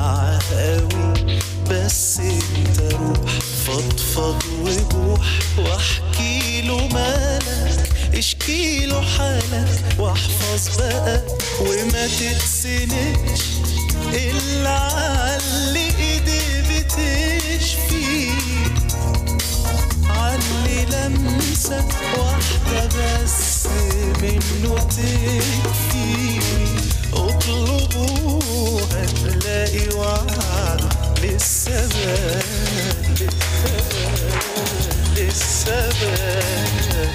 وجع قوي بس انت روح فضفض وبوح واحكي له مالك اشكي له حالك واحفظ بقى وما تتسندش الا على ايدي بتشفي علي لمسة واحدة بس منه تكفي اطلبوا هتلاقي وعد لسه بال لسه بال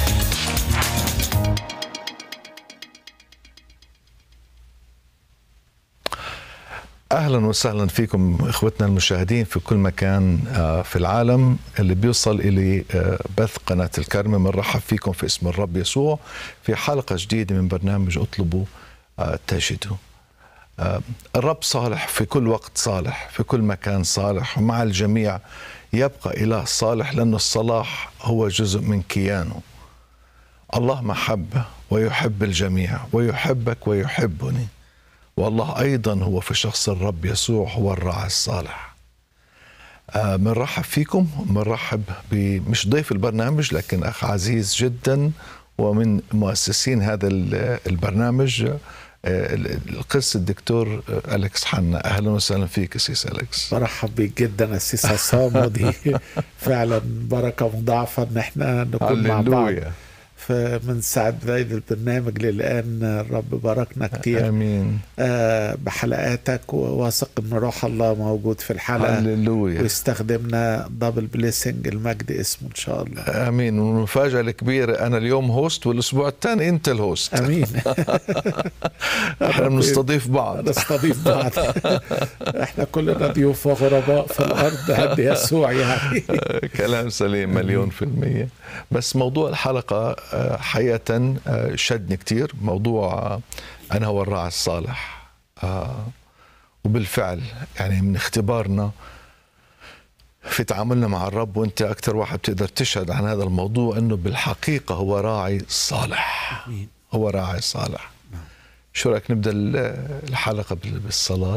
اهلا وسهلا فيكم اخوتنا المشاهدين في كل مكان آه، في العالم اللي بيوصل الى آه، بث قناه الكرمه بنرحب فيكم في اسم الرب يسوع في حلقه جديده من برنامج اطلبوا آه، تجدوا آه، الرب صالح في كل وقت صالح في كل مكان صالح ومع الجميع يبقى اله صالح لانه الصلاح هو جزء من كيانه الله محبه ويحب الجميع ويحبك ويحبني والله ايضا هو في شخص الرب يسوع هو الراعي الصالح آه، بنرحب فيكم بنرحب بمش ضيف البرنامج لكن اخ عزيز جدا ومن مؤسسين هذا ال- البرنامج آه، ال- القس الدكتور آه، اليكس حنا اهلا وسهلا فيك سيس اليكس برحب بيك جدا اسيس عصام ودي فعلا بركه مضاعفه ان احنا نكون مع بعض هللويا فمن ساعة بداية البرنامج للآن الرب باركنا كتير امين آه، بحلقاتك وواثق ان روح الله موجود في الحلقة هللويا ويستخدمنا دبل بليسنج المجد اسمه ان شاء الله امين والمفاجاه الكبيره انا اليوم هوست والاسبوع الثاني انت الهوست امين احنا بنستضيف بعض نستضيف بعض احنا كلنا ضيوف وغرباء في الارض عند يسوع يعني كلام سليم مليون في المية بس موضوع الحلقة آه، حقيقة آه، شدني كتير موضوع آه، أنا هو الراعي الصالح آه، وبالفعل يعني من اختبارنا في تعاملنا مع الرب وانت اكثر واحد بتقدر تشهد عن هذا الموضوع انه بالحقيقه هو راعي صالح آمين. هو راعي صالح شو رايك نبدا ال- الحلقه بال- بالصلاه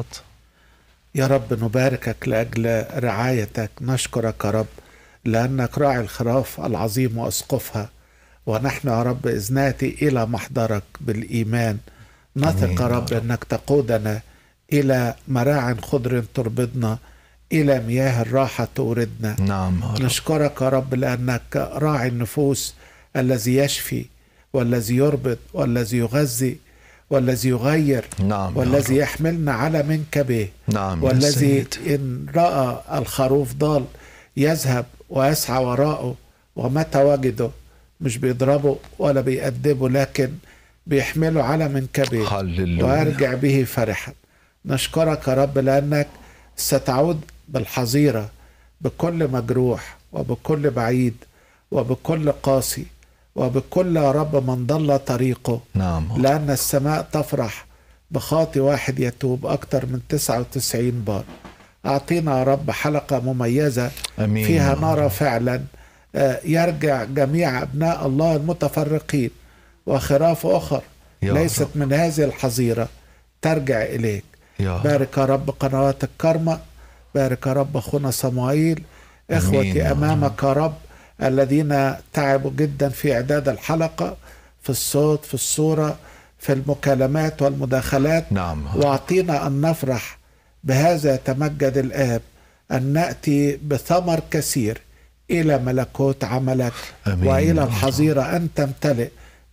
يا رب نباركك لاجل رعايتك نشكرك يا رب لانك راعي الخراف العظيم واسقفها ونحن يا رب اذ ناتي الى محضرك بالايمان نثق آمين يا يا رب رب. انك تقودنا الى مراع خضر تربضنا الى مياه الراحه توردنا نعم يا رب. نشكرك يا رب لأنك راعي النفوس الذي يشفي والذي يربط والذي يغذي والذي يغير نعم يا والذي رب. يحملنا على منكبه نعم يا والذي سيد. إن رأى الخروف ضال يذهب ويسعى وراءه ومتى وجده مش بيضربه ولا بيأدبه لكن بيحمله على منكبه هللويا وارجع به فرحا نشكرك يا رب لانك ستعود بالحظيره بكل مجروح وبكل بعيد وبكل قاسي وبكل يا رب من ضل طريقه نعم يا رب. لأن السماء تفرح بخاطي واحد يتوب أكثر من 99 بار أعطينا يا رب حلقة مميزة امين فيها يا نرى رب. فعلا آه، يرجع جميع أبناء الله المتفرقين وخراف أخر يا ليست رب. من هذه الحظيرة ترجع إليك يا رب. بارك يا رب قنوات الكرمة بارك يا رب أخونا صموئيل أمين إخوتي يا أمامك يا رب الذين تعبوا جدا في إعداد الحلقة في الصوت في الصورة في المكالمات والمداخلات نعم يا رب. واعطينا ان نفرح بهذا يتمجد الاب ان ناتي بثمر كثير الى ملكوت عملك آمين يا والى رب. الحظيره ان تمتلئ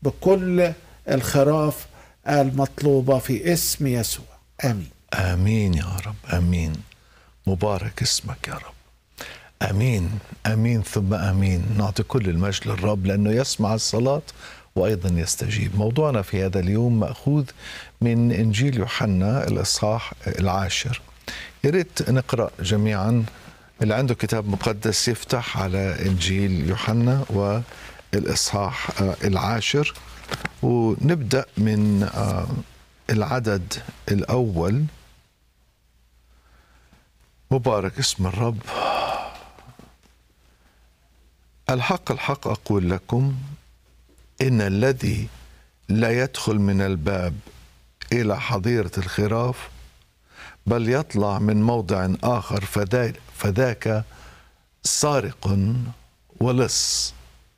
بكل الخراف المطلوبه في اسم يسوع امين امين يا رب امين مبارك اسمك يا رب امين امين ثم امين نعطي كل المجد للرب لانه يسمع الصلاه وايضا يستجيب موضوعنا في هذا اليوم ماخوذ من انجيل يوحنا الاصحاح العاشر يا ريت نقرا جميعا اللي عنده كتاب مقدس يفتح على انجيل يوحنا والاصحاح آه، العاشر ونبدا من آه، العدد الاول مبارك اسم الرب الحق الحق اقول لكم ان الذي لا يدخل من الباب الى حظيره الخراف بل يطلع من موضع آخر فذا- فذاك سارق ولص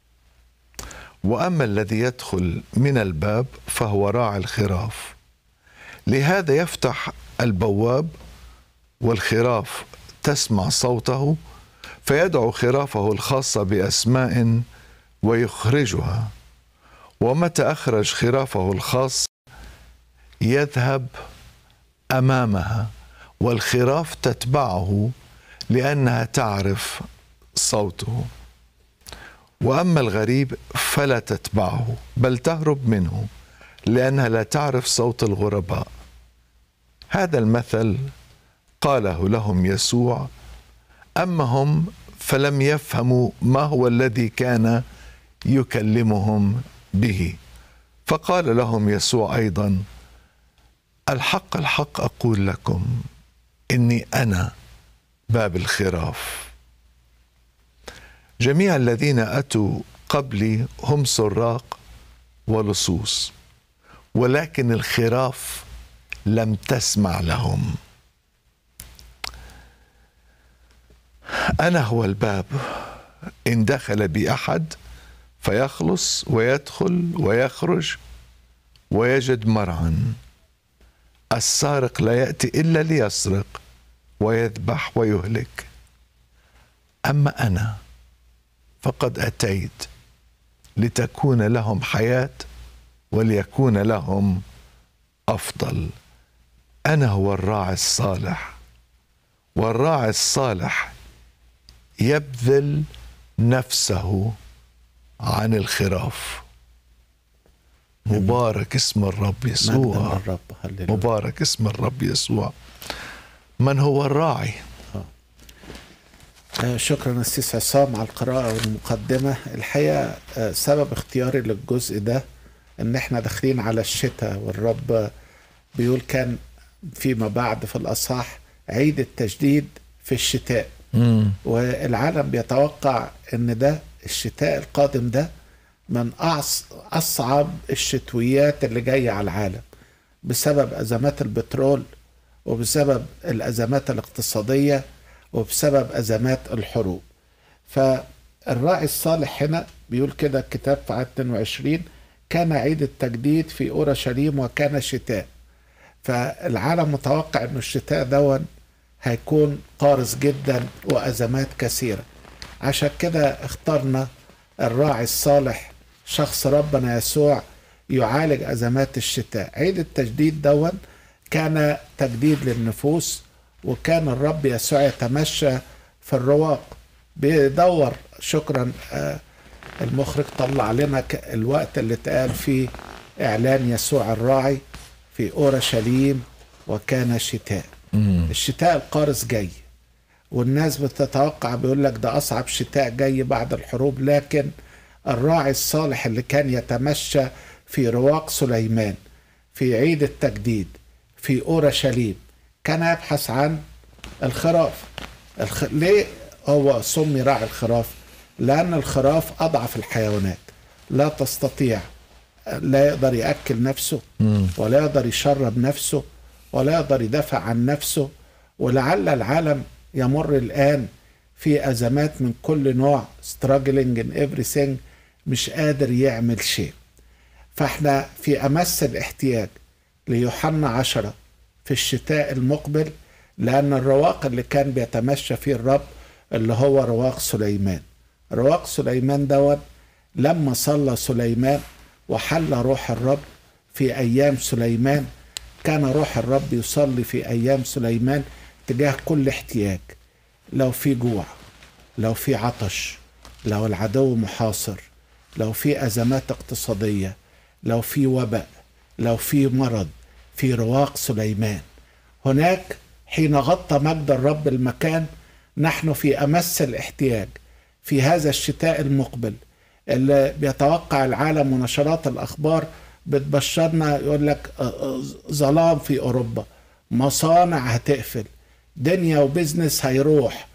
واما الذي يدخل من الباب فهو راعي الخراف لهذا يفتح البواب والخراف تسمع صوته فيدعو خرافه الخاصه باسماء ويخرجها ومتى اخرج خرافه الخاص يذهب امامها والخراف تتبعه لانها تعرف صوته واما الغريب فلا تتبعه بل تهرب منه لانها لا تعرف صوت الغرباء هذا المثل قاله لهم يسوع اما هم فلم يفهموا ما هو الذي كان يكلمهم به فقال لهم يسوع ايضا الحق الحق اقول لكم اني انا باب الخراف جميع الذين اتوا قبلي هم سراق ولصوص ولكن الخراف لم تسمع لهم انا هو الباب ان دخل بي احد فيخلص ويدخل ويخرج ويجد مرعا السارق لا ياتي الا ليسرق ويذبح ويهلك اما انا فقد اتيت لتكون لهم حياه وليكون لهم افضل انا هو الراعي الصالح والراعي الصالح يبذل نفسه عن الخراف مبارك اسم الرب مجدا يسوع للرب هللويا مبارك اسم الرب يسوع من هو الراعي آه، شكرا أستاذ عصام على القراءة والمقدمة الحقيقة آه، سبب اختياري للجزء ده ان احنا داخلين على الشتاء والرب بيقول كان فيما بعد في الأصح عيد التجديد في الشتاء والعالم بيتوقع ان ده الشتاء القادم ده من أعص- اصعب الشتويات اللي جايه على العالم بسبب ازمات البترول وبسبب الازمات الاقتصاديه وبسبب ازمات الحروب فالراعي الصالح هنا بيقول كده الكتاب في عدد 22 كان عيد التجديد في اورشليم وكان شتاء فالعالم متوقع انه الشتاء دون هيكون قارس جدا وازمات كثيره عشان كده اخترنا الراعي الصالح شخص ربنا يسوع يعالج ازمات الشتاء عيد التجديد دون كان تجديد للنفوس وكان الرب يسوع يتمشى في الرواق بيدور شكرا آه، المخرج طلع لنا ك- الوقت اللي اتقال فيه اعلان يسوع الراعي في اورشليم وكان شتاء الشتاء القارس جاي والناس بتتوقع بيقول لك ده اصعب شتاء جاي بعد الحروب لكن الراعي الصالح اللي كان يتمشى في رواق سليمان في عيد التجديد في اورشليم كان يبحث عن الخراف الخ... ليه هو سمي راعي الخراف لان الخراف اضعف الحيوانات لا تستطيع لا يقدر ياكل نفسه ولا يقدر يشرب نفسه ولا يقدر يدافع عن نفسه ولعل العالم يمر الان في ازمات من كل نوع struggling in everything مش قادر يعمل شيء فاحنا في امس الاحتياج ليوحنا عشرة في الشتاء المقبل لان الرواق اللي كان بيتمشى فيه الرب اللي هو رواق سليمان رواق سليمان دوت لما صلى سليمان وحل روح الرب في ايام سليمان كان روح الرب يصلي في ايام سليمان تجاه كل احتياج لو في جوع لو في عطش لو العدو محاصر لو في ازمات اقتصاديه لو في وباء لو في مرض في رواق سليمان هناك حين غطى مجد الرب المكان نحن في امس الاحتياج في هذا الشتاء المقبل اللي بيتوقع العالم ونشرات الاخبار بتبشرنا يقول لك آه، آه، ظلام في اوروبا مصانع هتقفل دنيا وبزنس هيروح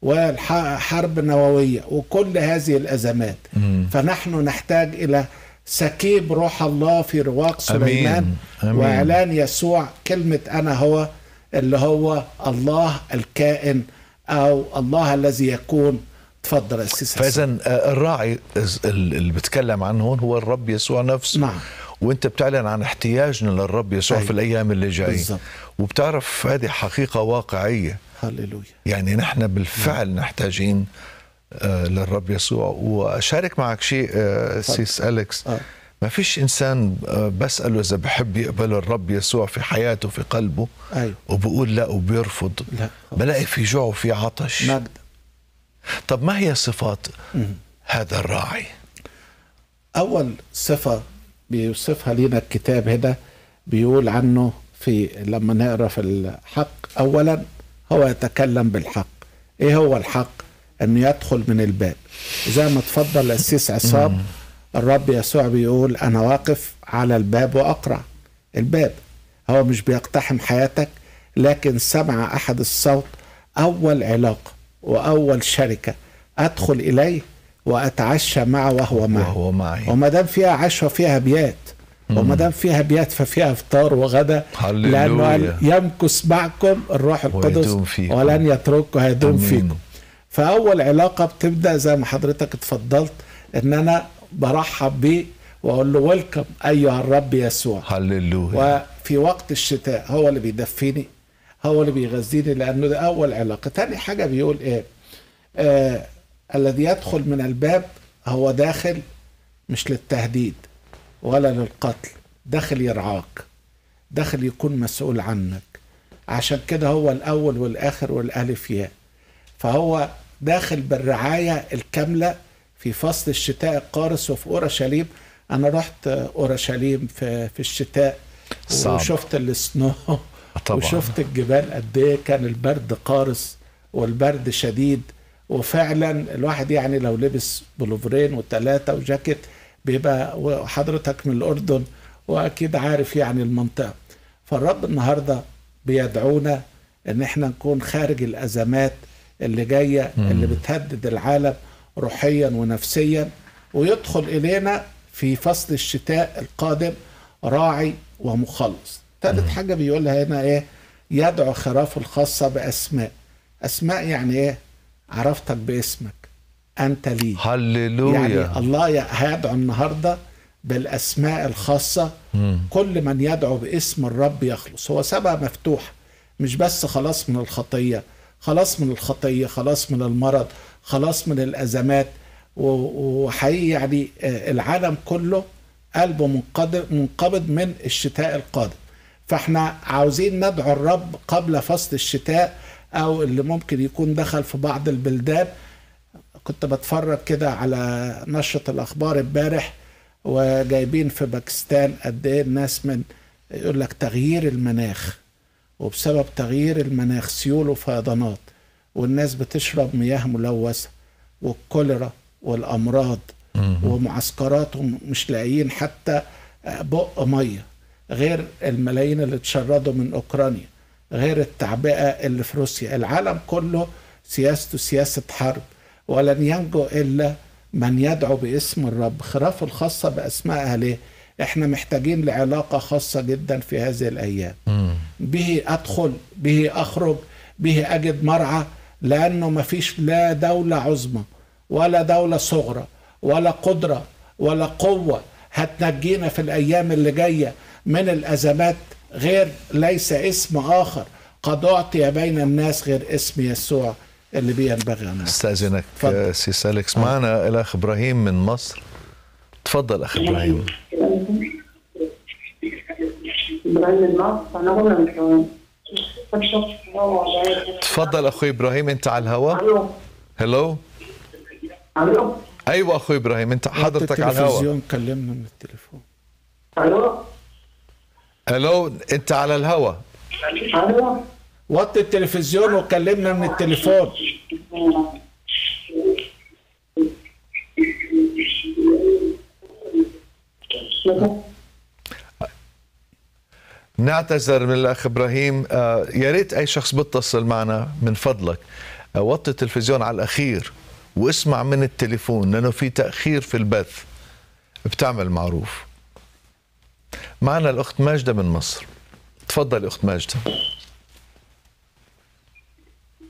وحرب نووية وكل هذه الأزمات فنحن نحتاج إلى سكيب روح الله في رواق سليمان آمين. وإعلان يسوع كلمة أنا هو اللي هو الله الكائن او الله الذي يكون تفضل يا أسيس حسن. فاذا آه، الراعي إز- ال- اللي بتكلم عنه هون هو الرب يسوع نفسه نعم. وانت بتعلن عن احتياجنا للرب يسوع أيوة. في الايام اللي جايه بالضبط. وبتعرف هذه حقيقه واقعيه هللويا يعني نحن بالفعل نحتاجين آه، للرب يسوع واشارك معك شيء آه، سيس اليكس آه. ما فيش انسان آه، بساله اذا بحب يقبل الرب يسوع في حياته في قلبه ايوه وبقول لا وبيرفض لا. بلاقي في جوع وفي عطش مجد طب ما هي صفات هذا الراعي أول صفة بيوصفها لنا الكتاب هنا بيقول عنه في لما نقرا في الحق أولا هو يتكلم بالحق إيه هو الحق؟ أنه يدخل من الباب زي ما تفضل الأسيس عصام الرب يسوع بيقول أنا واقف على الباب وأقرع الباب هو مش بيقتحم حياتك لكن سمع أحد الصوت أول علاقة وأول شركة أدخل إليه وأتعشى معه وهو معي وهو معي. وما دام فيها عشوة فيها بيات وما دام فيها بيات ففيها افطار وغدا هللويا. لانه قال يمكث معكم الروح القدس ويدوم فيكم. ولن يترككم هيدوم أمين. فيكم فاول علاقه بتبدا زي ما حضرتك اتفضلت ان انا برحب بيه واقول له ويلكم ايها الرب يسوع هللويا وفي وقت الشتاء هو اللي بيدفيني هو اللي بيغذيني لانه ده اول علاقه تاني حاجه بيقول ايه آه الذي يدخل من الباب هو داخل مش للتهديد ولا للقتل داخل يرعاك داخل يكون مسؤول عنك عشان كده هو الاول والاخر والالف ياء فهو داخل بالرعايه الكامله في فصل الشتاء القارس وفي اورشليم انا رحت اورشليم في في الشتاء صعب. وشفت السنو طبعاً. وشفت الجبال قد ايه كان البرد قارس والبرد شديد وفعلا الواحد يعني لو لبس بلوفرين وثلاثه وجاكيت بيبقى وحضرتك من الاردن واكيد عارف يعني المنطقه فالرب النهارده بيدعونا ان احنا نكون خارج الازمات اللي جايه اللي بتهدد العالم روحيا ونفسيا ويدخل الينا في فصل الشتاء القادم راعي ومخلص ثالث حاجه بيقولها هنا ايه يدعو خرافه الخاصه باسماء اسماء يعني ايه عرفتك باسمك انت لي هللويا يعني الله ي- هيدعو النهارده بالاسماء الخاصه كل من يدعو باسم الرب يخلص هو سبق مفتوح مش بس خلاص من الخطيه خلاص من الخطيه خلاص من المرض خلاص من الازمات و- وحقيقي يعني آه، العالم كله قلبه منقبض منقبض من الشتاء القادم فاحنا عاوزين ندعو الرب قبل فصل الشتاء او اللي ممكن يكون دخل في بعض البلدان كنت بتفرج كده على نشرة الأخبار امبارح وجايبين في باكستان قد إيه الناس من يقول لك تغيير المناخ وبسبب تغيير المناخ سيول وفيضانات والناس بتشرب مياه ملوثة والكوليرا والأمراض ومعسكرات مش لاقيين حتى بق مية غير الملايين اللي اتشردوا من أوكرانيا غير التعبئة اللي في روسيا العالم كله سياسته سياسة حرب ولن ينجو إلا من يدعو باسم الرب خرافه الخاصة بأسمائها ليه احنا محتاجين لعلاقة خاصة جدا في هذه الأيام به أدخل به أخرج به أجد مرعى لأنه مفيش لا دولة عظمى ولا دولة صغرى ولا قدرة ولا قوة هتنجينا في الأيام اللي جاية من الأزمات غير ليس اسم آخر قد أعطي بين الناس غير اسم يسوع اللي بينبغي أن نعرف. استاذنك تفضل. آه، سيس اليكس معنا الاخ ابراهيم من مصر تفضل اخ ابراهيم ابراهيم النصر انا قلنا من ثواني تفضل اخوي ابراهيم انت على الهواء الو هلو الو ايوه اخوي ابراهيم انت حضرتك على الهواء التلفزيون كلمنا من التليفون الو هلو انت على الهواء الو وطي التلفزيون وكلمنا من التليفون نعتذر من الاخ ابراهيم آه، يا ريت اي شخص بيتصل معنا من فضلك آه، وطي التلفزيون على الاخير واسمع من التليفون لانه في تاخير في البث بتعمل معروف معنا الاخت ماجده من مصر تفضل اخت ماجده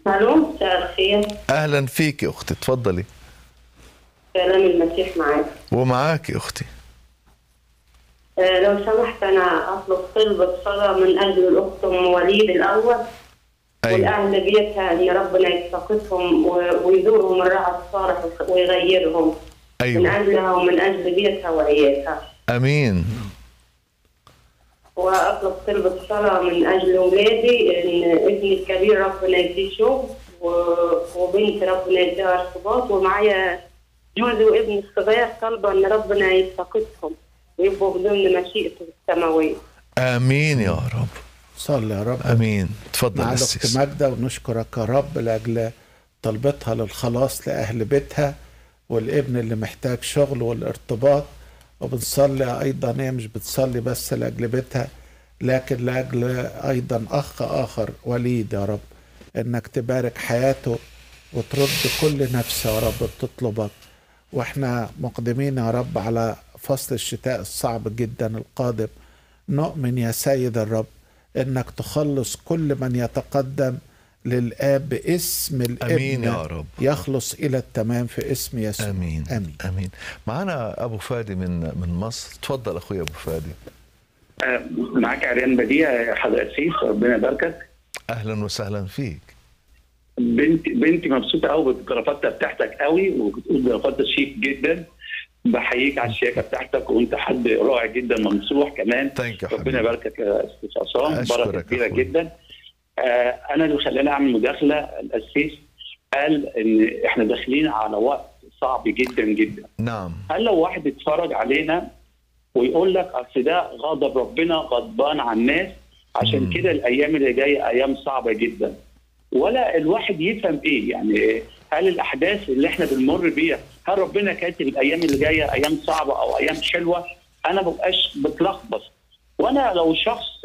الو مساء الخير اهلا فيك يا اختي تفضلي سلام المسيح معاك ومعاك يا اختي آه، لو سمحت انا اطلب طلبة صلاة من اجل الاخت ام وليد الاول ايوه والاهل بيتها ان ربنا يفتقدهم و- ويزورهم الرعى الصالح ويغيرهم من ايوه اجلها ومن اجل بيتها وعيالها امين واطلب طلبة صلاة من اجل اولادي ان ابني الكبير ربنا يديه شغل و- وبنت ربنا يديها ارتباط ومعايا جوزي وابني الصغير طالبة ان ربنا يفتقدهم ويبقوا ضمن مشيئته السماوية امين يا رب صلي يا رب امين تفضل مع الاخت السيس ماجده ونشكرك يا رب لاجل طلبتها للخلاص لاهل بيتها والابن اللي محتاج شغل والارتباط وبنصلي ايضا هي مش بتصلي بس لاجل بيتها لكن لاجل ايضا اخ اخر وليد يا رب انك تبارك حياته وترد كل نفس يا رب بتطلبك واحنا مقدمين يا رب على فصل الشتاء الصعب جدا القادم نؤمن يا سيد الرب انك تخلص كل من يتقدم للاب باسم الابن امين يا رب يخلص الى التمام في اسم يسوع امين امين امين معنا ابو فادي من من مصر تفضل اخوي ابو فادي آه، معاك عريان بديع يا حضرتك سيف ربنا يباركك اهلا وسهلا فيك بنتي بنتي مبسوطه قوي بالجرافته بتاعتك قوي وبتقول جرافته شيك جدا بحييك على الشياكه بتاعتك وانت حد رائع جدا ممسوح كمان ثانك يو ربنا حبيبي يباركك يا استاذ عصام أشكرك بركه كبيره أخوي. جدا آه انا اللي خلاني اعمل مداخله الاسيس قال ان احنا داخلين على وقت صعب جدا جدا نعم هل لو واحد اتفرج علينا ويقول لك اصل ده غضب ربنا غضبان على الناس عشان مم. كده الايام اللي جايه ايام صعبه جدا ولا الواحد يفهم ايه يعني هل الاحداث اللي احنا بنمر بيها هل ربنا كاتب الايام اللي جايه ايام صعبه او ايام حلوه انا مبقاش بتلخبط وانا لو شخص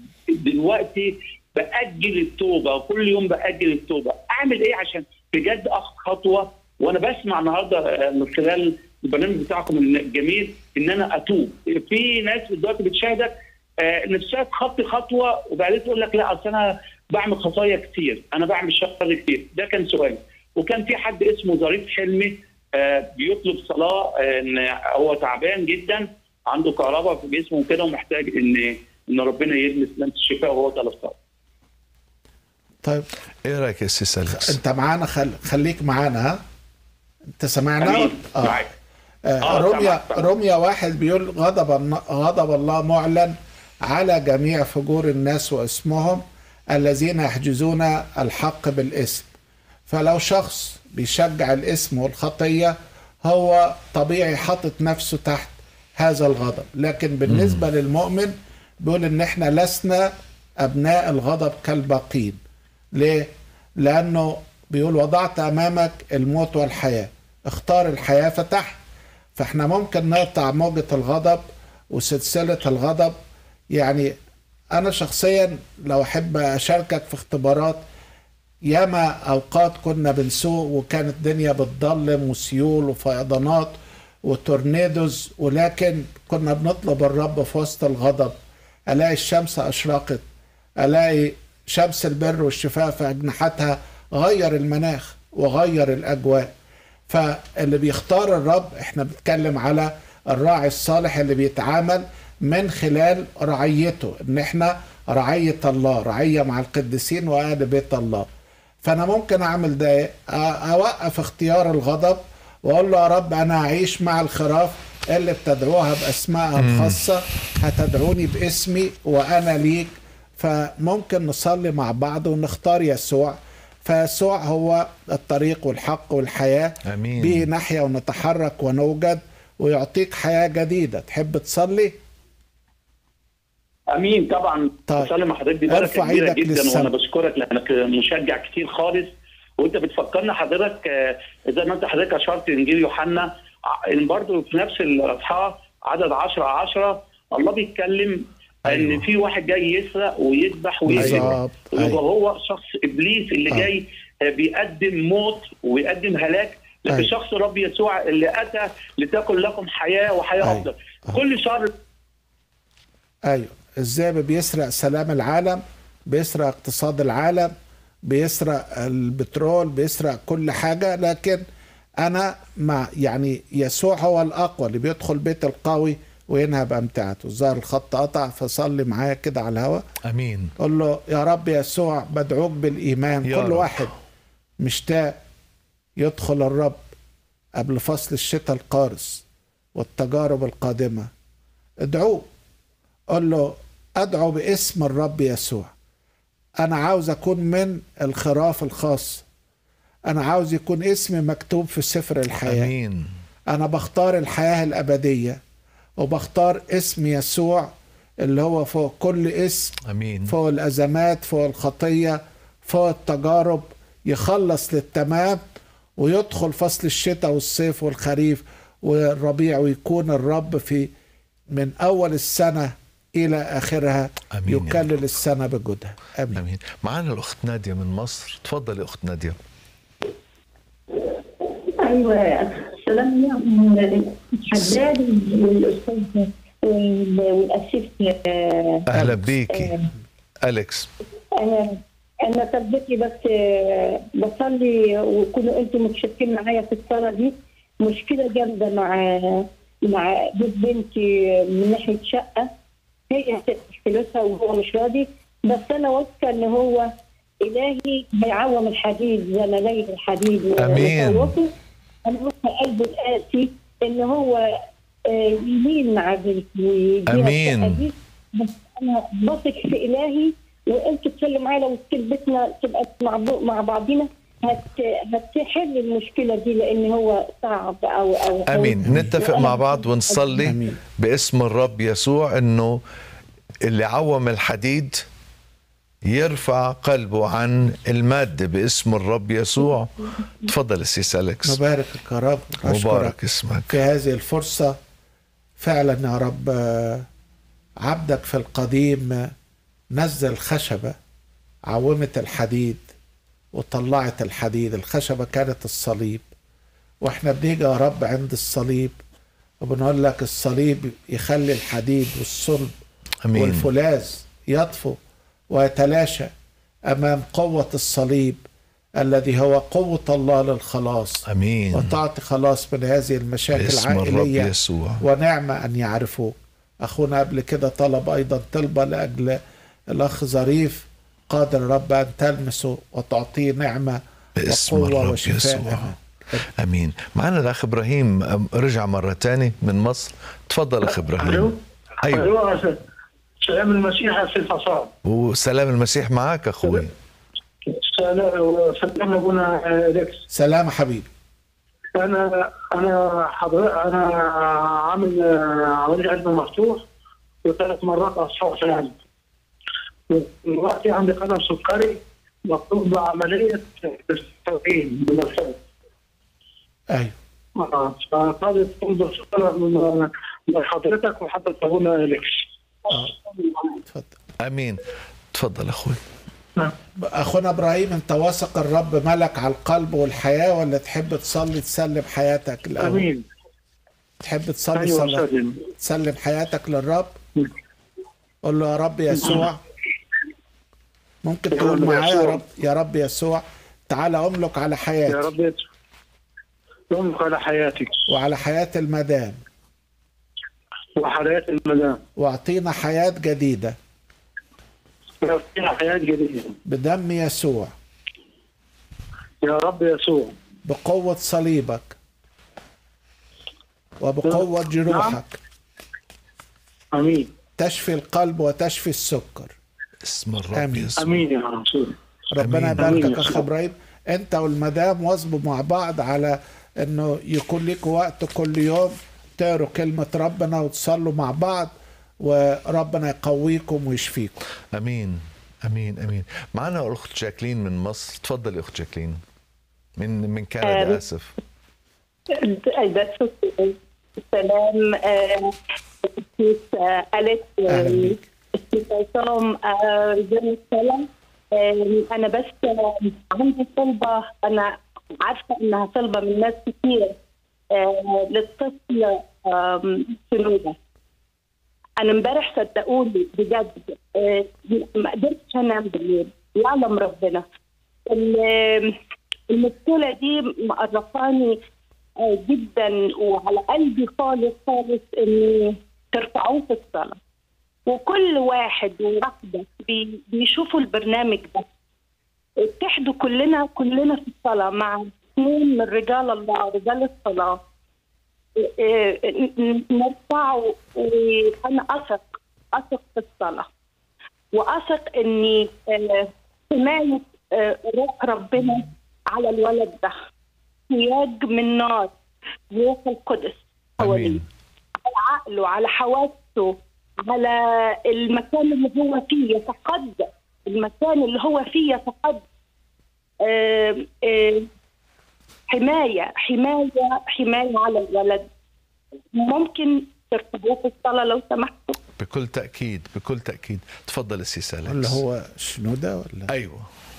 دلوقتي باجل التوبه كل يوم باجل التوبه اعمل ايه عشان بجد اخد خطوه وانا بسمع النهارده من خلال البرنامج بتاعكم الجميل ان انا اتوب في ناس دلوقتي بتشاهدك آه، نفسها تخطي خطوه وبعدين تقول لك لا اصل انا بعمل خطايا كتير انا بعمل شر كتير ده كان سؤال وكان في حد اسمه ظريف حلمي آه، بيطلب صلاه آه، ان هو تعبان جدا عنده كهرباء في جسمه كده ومحتاج ان ان ربنا يلمس لمس الشفاء وهو طلب صلاه طيب ايه رايك يا سي سالكس انت معانا خل... خليك معانا ها انت سمعنا امين آه. معاك آه آه، رمية سمعت، سمعت. رمية واحد بيقول غضب الن- غضب الله معلن على جميع فجور الناس واسمهم الذين يحجزون الحق بالاسم فلو شخص بيشجع الاسم والخطية هو طبيعي حاطط نفسه تحت هذا الغضب لكن بالنسبة للمؤمن بيقول ان احنا لسنا ابناء الغضب كالباقين ليه؟ لانه بيقول وضعت امامك الموت والحياة اختار الحياة فتحت فاحنا ممكن نقطع موجة الغضب وسلسلة الغضب يعني انا شخصيا لو احب اشاركك في اختبارات ياما اوقات كنا بنسوق وكانت الدنيا بتضلم وسيول وفيضانات وتورنيدوز ولكن كنا بنطلب الرب في وسط الغضب الاقي الشمس اشرقت الاقي شمس البر والشفاء في اجنحتها غير المناخ وغير الاجواء فاللي بيختار الرب احنا بنتكلم على الراعي الصالح اللي بيتعامل من خلال رعيته ان احنا رعية الله رعية مع القديسين واهل بيت الله فانا ممكن اعمل ده إيه؟ أ- اوقف اختيار الغضب واقول له يا رب انا اعيش مع الخراف اللي بتدعوها باسمائها الخاصه هتدعوني باسمي وانا ليك فممكن نصلي مع بعض ونختار يسوع فيسوع هو الطريق والحق والحياه امين به نحيا ونتحرك ونوجد ويعطيك حياه جديده تحب تصلي امين طبعا طيب. بصلي مع حضرتك دي بركه ارفع كبيره ايدك جدا للسما. وانا بشكرك لانك مشجع كتير خالص وانت بتفكرنا حضرتك آه، زي ما انت حضرتك اشرت انجيل يوحنا ع- ان برضه في نفس الاصحاح عدد 10 10 الله بيتكلم أيوة. ان في واحد جاي يسرق ويذبح ويقتل بالظبط ويبقى أيوة. هو شخص ابليس اللي آه. جاي آه، بيقدم موت ويقدم هلاك لكن أيوة. شخص الرب يسوع اللي اتى لتكن لكم حياه وحياه أيوة. افضل كل شر ايوه الذئب بيسرق سلام العالم بيسرق اقتصاد العالم بيسرق البترول بيسرق كل حاجة لكن أنا مع يعني يسوع هو الأقوى اللي بيدخل بيت القوي وينهب أمتعته الظاهر الخط قطع فصلي معايا كده على الهواء امين قول له يا رب يسوع بدعوك بالإيمان يا كل رب. واحد مشتاق يدخل الرب قبل فصل الشتاء القارس والتجارب القادمة ادعوه قول له أدعو باسم الرب يسوع أنا عاوز أكون من الخراف الخاص أنا عاوز يكون اسمي مكتوب في سفر الحياة امين أنا بختار الحياة الأبدية وبختار اسم يسوع اللي هو فوق كل اسم امين فوق الأزمات فوق الخطية فوق التجارب يخلص للتمام ويدخل فصل الشتاء والصيف والخريف والربيع ويكون الرب في من أول السنة إلى آخرها آمين يا يكلل السنة بجودها آمين امين معنا الاخت ناديه من مصر تفضلي اخت ناديه ايوه السلام عليكم حداد والاستاذ والاسيس آه، اهلا بيكي اليكس انا انا طلبتي بس آه، بصلي وكونوا انتم متشاركين معايا في الصلاه دي مشكله جامده مع مع جوز بنتي من ناحيه شقه هي هتدفع فلوسها وهو مش راضي بس انا واثقه ان هو الهي هيعوم الحديد زي ما ليل الحديد آمين. وصوته. انا واثقه قلبه القاسي ان هو آه، يميل مع بنتي ويديها آمين. الشقة دي. بس انا بثق في الهي وانتوا تصلوا معايا لو كلمتنا تبقى مع بو- مع بعضينا هت هتحل المشكله دي لان هو صعب او او أو- امين نتفق مع بعض ونصلي آمين. باسم الرب يسوع انه اللي عوم الحديد يرفع قلبه عن المادة باسم الرب يسوع تفضل السيس أليكس نبارك يا رب أشكرك مبارك اسمك في هذه الفرصة فعلا يا رب آه، عبدك في القديم آه، نزل خشبة عومت الحديد وطلعت الحديد الخشبة كانت الصليب واحنا بنيجي يا رب عند الصليب وبنقول لك الصليب يخلي الحديد والصلب أمين والفولاذ يطفو ويتلاشى امام قوه الصليب الذي هو قوه الله للخلاص أمين وتعطي خلاص من هذه المشاكل باسم الرب العائليه يسوع ونعمه ان يعرفوك اخونا قبل كده طلب ايضا طلبه لاجل الاخ ظريف قادر رب ان تلمسه وتعطيه نعمه باسم وقوه الرب وشفاء يسوع أمين. امين معنا الاخ ابراهيم أم- رجع مره تاني من مصر تفضل اخ الو ابراهيم ايوه ايوه سلام المسيح في الحصاد وسلام المسيح معك اخوي سلام ابونا ليكس سلام حبيبي انا انا حضر انا عامل عمليه قلب مفتوح وثلاث مرات اصفار في القلب دلوقتي عندي قدم سكري مطلوب بعمليه تسخين من الفم ايوه اه فقالت تنظر صورة من من حضرتك وحضرتك ابونا ليكس آه. اتفضل امين تفضل اخوي اخونا ابراهيم انت واثق الرب ملك على القلب والحياه ولا تحب تصلي تسلم حياتك الاول امين تحب تصلي ايوه صلاة سلم تسلم حياتك للرب قول له يا رب يسوع ممكن يا تقول رب معايا يا يسوع. رب يا رب يسوع تعالى املك على يا حياتي رب يملك على حياتك وعلى حياه المدام وحياة المدام واعطينا حياه جديده يعطينا حياة جديدة بدم يسوع يا رب يسوع بقوه صليبك وبقوه جروحك امين تشفي القلب وتشفي السكر اسم الرب آمين. يسوع امين يا رسول ربنا أمين. يباركك أمين. اخ ابراهيم انت والمدام واظبوا مع بعض على انه يكون لكم وقت كل يوم تقروا كلمة ربنا وتصلوا مع بعض وربنا يقويكم ويشفيكم امين امين امين معنا الاخت جاكلين من مصر تفضلي اخت جاكلين من من كندا آه. اسف بس السلام آه، السيس آه، أليكس أهلا بيك. السيس عصام آه، زي السلام آه، أنا بس آه، عندي طلبة أنا عارفة إنها طلبة من ناس كتير آه، للطفل آم، سلوده أنا امبارح صدقوني بجد آه، ما قدرتش أنام بالليل يعلم ربنا ال- المشكله دي مقرفاني آه، جدا وعلى قلبي خالص خالص ان ترفعوه في الصلاه وكل واحد وواحده بي- بيشوفوا البرنامج ده اتحدوا كلنا كلنا في الصلاه مع اثنين من رجال الله رجال الصلاه إيه، ن- نرفعه وانا اثق اثق في الصلاه واثق اني آه، حمايه آه، روح ربنا على الولد ده سياج من نار روح القدس حواليه امين على عقله على حواسه على المكان اللي هو فيه يتقدم المكان اللي هو فيه يتقدم آم، آم، حماية حماية حماية على الولد ممكن ترتبوه في الصلاة لو سمحتوا بكل تاكيد بكل تاكيد تفضل السيس أليكس. اللي هو شنودة ولا ايوه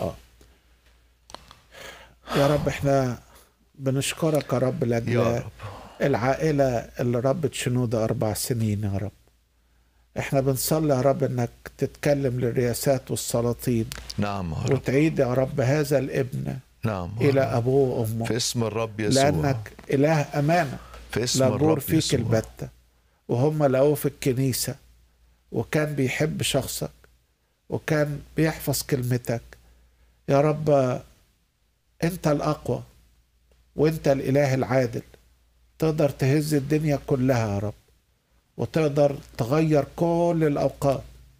يا رب احنا بنشكرك يا رب يا لاجل رب العائلة اللي ربت شنودة أربع سنين يا رب احنا بنصلي يا رب انك تتكلم للرياسات والسلاطين نعم يا رب وتعيد يا رب هذا الابن نعم يا الى رب. ابوه وامه في اسم الرب يسوع لانك اله امانه في اسم لا الرب جور فيك يسوع. البتة وهم لقوه في الكنيسة وكان بيحب شخصك وكان بيحفظ كلمتك يا رب انت الاقوى وانت الاله العادل تقدر تهز الدنيا كلها يا رب وتقدر تغير كل الاوقات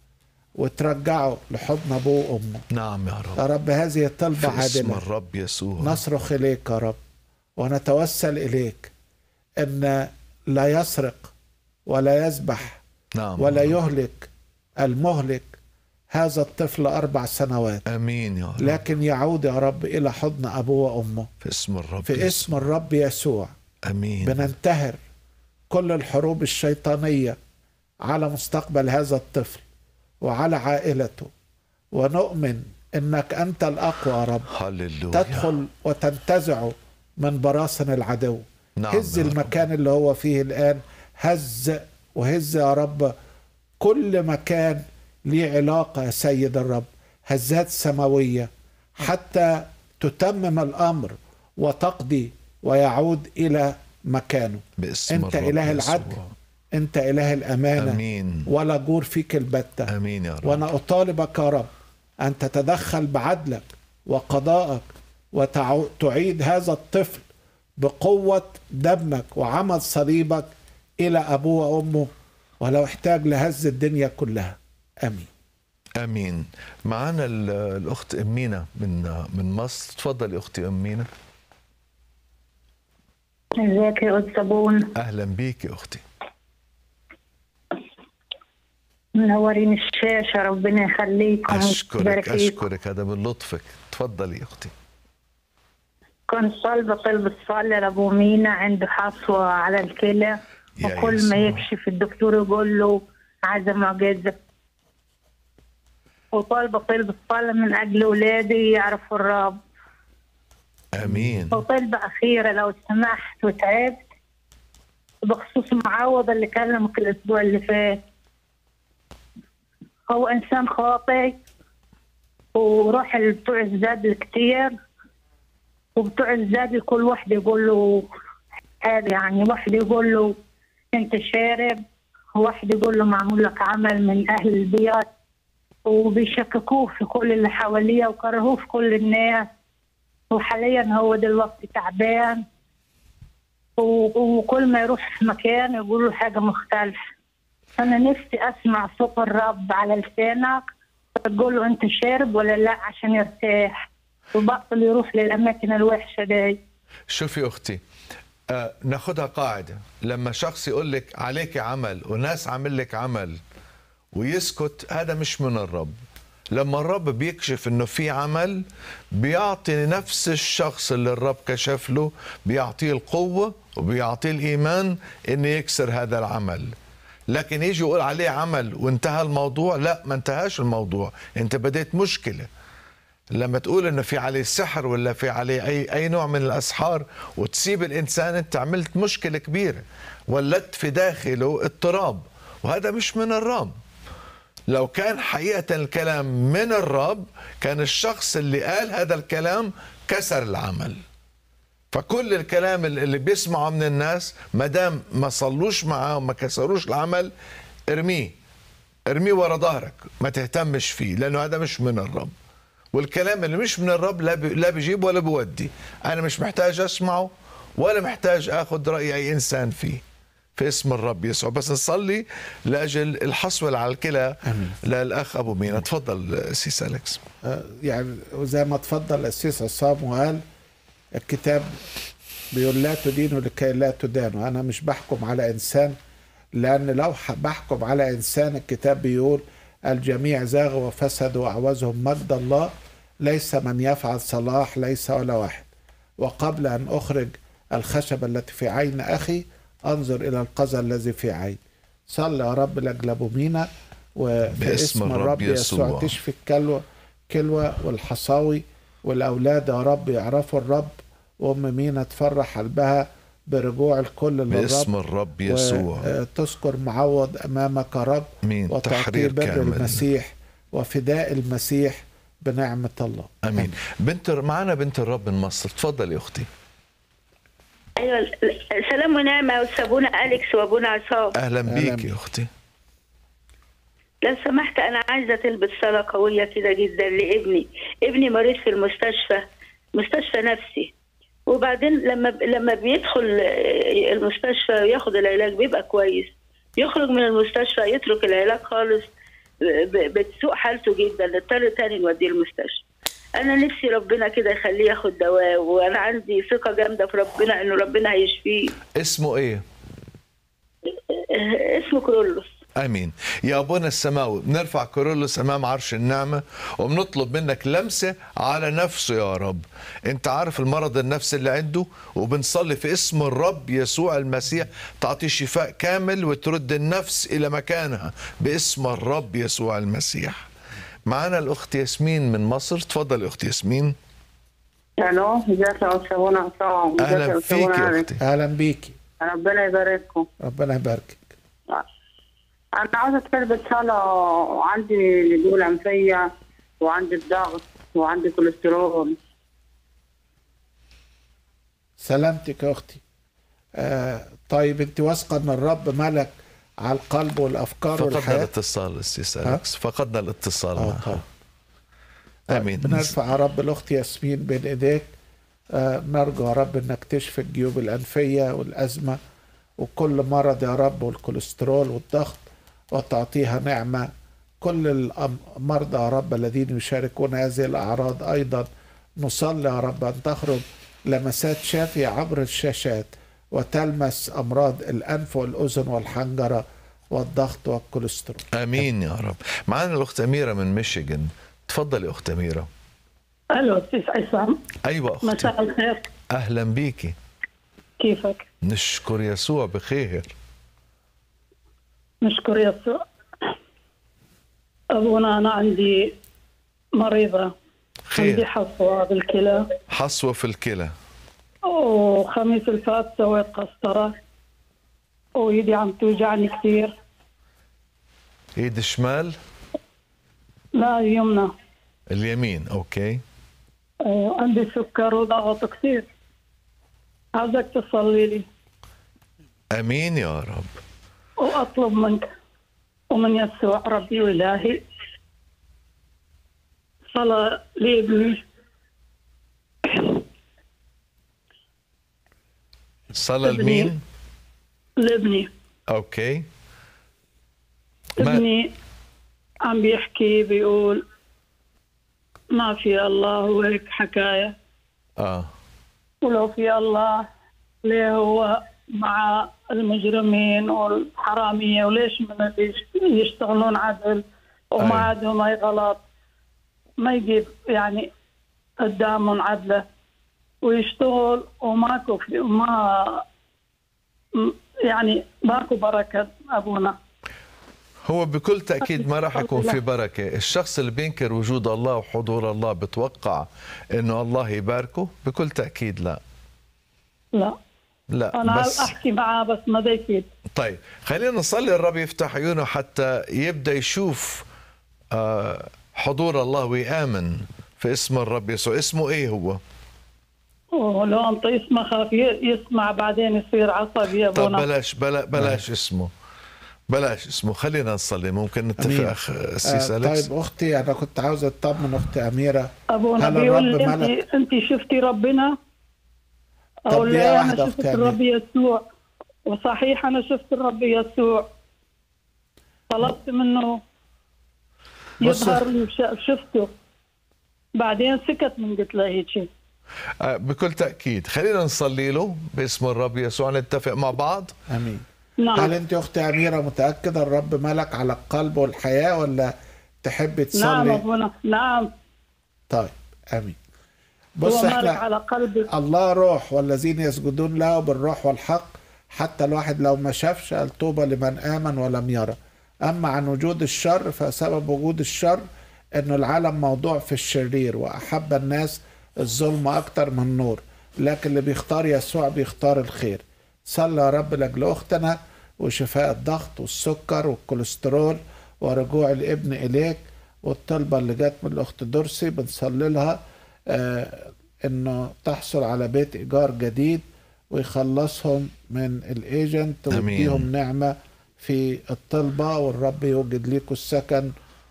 وترجعه لحضن ابوه وامه نعم يا رب يا رب هذه طلبة في اسم عادلة الرب يسوع نصرخ إليك يا رب ونتوسل إليك أن لا يسرق ولا يذبح نعم ولا يا رب. يهلك المهلك هذا الطفل أربع سنوات امين يا رب لكن يعود يا رب إلى حضن أبوه وأمه في اسم الرب في يسوع. اسم الرب يسوع امين بننتهر كل الحروب الشيطانية على مستقبل هذا الطفل وعلى عائلته ونؤمن أنك أنت الأقوى يا رب هللويا تدخل وتنتزعه من براثن العدو نعم هز يا رب. المكان اللي هو فيه الآن هز وهز يا رب كل مكان ليه علاقة يا سيد الرب هزات سماوية حتى تتمم الأمر وتقضي ويعود إلى مكانه باسم أنت الرب إله يسوع. العدل أنت إله الأمانة امين ولا جور فيك البتة امين يا رب وانا اطالبك يا رب ان تتدخل بعدلك وقضائك وتعيد هذا الطفل بقوه دمك وعمل صليبك الى ابوه وامه ولو احتاج لهز الدنيا كلها امين امين معنا ال- الاخت امينه من من مصر تفضلي اختي امينه ازيك يا أستاذ صابون اهلا بيك يا اختي منورين الشاشة ربنا يخليكم اشكرك ويبارك فيكم اشكرك هذا من لطفك تفضلي يا اختي كنت طالبة طلب الصلاة لأبو مينا عنده حصوة على الكلى يا وكل يسوع. ما يكشف الدكتور يقول له عايزة معجزة وطالبة طلب الصلاة من أجل أولادي يعرفوا الرب امين وطلبة أخيرة لو سمحت وتعبت بخصوص معوض اللي كلمك الأسبوع اللي فات هو إنسان خاطئ وروح بتوع الزاد كتير وبتوع الزاد كل واحد يقول له هذا يعني واحد يقول له أنت شارب وواحد يقول له معمول لك عمل من أهل البيت وبيشككوه في كل اللي حواليه وكرهوه في كل الناس وحاليا هو دلوقتي تعبان و- وكل ما يروح في مكان يقولوا حاجة مختلفة أنا نفسي أسمع صوت الرب على لسانك تقول له أنت شارب ولا لا عشان يرتاح وبطل يروح للأماكن الوحشة دي شوفي اختي آه ناخدها قاعده لما شخص يقول لك عليك عمل وناس عامل لك عمل ويسكت هذا مش من الرب لما الرب بيكشف انه في عمل بيعطي نفس الشخص اللي الرب كشف له بيعطيه القوه وبيعطيه الايمان انه يكسر هذا العمل لكن يجي يقول عليه عمل وانتهى الموضوع لا ما انتهاش الموضوع انت بديت مشكله لما تقول انه في عليه سحر ولا في عليه اي اي نوع من الاسحار وتسيب الانسان انت عملت مشكله كبيره ولدت في داخله اضطراب وهذا مش من الرب لو كان حقيقة الكلام من الرب كان الشخص اللي قال هذا الكلام كسر العمل فكل الكلام اللي بيسمعه من الناس ما دام ما صلوش معاه وما كسروش العمل ارميه ارميه ورا ظهرك ما تهتمش فيه لانه هذا مش من الرب والكلام اللي مش من الرب لا بي- لا بيجيب ولا بيودي انا مش محتاج اسمعه ولا محتاج اخذ راي اي انسان فيه في اسم الرب يسوع بس نصلي لاجل الحصوه اللي على الكلى للاخ ابو مينا تفضل سيس اليكس آه، يعني وزي ما تفضل الأسيس عصام وقال الكتاب بيقول لا تدينوا لكي لا تدانوا أنا مش بحكم على إنسان لأن لو ح- بحكم على إنسان الكتاب بيقول الجميع زاغوا وفسدوا وأعوزهم مجد الله ليس من يفعل صلاح ليس ولا واحد وقبل أن أخرج الخشبة التي في عين أخي أنظر إلى القذى الذي في عين صلى يا رب لأجل أبو مينا وفي باسم اسم الرب الرب يسوع. يسوع تشفي الكلوة كلوة والحصاوي والأولاد يا رب يعرفوا الرب وأم مينا تفرح قلبها برجوع الكل للرب باسم الرب يسوع وتذكر معوض أمامك يا رب امين وتعطيه تحرير بر كامل المسيح وفداء المسيح بنعمة الله امين بنت معنا بنت الرب من مصر تفضل يا اختي ايوه سلام ونعمه وسابونا اليكس وابونا عصام اهلا أهلاً بيك بيك. يا اختي لو سمحت انا عايزه تلبس صلاه قويه كده جدا لابني ابني مريض في المستشفى مستشفى نفسي وبعدين لما لما بيدخل المستشفى وياخد العلاج بيبقى كويس يخرج من المستشفى يترك العلاج خالص ب- بتسوء حالته جدا نضطر تاني نوديه المستشفى انا نفسي ربنا كده يخليه ياخد دواء وانا عندي ثقه جامده في ربنا انه ربنا هيشفيه اسمه ايه اسمه كرولوس امين يا ابونا السماوي بنرفع كورولوس امام عرش النعمه وبنطلب منك لمسه على نفسه يا رب انت عارف المرض النفسي اللي عنده وبنصلي في اسم الرب يسوع المسيح تعطيه شفاء كامل وترد النفس الى مكانها باسم الرب يسوع المسيح معنا الاخت ياسمين من مصر تفضل يا اخت ياسمين الو ازيك يا استاذ منى عصام ازيك اهلا يا أستاذ فيك منى يا علي؟ اختي أهلا بيكي ربنا يبارككم ربنا يباركك انا عاوزه اتكلم صلاه عندي لجوء انفيه وعندي الضغط وعندي كوليسترول سلامتك يا أختي آه طيب أنت واثقة أن الرب ملك على القلب والأفكار فقدنا والحياة الاتصال السيس أليكس فقدنا الاتصال آه معها طيب. امين بنرفع يا رب الأخت ياسمين بين إيديك آه نرجو يا رب أنك تشفي الجيوب الأنفية والأزمة وكل مرض يا رب والكوليسترول والضغط وتعطيها نعمة كل المرضى يا رب الذين يشاركون هذه الأعراض أيضا نصلي يا رب أن تخرج لمسات شافية عبر الشاشات وتلمس أمراض الأنف والأذن والحنجرة والضغط والكوليسترول امين يا رب معنا الاخت اميره من ميشيغان تفضل يا اخت اميره الو استاذ عصام ايوه اختي مساء الخير اهلا بيكي كيفك؟ نشكر يسوع بخير نشكر يسوع ابونا انا عندي مريضه عندي خير حصوه بالكلى حصوه في الكلى وخميس الفات سويت قسطره وايدي عم توجعني كثير ايد الشمال لا يمنى اليمين اوكي آه، عندي سكر وضغط كثير عاوزك تصلي لي امين يا رب واطلب منك ومن يسوع ربي والهي صلاة لابني صلى ابني. لمين لابني اوكي ما ابني عم بيحكي بيقول ما في الله وهيك حكاية اه ولو في الله ليه هو مع المجرمين والحرامية وليش من اللي يشتغلون عدل وما أي. عندهم أي غلط ما يجيب يعني قدامهم عدله ويشتغل وماكو في ما م- يعني ماكو بركة أبونا هو بكل تأكيد ما راح يكون في بركة الشخص اللي بينكر وجود الله وحضور الله بتوقع انه الله يباركه بكل تأكيد لا لا لا أنا بس أحكي معاه بس ما بيفيد طيب خلينا نصلي الرب يفتح عيونه حتى يبدا يشوف آه، حضور الله ويآمن في اسم الرب يسوع اسمه ايه هو ولو انت اسمه خاف ي- يسمع بعدين يصير عصبي يا طب ابونا بلاش بلا بلاش اسمه بلاش اسمه خلينا نصلي ممكن نتفق أمين. اخ السيس آه أليكس طيب اختي انا كنت عاوز اطمن اختي اميره ابونا هل بيقول الرب لي ملك؟ انت انت شفتي ربنا طب اقول دقيقة له واحدة انا شفت أختي الرب يسوع وصحيح انا شفت الرب يسوع طلبت منه بص- يظهر لي وش- شفته بعدين سكت من قلت له هيك آه، بكل تأكيد خلينا نصلي له باسم الرب يسوع نتفق مع بعض امين نعم. هل انت اختي اميره متاكده الرب ملك على القلب والحياه ولا تحبي تصلي نعم ابونا نعم طيب امين بص هو مالك احنا على قلبي الله روح والذين يسجدون له بالروح والحق حتى الواحد لو ما شافش قال طوبى لمن امن ولم يرى اما عن وجود الشر فسبب وجود الشر انه العالم موضوع في الشرير واحب الناس الظلم اكتر من النور لكن اللي بيختار يسوع بيختار الخير صلى يا رب لاجل اختنا وشفاء الضغط والسكر والكوليسترول ورجوع الابن اليك والطلبه اللي جت من الاخت درسي بنصلي لها آه انه تحصل على بيت ايجار جديد ويخلصهم من الايجنت آمين. ويديهم نعمه في الطلبه والرب يوجد ليكم السكن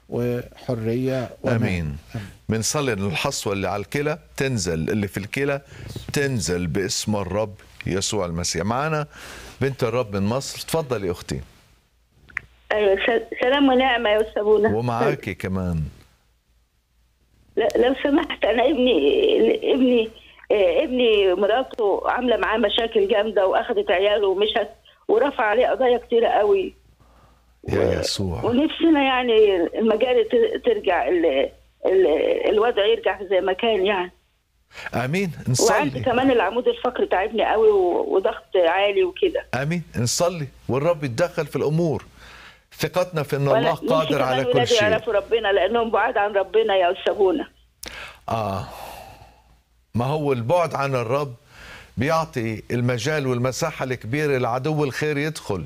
وحريه ونعمة. امين بنصلي ان الحصوه اللي على الكلى تنزل اللي في الكلى تنزل باسم الرب يسوع المسيح معنا بنت الرب من مصر تفضلي اختي ايوه س- سلام ونعمه يا استاذ ابونا ومعاكي كمان لا- لو سمحت انا ابني ابني آه، ابني مراته عامله معاه مشاكل جامده واخدت عياله ومشت ورفع عليه قضايا كتيره قوي يا يسوع ونفسنا يعني المجال ت- ترجع ال ال الوضع يرجع زي ما كان يعني امين وعندي نصلي كمان العمود الفقري تعبني قوي و- وضغط عالي وكده امين نصلي والرب يتدخل في الامور ثقتنا في ان وأنا الله نفسي قادر كمان على كل ولادي شيء يعرفوا ربنا لانهم بعاد عن ربنا يا استاذ ابونا اه ما هو البعد عن الرب بيعطي المجال والمساحة الكبيرة لعدو الخير يدخل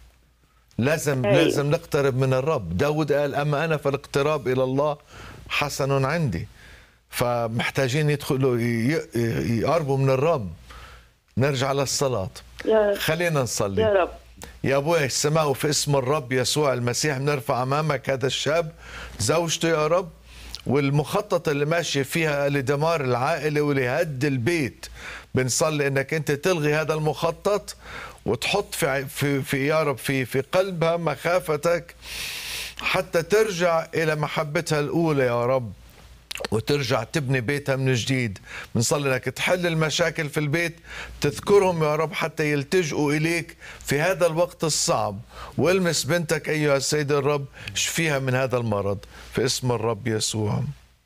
لازم أيوة. لازم نقترب من الرب داود قال أما أنا فالاقتراب إلى الله حسن عندي فمحتاجين يدخلوا ي- ي- يقربوا من الرب نرجع للصلاة يا خلينا نصلي يا رب يا ابويا السماء في اسم الرب يسوع المسيح بنرفع امامك هذا الشاب زوجته يا رب والمخطط اللي ماشي فيها لدمار العائله ولهد البيت بنصلي انك انت تلغي هذا المخطط وتحط في في, في يا رب في في قلبها مخافتك حتى ترجع الى محبتها الاولى يا رب وترجع تبني بيتها من جديد بنصلي انك تحل المشاكل في البيت تذكرهم يا رب حتى يلتجئوا اليك في هذا الوقت الصعب والمس بنتك ايها السيد الرب شفيها من هذا المرض في اسم الرب يسوع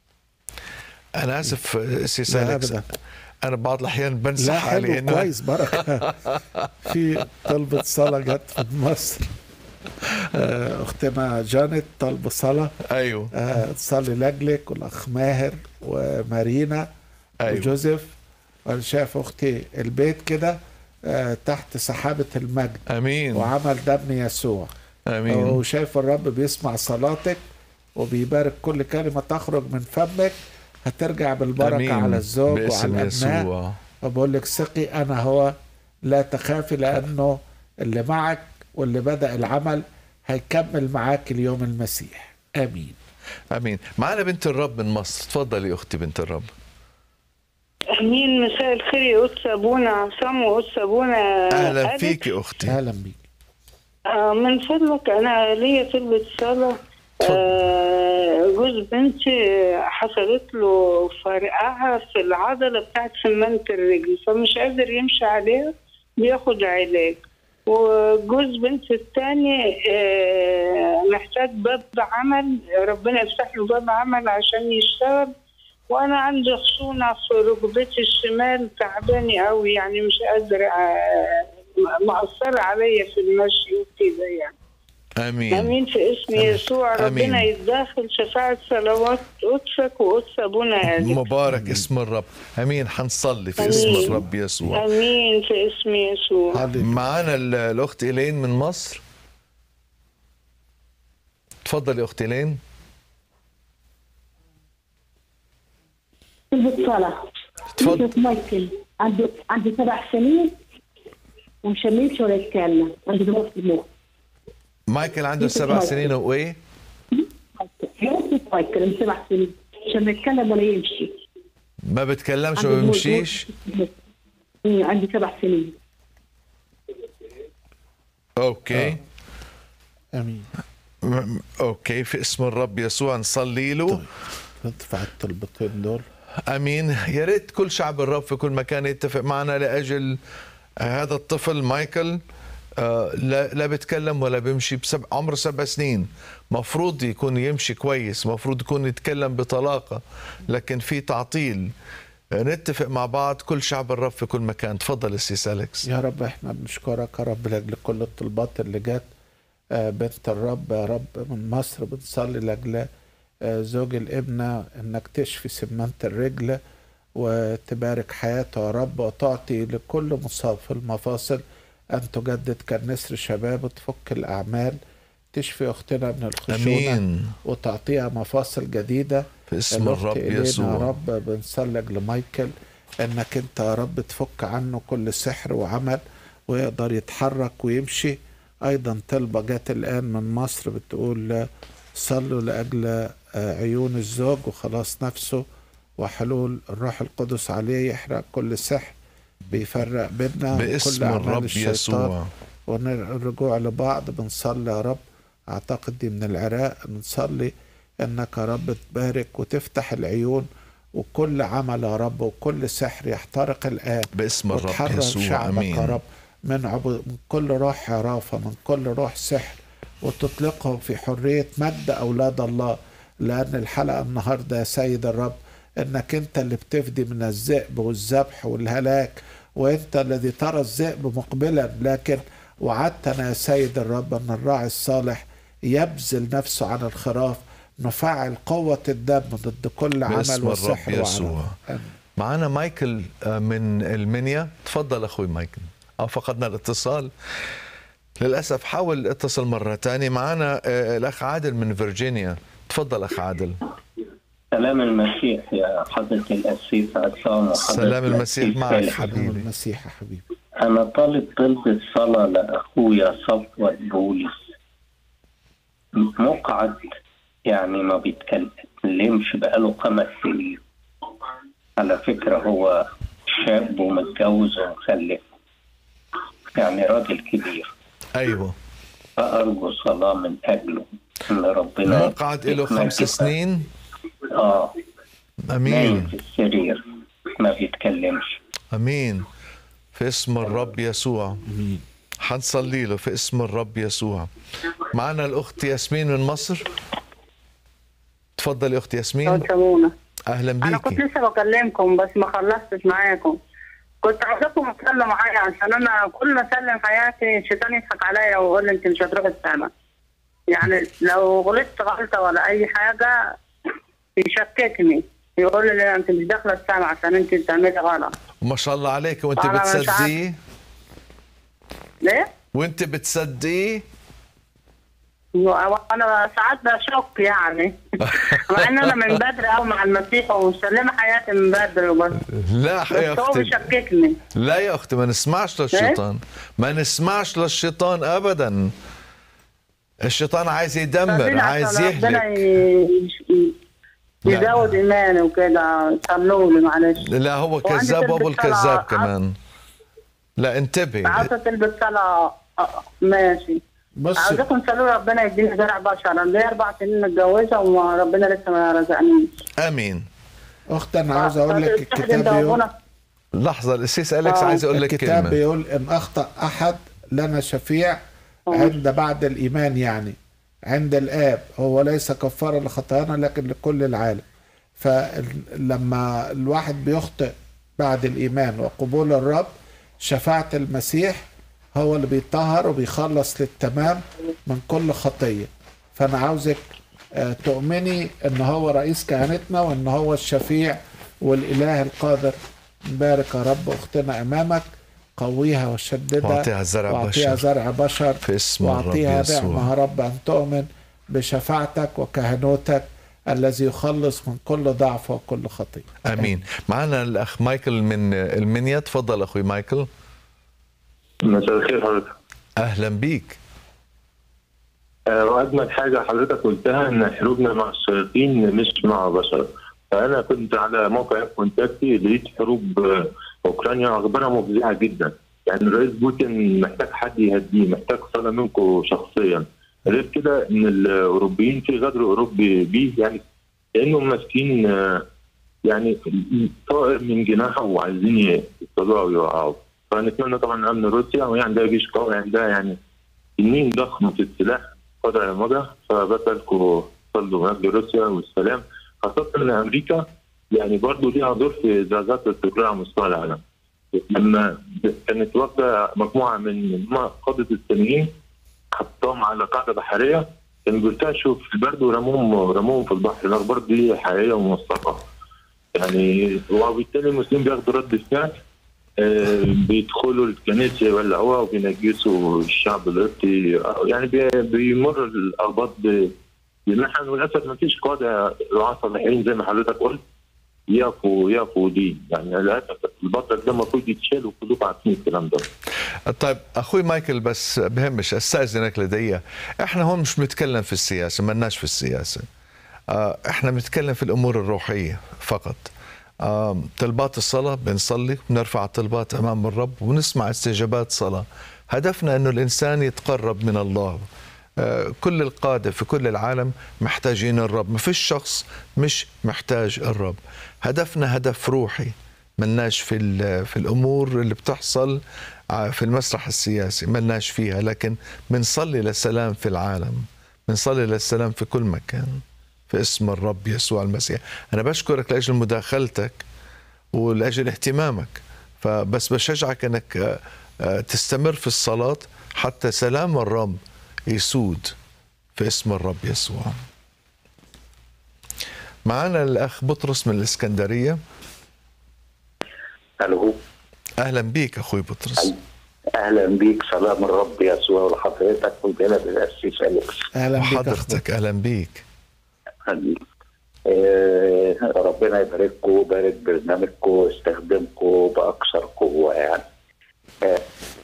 انا اسف سي لا سالكس أبداً. انا بعض الاحيان لا بنسح علي حلو انه كويس بركه في طلبة صلاة جت من مصر آه، اختنا جانت طلب صلاة ايوه آه، تصلي لاجلك والاخ ماهر ومارينا أيوة. وجوزيف وانا شايف اختي البيت كده آه، تحت سحابة المجد امين وعمل دم يسوع امين وشايف الرب بيسمع صلاتك وبيبارك كل كلمة تخرج من فمك هترجع بالبركة امين على الزوج وعلى باسم الأبناء يسوع وبقول لك ثقي أنا هو لا تخافي لأنه اللي معك واللي بدأ العمل هيكمل معاك اليوم المسيح آمين امين معنا بنت الرب من مصر تفضلي اختي بنت الرب امين مساء الخير يا قدس ابونا عصام وقدس ابونا اهلا ألف. فيكي اختي أهلا بيك آه، من فضلك انا ليا طلبة صلاة آه، جوز بنتي حصلت له فرقعة في العضلة بتاعت سمنة الرجل فمش قادر يمشي عليها بياخد علاج وجوز بنتي التاني آه، محتاج باب عمل ربنا يفتح له باب عمل عشان يشتغل وانا عندي خشونه في ركبتي الشمال تعباني قوي يعني مش قادره آه، مأثرة عليا في المشي وكده يعني امين امين في اسم يسوع ربنا آمين. يتدخل شفاعة صلوات قدسك وقدس ابونا آدم مبارك اسم الرب امين حنصلي في اسم آمين. الرب يسوع امين في اسم يسوع هللويا. معانا ال- الاخت الين من مصر تفضلي اخت الين طلبة صلاة اتفضل. اسمه مايكل عنده عنده سبع سنين ومش يمشي ولا يتكلم عنده ضغط في المخ مايكل عنده سبع سنين وايه اسمه مايكل من سبع سنين مش ما يتكلم ولا يمشي ما بتكلمش عنده وما ضغط- بيمشيش مم، عنده سبع سنين اوكي امين م- اوكي في اسم الرب يسوع نصلي له ندفع الطلبتين دول امين يا ريت كل شعب الرب في كل مكان يتفق معنا لاجل هذا الطفل مايكل آه، لا لا بيتكلم ولا بيمشي بسبع عمره سبع سنين مفروض يكون يمشي كويس مفروض يكون يتكلم بطلاقة لكن في تعطيل آه، نتفق مع بعض كل شعب الرب في كل مكان تفضل السيس أليكس يا رب احنا بنشكرك يا رب لاجل كل الطلبات اللي جت آه، بنت الرب يا رب من مصر بنصلي لاجل آه، زوج الابنة انك تشفي سمنة الرجل وتبارك حياته يا رب وتعطي لكل مصاب في المفاصل ان تجدد كالنسر شباب وتفك الاعمال تشفي اختنا من الخشونه امين وتعطيها مفاصل جديده في اسم الأخت الرب إلينا يا يسوع رب بنصلج لمايكل انك انت يا رب تفك عنه كل سحر وعمل ويقدر يتحرك ويمشي ايضا طلبه جت الان من مصر بتقول صلوا لاجل آه، عيون الزوج وخلاص نفسه وحلول الروح القدس عليه يحرق كل سحر بيفرق بيننا باسم وكل أعمال الرب الشيطان. يسوع والرجوع لبعض بنصلي يا رب اعتقد دي من العراق بنصلي انك يا رب تبارك وتفتح العيون وكل عمل يا رب وكل سحر يحترق الان باسم الرب وتحرر يسوع شعبك يا امين رب من, عبو من كل روح حرافة من كل روح سحر وتطلقهم في حرية مجد أولاد الله لأن الحلقة النهاردة يا سيد الرب إنك أنت اللي بتفدي من الذئب والذبح والهلاك وأنت الذي ترى الذئب مقبلا لكن وعدتنا يا سيد الرب أن الراعي الصالح يبذل نفسه عن الخراف نفعل قوة الدم ضد كل عمل باسم الرب وسحر يسوع وعمل آمين. معنا مايكل آه، من المنيا تفضل اخوي مايكل اه فقدنا الاتصال للاسف حاول اتصل مره ثانيه معنا آه، الاخ عادل من فيرجينيا تفضل اخ عادل سلام المسيح يا حضرة الأسيس عصام وحضرة سلام المسيح الأسيس معك فالح. حبيبي المسيح يا حبيبي أنا طالب طلب الصلاة لأخويا صفوة بولس مقعد يعني ما بيتكلمش بقاله خمس سنين على فكرة هو شاب ومتجوز ومخلف يعني راجل كبير ايوه فأرجو صلاة من أجله إن ربنا مقعد له يكمل خمس كده. سنين آه نايم امين في السرير ما بيتكلمش امين في اسم الرب يسوع امين حنصلي له في اسم الرب يسوع معنا الاخت ياسمين من مصر تفضلي اخت ياسمين سمونة اهلا انا كنت بيكي لسه بكلمكم بس ما خلصتش معاكم كنت عاوزاكم تصلوا معايا عشان انا كل ما اسلم حياتي الشيطان يضحك عليا ويقول لي انت مش هتروح السما يعني لو غلطت غلطه ولا اي حاجه يشككني يقول لي لا انت مش داخله السما عشان انت بتعملي غلط ما شاء الله عليك وانت أنا مش عارف. بتصدقيه ليه؟ وانت بتصدقيه وانا ساعات بشك يعني مع ان انا من بدري قوي مع المسيح ومسلمه حياتي من بدري وبس لا يا بس هو اختي بيشككني لا يا اختي ما نسمعش للشيطان ما نسمعش للشيطان ابدا الشيطان عايز يدمر صلينا عايز عشان ربنا يهلك ي- ي- لا. يزود ايماني وكده صلوا لي معلش لا هو وعندي كذاب تلبس وابو الكذاب صلاة. كمان لا انتبه عاوزه تلبس صلاه آه، ماشي بص عاوزاكم تصلوا ربنا يديني زرع بشر انا ليا اربع سنين متجوزه وربنا لسه ما رزقنيش امين اخت انا عاوز اقول لك الكتاب بيقول لحظه السيس اليكس آه. عايز اقول لك الكتاب كلمه بيقول ان اخطا احد لنا شفيع عند بعد الايمان يعني عند الاب هو ليس كفاره لخطايانا لكن لكل العالم فلما الواحد بيخطئ بعد الايمان وقبول الرب شفاعه المسيح هو اللي بيطهر وبيخلص للتمام من كل خطيه فانا عاوزك آه، تؤمني ان هو رئيس كهنتنا وان هو الشفيع والاله القادر نبارك يا رب اختنا امامك قويها وشددها واعطيها زرع واعطيها بشر. زرع بشر في اسم الرب واعطيها يسوع. نعمه يا رب ان تؤمن بشفاعتك وكهنوتك الذي يخلص من كل ضعف وكل خطيئة امين معنا الاخ مايكل من المنيا تفضل اخوي مايكل مساء الخير حضرتك اهلا بيك آه، واجمل حاجه حضرتك قلتها ان حروبنا مع الشياطين مش مع بشر فانا كنت على موقع كونتاكتي لقيت حروب آه، اوكرانيا اخبارها مفزعه جدا يعني الرئيس بوتين محتاج حد يهديه محتاج صلاه منكم شخصيا غير كده ان الاوروبيين في غدر اوروبي بيه يعني كانهم ماسكين آه، يعني طائر من جناحه وعايزين يطلعوا ويوقعوا فنتمنى طبعا امن روسيا وهي عندها جيش قوي عندها يعني تنين ضخم في السلاح قدر على المواجهه فبسالكم صلوا من اجل روسيا والسلام خاصه ان امريكا يعني برضه ليها دور في زعزعه الاستقرار على مستوى العالم لما كانت واخده مجموعه من قاده التنين حطاهم على قاعده بحريه كانوا بيرتعشوا في البرد ورموهم رموهم في البحر الاخبار دي حقيقيه وموثقه يعني وبالتالي المسلمين بياخدوا رد فعل آه، بيدخلوا الكنيسة يولعوها وبينجسوا الشعب القبطي آه، يعني بي- بيمر الأرباط ب- بمحن وللأسف ما فيش قادة رعاة صالحين زي ما حضرتك قلت يقفوا يقفوا دي يعني للأسف البطل ده المفروض يتشال وكلكم عارفين الكلام ده طيب اخوي مايكل بس بهمش استاذنك لدي احنا هون مش بنتكلم في السياسه ملناش في السياسه آه، احنا بنتكلم في الامور الروحيه فقط آه، طلبات الصلاه بنصلي بنرفع الطلبات امام الرب ونسمع استجابات صلاه هدفنا انه الانسان يتقرب من الله آه، كل القادة في كل العالم محتاجين الرب ما فيش شخص مش محتاج الرب هدفنا هدف روحي ملناش في ال- في الامور اللي بتحصل ع- في المسرح السياسي ملناش فيها لكن بنصلي للسلام في العالم بنصلي للسلام في كل مكان في اسم الرب يسوع المسيح انا بشكرك لاجل مداخلتك ولاجل اهتمامك فبس بشجعك انك آه، آه، تستمر في الصلاه حتى سلام الرب يسود في اسم الرب يسوع معنا الاخ بطرس من الاسكندريه الو اهلا بيك اخوي بطرس اهلا بيك سلام الرب يسوع ولحضرتك والجناب الاسيس اليكس اهلا وحضرتك اهلا بيك آه، ربنا يبارككم ويبارك برنامجكم ويستخدمكم باكثر قوه يعني آه،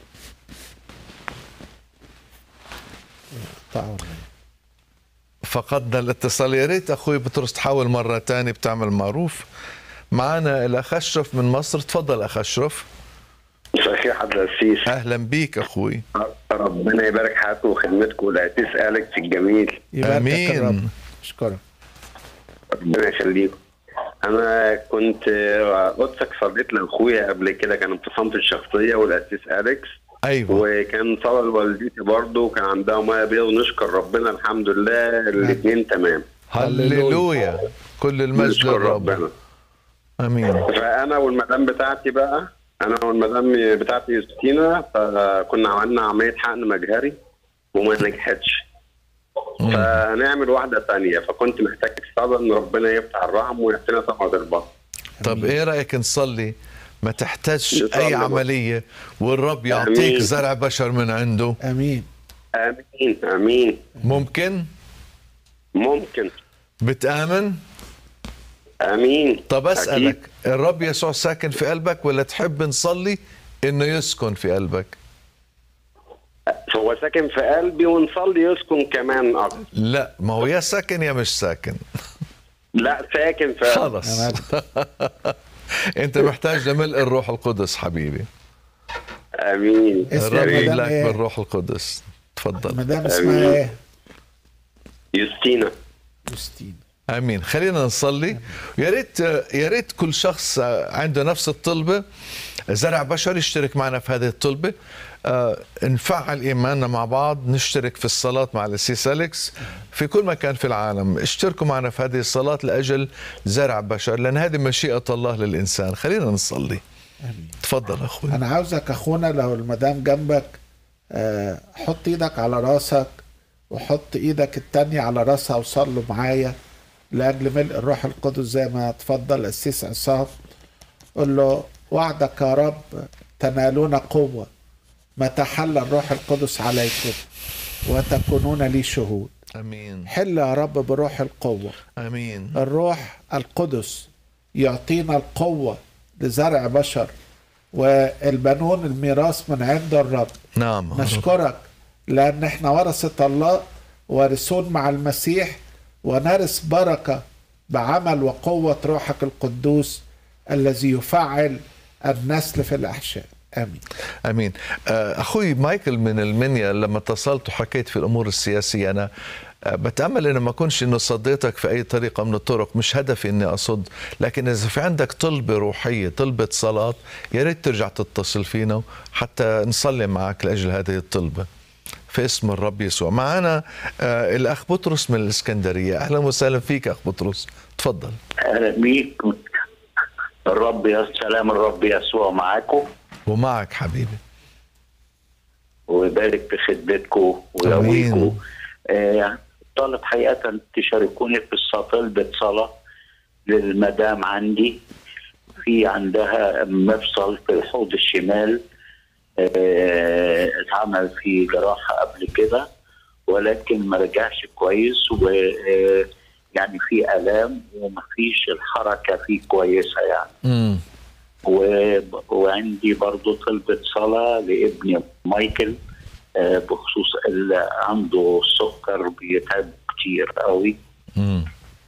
فقدنا الاتصال يا ريت اخوي بطرس تحاول مره تانية بتعمل معروف معنا الاخ اشرف من مصر تفضل اخ اشرف صحيح حضرتك السيس اهلا بيك اخوي ربنا يبارك حياتكم وخدمتكم والاسيس اليكس الجميل امين اشكرك ربنا يخليكم انا كنت آه، قدسك صليت لاخويا قبل كده كان انفصامتي الشخصيه والاسيس اليكس ايوه وكان صلاه لوالدتي برضه كان عندها ميه بيضاء ونشكر ربنا الحمد لله الاثنين تمام هللويا كل المجد نشكر للرب ربنا امين فانا والمدام بتاعتي بقى انا والمدام بتاعتي يوستينا فكنا عملنا عمليه حقن مجهري وما نجحتش فنعمل واحده ثانيه فكنت محتاج الصلاه ان ربنا يفتح الرحم ويعطينا ثمره البطن طب ايه رايك نصلي ما تحتاجش نصلي اي بقى. عمليه والرب يعطيك آمين. زرع بشر من عنده امين امين امين ممكن ممكن بتامن امين طب اسالك الرب يسوع ساكن في قلبك ولا تحب نصلي انه يسكن في قلبك هو ساكن في قلبي ونصلي يسكن كمان اكتر لا ما هو يا ساكن يا مش ساكن لا ساكن في قلبي خلص انت محتاج لملء الروح القدس حبيبي امين اسم الرب المدام يملأك إيه؟ بالروح القدس تفضل مدام اسمها ايه؟ يوستينا يوستين امين خلينا نصلي يا ريت يا ريت كل شخص عنده نفس الطلبه زرع بشر يشترك معنا في هذه الطلبه آه، نفعل ايماننا مع بعض نشترك في الصلاه مع السيس اليكس في كل مكان في العالم اشتركوا معنا في هذه الصلاه لاجل زرع بشر لان هذه مشيئه الله للانسان خلينا نصلي تفضل اخوي انا عاوزك اخونا لو المدام جنبك آه، حط ايدك على راسك وحط ايدك التانية على راسها وصلوا معايا لاجل ملء الروح القدس زي ما تفضل السيس عصام قول له وعدك يا رب تنالون قوة متى حل الروح القدس عليكم وتكونون لي شهود امين حل يا رب بروح القوة امين الروح القدس يعطينا القوة لزرع بشر والبنون الميراث من عند الرب نعم يا رب. نشكرك لأن احنا ورثة الله وارثون مع المسيح ونرث بركة بعمل وقوة روحك القدوس الذي يفعل النسل في الأحشاء آمين امين آه، اخوي مايكل من المنيا لما اتصلت وحكيت في الامور السياسيه انا آه، بتامل انه ما اكونش انه صديتك في اي طريقه من الطرق مش هدفي اني اصد لكن اذا في عندك طلبه روحيه طلبه صلاه يا ريت ترجع تتصل فينا حتى نصلي معك لاجل هذه الطلبه في اسم الرب يسوع معنا آه الاخ بطرس من الاسكندريه اهلا وسهلا فيك اخ بطرس تفضل اهلا بيك الرب يا سلام الرب يسوع معاكم ومعك حبيبي ويبارك في خدمتكم ويقويكم آه طالب حقيقة تشاركوني في الصلاة طلبة صلاة للمدام عندي في عندها مفصل في الحوض الشمال آه، اتعمل فيه جراحة قبل كده ولكن ما رجعش كويس و آه، يعني في آلام ومفيش الحركة فيه كويسة يعني امم و... وعندي برضو طلبة صلاة لابني مايكل آه، بخصوص اللي عنده السكر بيتعب كتير قوي امم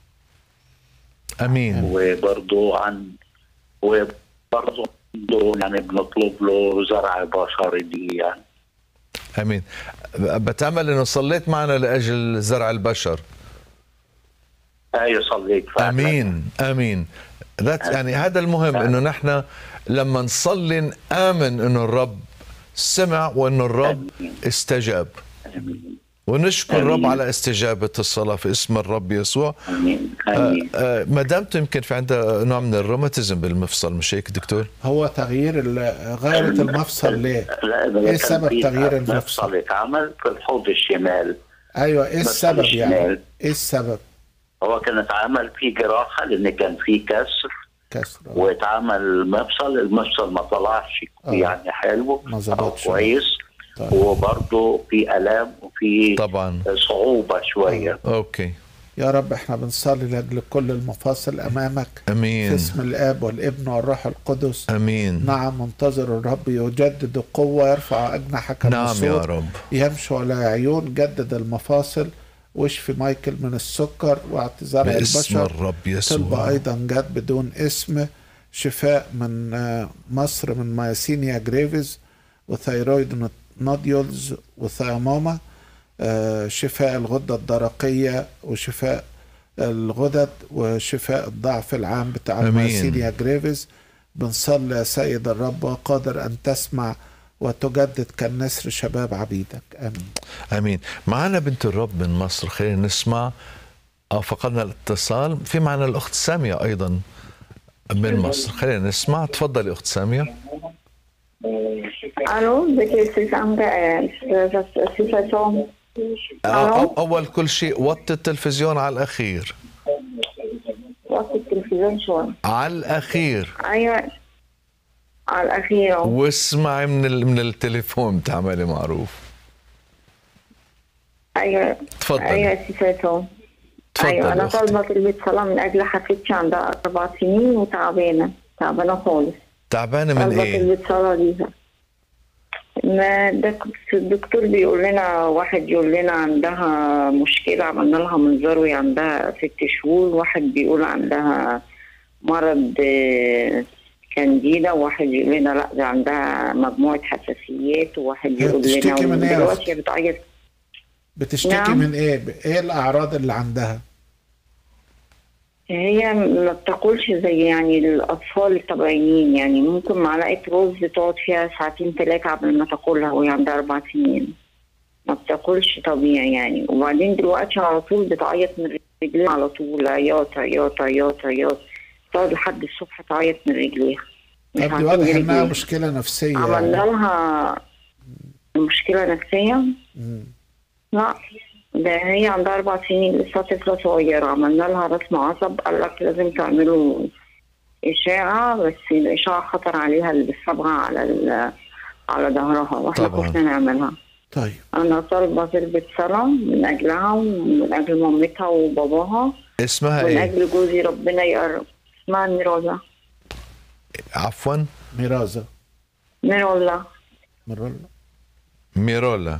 امين وبرضو عن وبرضو عنده يعني بنطلب له زرع بشري دي يعني امين بتامل انه صليت معنا لاجل زرع البشر ايوه صليت فعلا امين امين ذات يعني هذا المهم انه نحن لما نصلي نامن انه الرب سمع وانه الرب استجاب ونشكر الرب آمين. على استجابة الصلاة في اسم الرب يسوع امين آه، امين آه، مدامته يمكن في عندها نوع من الروماتيزم بالمفصل مش هيك دكتور؟ هو تغيير ال- غيرت المفصل ليه؟ لا ده ايه كان سبب في تغيير المفصل؟ مفصل اتعمل في الحوض الشمال ايوه ايه مفصل السبب يعني؟ الشمال. ايه السبب؟ هو كان اتعمل فيه جراحة لأن كان فيه كسر كسر واتعمل مفصل المفصل ما طلعش آه. يعني حلو ما أو ظبطش. كويس طيب. وبرضه في آلام وفي طبعا صعوبة شوية اوكي يا رب احنا بنصلي لاجل كل المفاصل امامك في امين اسم الاب والابن والروح القدس امين نعم منتظر الرب يجدد قوة يرفع أجنحة نعم كالنسور يا رب يمشي على عيون جدد المفاصل واشفي مايكل من السكر واعتذار باسم البشر الرب طلبة يسوع أيضا جت بدون اسم شفاء من آه، مصر من مايسينيا جريفز وثيرويد نوديولز وثياموما آه، شفاء الغدة الدرقية وشفاء الغدد وشفاء الضعف العام بتاع أمين. مايسينيا جريفز بنصلي يا سيد الرب وقادر أن تسمع وتجدد كالنسر شباب عبيدك آمين امين معنا بنت الرب من مصر خلينا نسمع او فقدنا الاتصال في معنا الاخت ساميه ايضا من مصر خلينا نسمع تفضلي اخت ساميه الو ازيك يا استاذ عمرو آه، استاذ استاذ عصام أو اول كل شيء وطي التلفزيون على الاخير وقت التلفزيون شوي على الاخير ايوه على الاخير أهو. واسمعي من ال... من التليفون تعملي معروف ايوه تفضلي. ايوه يا استاذ عصام تفضلي ايوه انا أختي. طالبه طلبة صلاة من اجل حفيدتي عندها اربع سنين وتعبانه تعبانه خالص تعبانه من طالبه ايه طلبة صلاة ليها ما ده الدكتور بيقول لنا واحد يقول لنا عندها مشكلة عملنا لها منظار عندها ست شهور واحد بيقول عندها مرض آه، كانديدا وواحد يقول لنا لا ده عندها مجموعة حساسيات وواحد هي يقول لنا بتشتكي من إيه يا دلوقتي أختي؟ هي بتعيط بتشتكي نعم. من ايه ايه الاعراض اللي عندها هي ما بتاكلش زي يعني الاطفال الطبيعيين يعني ممكن معلقه رز تقعد فيها ساعتين ثلاثه قبل ما تاكلها وهي عندها اربع سنين ما بتاكلش طبيعي يعني وبعدين دلوقتي على طول بتعيط من رجليها على طول عياط عياط عياط عياط تقعد لحد الصبح تعيط من رجليها مش طب دي عارفين واضح انها رجليها. مشكله نفسيه عملنا يعني. لها مشكله نفسيه مم. لا ده هي عندها أربع سنين لسه طفلة صغيرة عملنا لها رسم عصب قال لك لازم تعملوا إشاعة بس الإشاعة خطر عليها اللي بالصبغة على ال- على ظهرها واحنا طبعاً. كنا نعملها طيب أنا طالبة تلبس صلاة من أجلها ومن أجل مامتها وباباها اسمها ومن ايه أجل جوزي ربنا يقرب اسمها ميرولا عفوا ميرازا ميرولا ميرولا ميرولا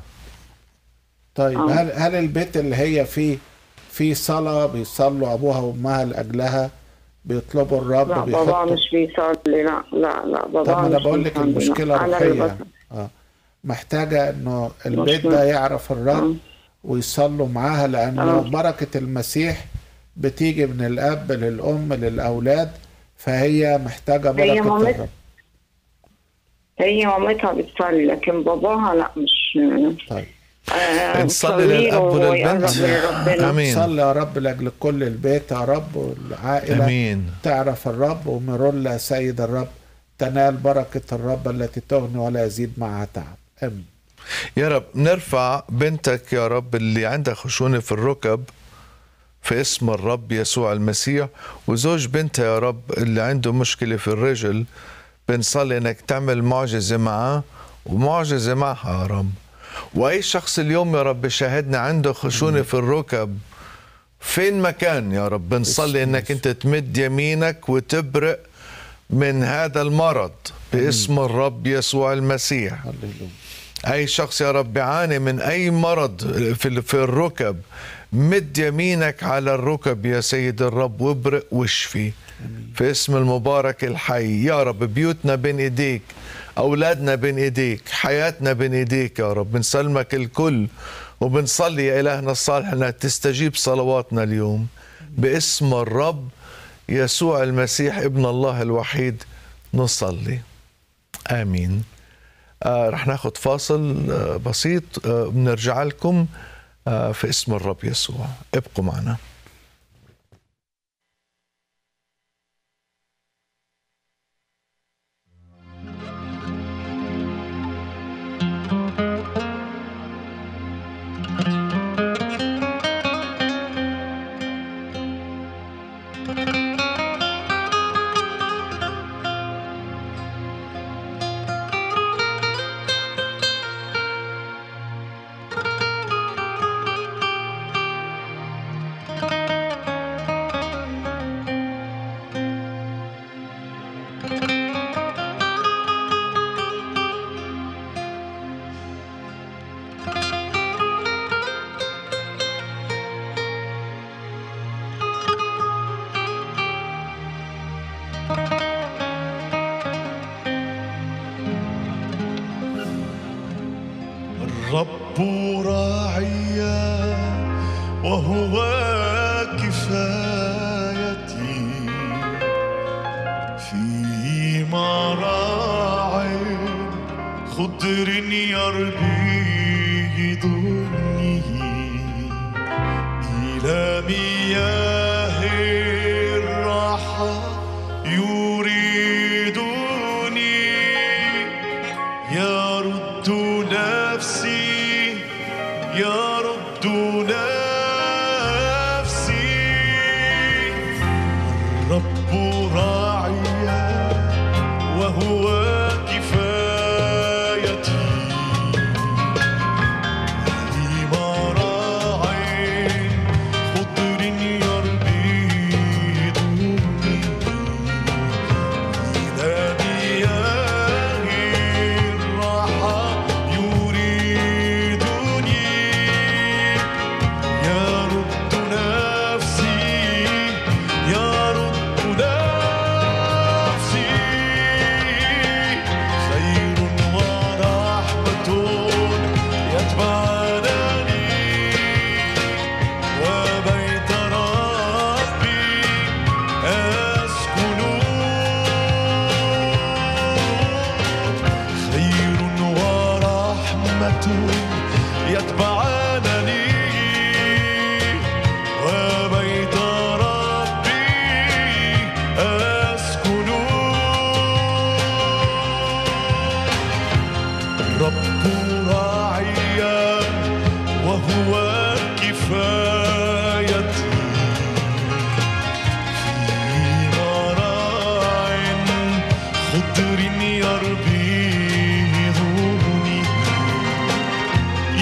طيب آه. هل هل البيت اللي هي فيه في صلاة بيصلوا أبوها وأمها لأجلها بيطلبوا الرب لا بابا بيحطوا مش بيصلي لا لا لا بابا طب ما أنا مش بقول لك بيصلي، لا. المشكلة أنا اللي روحية بصلي. اه محتاجة إنه البيت مش- ده يعرف الرب ويصلوا معاها لأنه آه. بركة المسيح بتيجي من الأب للأم للأولاد فهي محتاجة هي بركة مامت- الرب هي مامتها بتصلي لكن باباها لا مش طيب آه نصلي بتصلي للأب له ويقرب وللبنت. لربنا. آمين. صلي يا رب لاجل كل البيت يا رب والعائله امين تعرف الرب ومرولا سيد الرب تنال بركه الرب التي تغني ولا يزيد معها تعب امين يا رب نرفع بنتك يا رب اللي عندها خشونة في الركب في اسم الرب يسوع المسيح وزوج بنتها يا رب اللي عنده مشكلة في الرجل بنصلي انك تعمل معجزة معاه ومعجزة معها يا رب واي شخص اليوم يا رب شاهدنا عنده خشونة في الركب فين مكان يا رب بنصلي انك انت تمد يمينك وتبرئ من هذا المرض باسم الرب يسوع المسيح اي شخص يا رب بيعاني من اي مرض في في الركب مد يمينك على الركب يا سيد الرب وابرئ واشفي في اسم المبارك الحي يا رب بيوتنا بين ايديك اولادنا بين ايديك حياتنا بين ايديك يا رب بنسلمك الكل وبنصلي يا الهنا الصالح انك تستجيب صلواتنا اليوم باسم الرب يسوع المسيح ابن الله الوحيد نصلي امين آه رح ناخد فاصل آه بسيط آه بنرجع لكم آه في اسم الرب يسوع ابقوا معنا الرب راعيا وهو كفايتي في مراع خضر يربيدني إلى مياه الراحة يريدني يرد نفسي يرد نفسي الرب راعيا وهو كفايتي في مراع خضر يربيدني إلى مياه الراحة يريدني يرد نفسي يرد نفسي خير ورحمة يتبعنني وبيت ربي أسكن خير ورحمة يتبعنني وبيت ربي أسكن الرب راعيا وهو كفايتي في مراع خضر يربيدني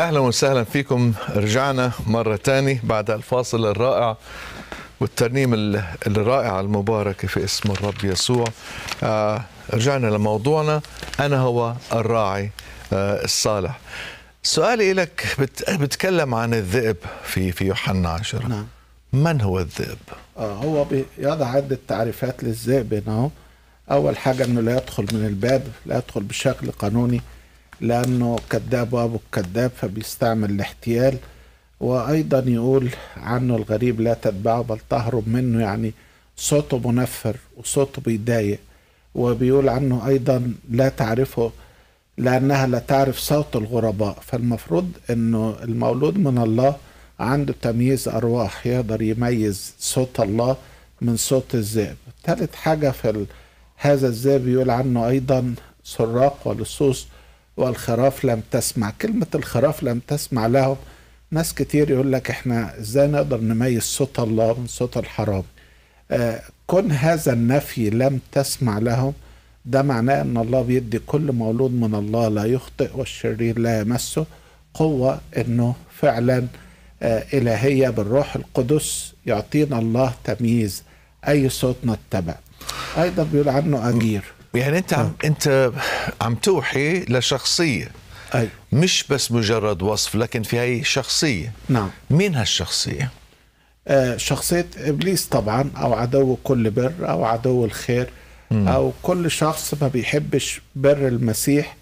اهلا وسهلا فيكم رجعنا مره تاني بعد الفاصل الرائع والترنيم ال- الرائعه المباركه في اسم الرب يسوع آه رجعنا لموضوعنا انا هو الراعي آه الصالح سؤالي لك بت بتكلم عن الذئب في في يوحنا عشرة نعم. من هو الذئب؟ آه هو بيضع عدة تعريفات للذئب هنا اهو أول حاجة إنه لا يدخل من الباب لا يدخل بشكل قانوني لأنه كذاب وأبو الكذاب فبيستعمل الاحتيال وأيضا يقول عنه الغريب لا تتبعه بل تهرب منه يعني صوته منفر وصوته بيضايق وبيقول عنه أيضا لا تعرفه لأنها لا تعرف صوت الغرباء فالمفروض أنه المولود من الله عنده تمييز أرواح يقدر يميز صوت الله من صوت الذئب ثالث حاجة في ال... هذا الذئب يقول عنه أيضا سراق ولصوص والخراف لم تسمع كلمة الخراف لم تسمع لهم ناس كتير يقول لك احنا ازاي نقدر نميز صوت الله من صوت الحرام آه كون هذا النفي لم تسمع لهم ده معناه ان الله بيدي كل مولود من الله لا يخطئ والشرير لا يمسه قوة انه فعلا آه الهية بالروح القدس يعطينا الله تمييز اي صوت نتبع ايضا بيقول عنه اجير يعني انت عم انت عم توحي لشخصيه أي. مش بس مجرد وصف لكن في هي شخصيه نعم مين هالشخصيه؟ آه شخصية إبليس طبعا أو عدو كل بر أو عدو الخير مم. أو كل شخص ما بيحبش بر المسيح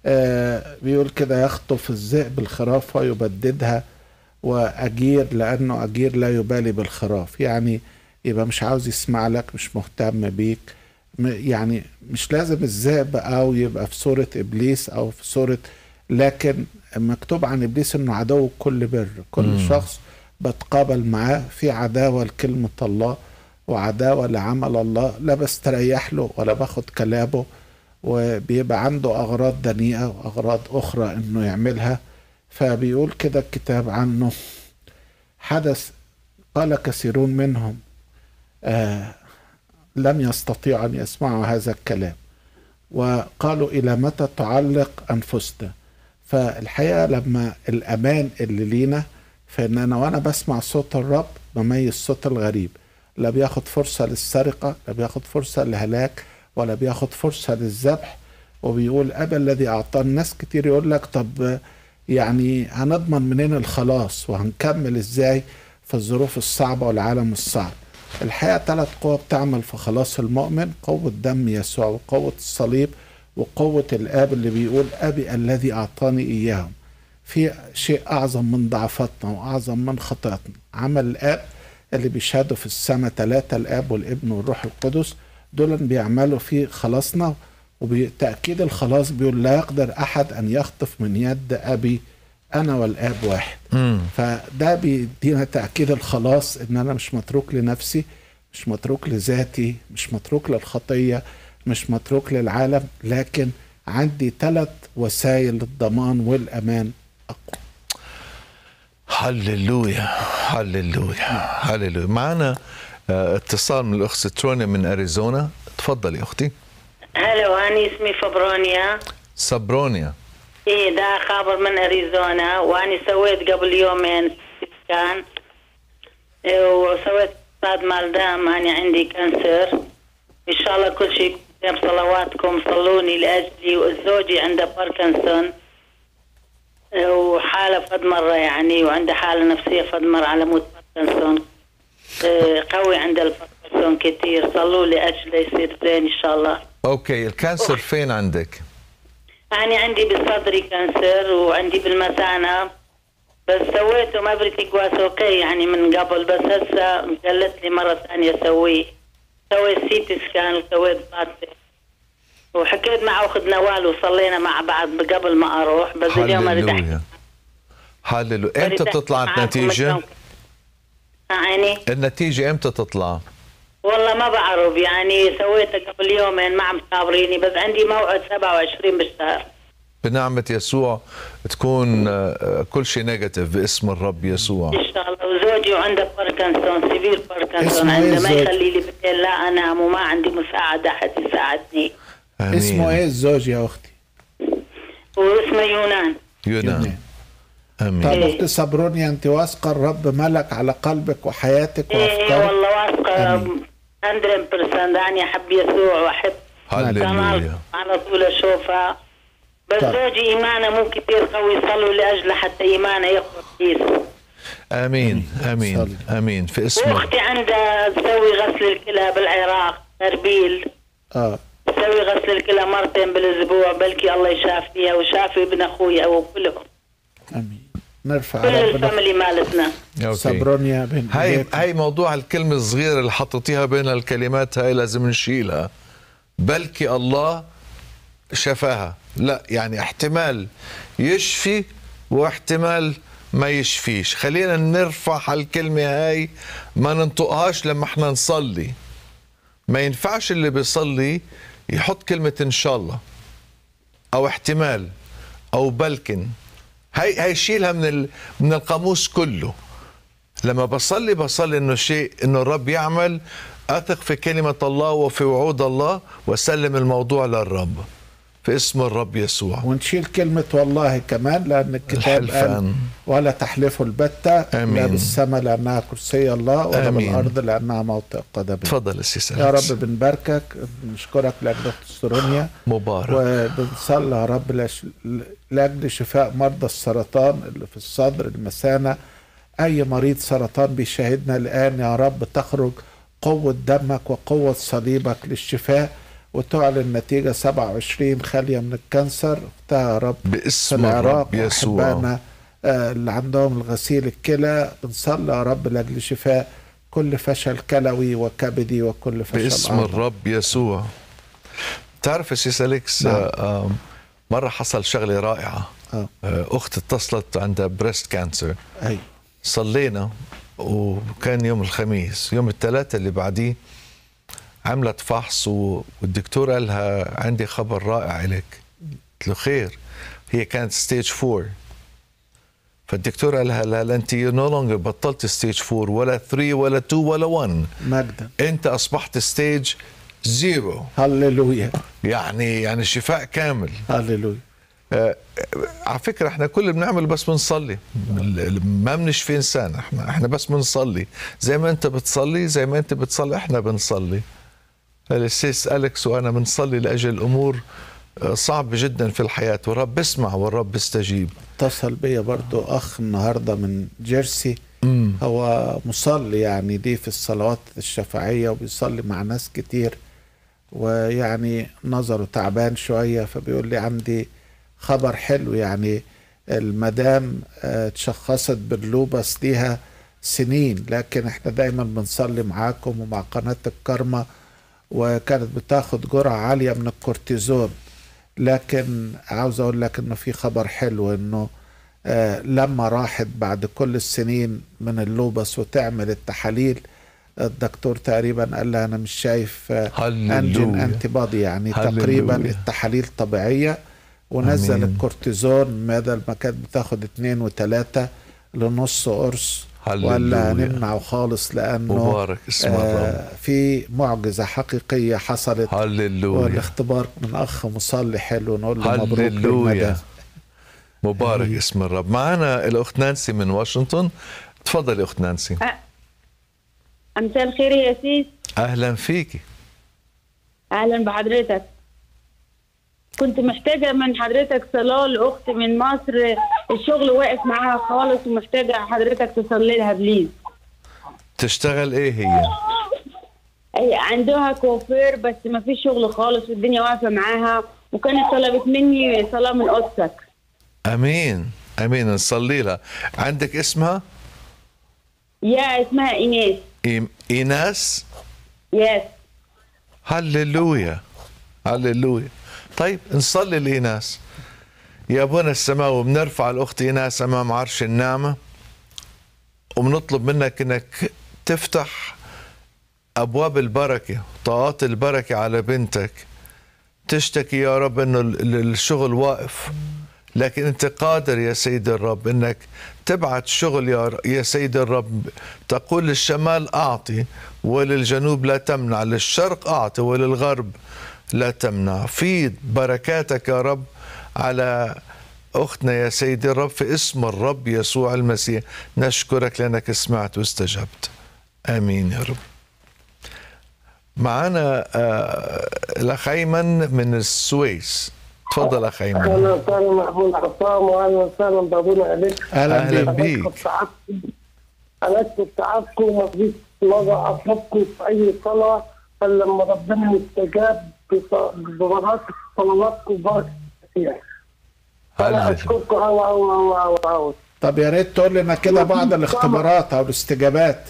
آه بيقول كده يخطف الذئب الخراف ويبددها وأجير لأنه أجير لا يبالي بالخراف يعني يبقى مش عاوز يسمع لك مش مهتم بيك م- يعني مش لازم الذئب أو يبقى في صورة إبليس أو في صورة لكن مكتوب عن إبليس إنه عدو كل بر كل مم. شخص بتقابل معاه في عداوة لكلمة الله وعداوة لعمل الله لا بستريح له ولا باخد كلامه وبيبقى عنده أغراض دنيئة وأغراض أخرى إنه يعملها فبيقول كده الكتاب عنه حدث قال كثيرون منهم آه لم يستطيعوا أن يسمعوا هذا الكلام وقالوا إلى متى تعلق أنفسنا فالحقيقة لما الأمان اللي لينا فإن أنا وأنا بسمع صوت الرب بميز صوت الغريب لا بياخد فرصة للسرقة لا بياخد فرصة للهلاك ولا بياخد فرصة للذبح وبيقول أبا الذي أعطاني ناس كتير يقول لك طب يعني هنضمن منين الخلاص وهنكمل إزاي في الظروف الصعبة والعالم الصعب الحقيقة ثلاث قوى بتعمل في خلاص المؤمن قوة دم يسوع وقوة الصليب وقوة الآب اللي بيقول أبي الذي أعطاني إياهم في شيء أعظم من ضعفاتنا وأعظم من خطأتنا عمل الآب اللي بيشهدوا في السماء ثلاثة الآب والابن والروح القدس دول بيعملوا في خلاصنا وبتأكيد الخلاص بيقول لا يقدر أحد أن يخطف من يد أبي أنا والآب واحد مم. فده بيدينا تأكيد الخلاص إن أنا مش متروك لنفسي مش متروك لذاتي مش متروك للخطية مش متروك للعالم لكن عندي ثلاث وسائل للضمان والأمان هللويا هللويا هللويا معنا آه، اتصال من الاخت سترونيا من اريزونا تفضلي اختي هلا أنا اسمي فبرونيا سبرونيا إيه ده خابر من أريزونا وأنا سويت قبل يومين كان إيه وسويت بعد مال دام أنا عندي كانسر إن شاء الله كل شيء يكون بصلواتكم صلوني لأجلي وزوجي عنده باركنسون إيه وحالة فد مرة يعني وعنده حالة نفسية فد مرة على موت باركنسون إيه قوي عنده الباركنسون كتير صلوا لي أجله يصير زين إن شاء الله اوكي الكانسر فين عندك أنا عندي بالصدري كانسر وعندي بالمثانة بس سويته ما everything was اوكي يعني من قبل بس هسه قالت لي مرة ثانية سويه سويت سيتي سكان وسويت بلاد وحكيت مع أخت نوال وصلينا مع بعض قبل ما أروح بس اليوم أريد أحكي هللويا هللويا امتى أريد أحكي تطلع معاكم النتيجه مثلاً. عيني النتيجه امتى تطلع والله ما بعرف يعني سويته قبل يومين ما عم خابريني بس عندي موعد 27 بالشهر بنعمه يسوع تكون آه، كل شيء نيجاتيف باسم الرب يسوع ان شاء الله وزوجي وعنده باركنسون سيفير باركنسون اسمه إيه عنده ما الزوج؟ يخلي لي بالليل لا انام وما عندي مساعده احد يساعدني اسمه إيه الزوج يا أختي واسمه يونان يونان امين طب اختي صبرونيا انت واثقه الرب ملك على قلبك وحياتك ايه وافكارك والله واثقة 100% أني أحب يسوع وأحب هللويا كمال على طول أشوفها بس طيب. زوجي إيمانه مو كثير قوي صلوا لأجله حتى إيمانه يقوى كثير امين امين امين في اسم واختي عندها تسوي غسل الكلى بالعراق اربيل اه تسوي غسل الكلى مرتين بالاسبوع بلكي الله يشافيها وشافي ابن اخوي او كلهم نرفع كل ربنا الفاميلي مالتنا أوكي. صبرونيا بين هاي إيديك. هاي موضوع الكلمة الصغيرة اللي حطيتيها بين الكلمات هاي لازم نشيلها بلكي الله شفاها لا يعني احتمال يشفي واحتمال ما يشفيش خلينا نرفع هالكلمة هاي ما ننطقهاش لما احنا نصلي ما ينفعش اللي بيصلي يحط كلمة إن شاء الله أو احتمال أو بلكن هاي هاي شيلها من ال... من القاموس كله لما بصلي بصلي انه شيء انه الرب يعمل اثق في كلمه الله وفي وعود الله واسلم الموضوع للرب في اسم الرب يسوع ونشيل كلمة والله كمان لأن الكتاب قال الحلفان. ولا تحلفوا البتة لا آمين. بالسماء لأنها كرسي الله ولا آمين. بالأرض لأنها موطئ قدمه تفضل يا سيسي يا رب بنباركك بنشكرك لأجل أخت سورونيا مبارك وبنصلي يا رب لش- لاجل شفاء مرضى السرطان اللي في الصدر المثانه اي مريض سرطان بيشاهدنا الان يا رب تخرج قوه دمك وقوه صليبك للشفاء وتعلن نتيجه 27 خاليه من الكانسر اختها يا رب باسم في العراق الرب يسوع. وأحبائنا، آه، اللي عندهم الغسيل الكلى بنصلي يا رب لاجل شفاء كل فشل كلوي وكبدي وكل فشل باسم أعضاء. الرب يسوع تعرف يا سيس أليكس نعم. آه، آم، مرة حصل شغلة رائعة آه. آه، أخت اتصلت عندها بريست كانسر أي صلينا وكان يوم الخميس يوم الثلاثاء اللي بعديه عملت فحص و- والدكتور قال لها عندي خبر رائع لك قلت له خير هي كانت ستيج 4 فالدكتور قال لها لا لا انت نو لونجر بطلت ستيج 4 ولا 3 ولا 2 ولا 1 مجدا انت اصبحت ستيج زيرو هللويا يعني يعني شفاء كامل هللويا آه، على فكرة احنا كل اللي بنعمل بس بنصلي ال- ما بنشفي انسان احنا احنا بس بنصلي زي ما انت بتصلي زي ما انت بتصلي احنا بنصلي السيس أليكس وانا بنصلي لاجل امور آه، صعبة جدا في الحياة والرب بيسمع والرب بيستجيب اتصل بيا برضو اخ النهارده من جيرسي مم. هو مصلي يعني دي في الصلوات الشفاعيه وبيصلي مع ناس كتير ويعني نظره تعبان شويه فبيقول لي عندي خبر حلو يعني المدام آه، اتشخصت باللوبس ليها سنين لكن احنا دايما بنصلي معاكم ومع قناه الكرمه وكانت بتاخد جرعه عاليه من الكورتيزون لكن عاوز اقول لك انه في خبر حلو انه آه لما راحت بعد كل السنين من اللوبس وتعمل التحاليل الدكتور تقريبا قال لها انا مش شايف آه هللويا. انجن انتي بادي يعني هللويا. تقريبا التحاليل طبيعيه ونزل أمين. الكورتيزون بدل ما كانت بتاخد اتنين وتلاته لنص قرص هللويا. ولا نمنعه خالص لانه مبارك اسم الرب. في معجزه حقيقيه حصلت هللويا والاختبار من اخ مصلي حلو نقول له مبروك هللويا للمدام مبارك اسم الرب معنا الاخت نانسي من واشنطن تفضلي اخت نانسي مساء الخير يا سيس اهلا فيكي اهلا بحضرتك كنت محتاجة من حضرتك صلاة لأختي من مصر الشغل واقف معاها خالص ومحتاجة حضرتك تصلي لها بليز تشتغل ايه هي هي عندها كوفير بس ما فيش شغل خالص والدنيا واقفة معاها وكانت طلبت مني صلاة من قدسك امين امين نصلي لها عندك اسمها يا اسمها إيناس إيم- ايناس يس هللويا هللويا طيب نصلي لإيناس يا ابونا السماوي بنرفع الاخت ايناس امام عرش النعمه وبنطلب منك انك تفتح ابواب البركه طاقات البركه على بنتك تشتكي يا رب انه ال- ال- الشغل واقف لكن انت قادر يا سيد الرب انك تبعت شغل يا ر- يا سيد الرب تقول للشمال اعطي وللجنوب لا تمنع للشرق اعطي وللغرب لا تمنع فيض بركاتك يا رب على أختنا يا سيدي الرب في اسم الرب يسوع المسيح نشكرك لأنك سمعت واستجبت آمين يا رب معنا آه، الأخ أيمن من السويس تفضل أخ أيمن اهلا وسهلا محمود حسام واهلا وسهلا بابونا عليك أهلا بيك. أشكر تعبكم انا اشكر تعبكم وما فيش مرة اطلبكم في اي صلاة الا لما ربنا يستجاب بص- ببركة صلواتكم وبركة المسيح انا اشكركم أوي أوي أوي أوي أوي طب يا ريت تقول لنا كده بعض الاختبارات او الاستجابات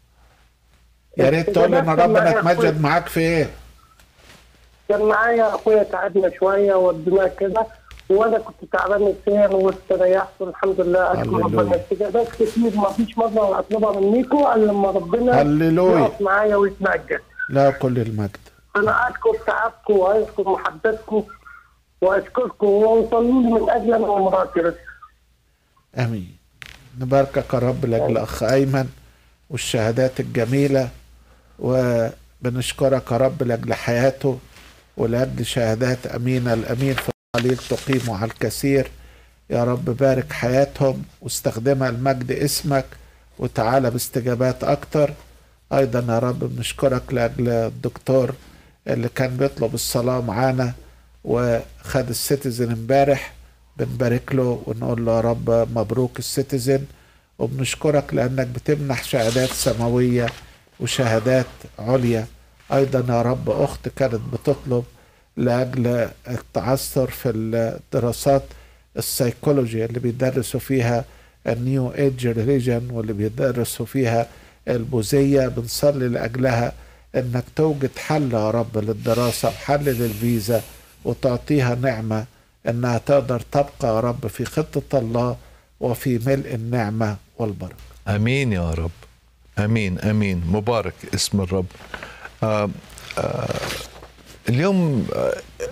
يا ريت تقول لنا الاستجابات ربنا كان معايا اتمجد معاك في ايه كان معايا اخويا تعبنا شويه وديناه كده وانا كنت تعبان نفسيا واستريحت والحمد لله اشكر هللويا. ربنا استجابات كتير ما فيش مره اطلبها منكم الا لما ربنا هللويا. يقف معايا ويتمجد لا كل المجد انا اشكر تعبكم واشكر محبتكم واشكركم وصلوا لي من اجل انا ومراتي بس امين نباركك يا رب لاجل اخ ايمن والشهادات الجميله وبنشكرك يا رب لاجل حياته ولاجل شهادات امينه الامين في القليل تقيم على الكثير يا رب بارك حياتهم واستخدمها لمجد اسمك وتعالى باستجابات اكتر ايضا يا رب بنشكرك لاجل الدكتور اللي كان بيطلب الصلاه معانا وخد السيتيزن امبارح بنبارك له ونقول له يا رب مبروك السيتيزن وبنشكرك لانك بتمنح شهادات سماويه وشهادات عليا ايضا يا رب اخت كانت بتطلب لاجل التعثر في الدراسات السيكولوجي اللي بيدرسوا فيها النيو ايدج ريليجن واللي بيدرسوا فيها البوذيه بنصلي لاجلها انك توجد حل يا رب للدراسه وحل للفيزا وتعطيها نعمه انها تقدر تبقى يا رب في خطه الله وفي ملء النعمه والبركه امين يا رب امين امين مبارك اسم الرب آه آه اليوم آه،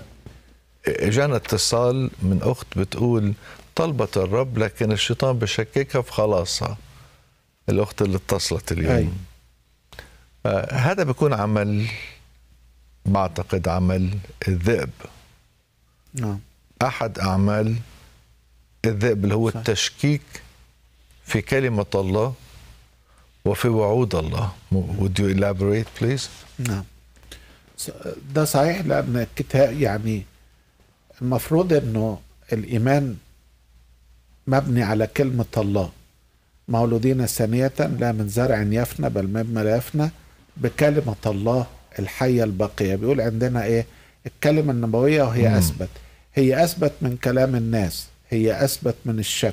اجانا اتصال من اخت بتقول طلبت الرب لكن الشيطان بشككها في خلاصها الاخت اللي اتصلت اليوم أي. آه هذا بيكون عمل بعتقد عمل الذئب نعم احد اعمال الذئب اللي هو التشكيك في كلمه الله وفي وعود الله would you elaborate please نعم س- ده صحيح لان الكتاب يعني المفروض انه الايمان مبني على كلمه الله مولودين ثانية لا من زرع يفنى بل مما لا يفنى بكلمة الله الحية الباقية بيقول عندنا ايه الكلمة النبوية وهي مم. أثبت هي أثبت من كلام الناس هي أثبت من الشك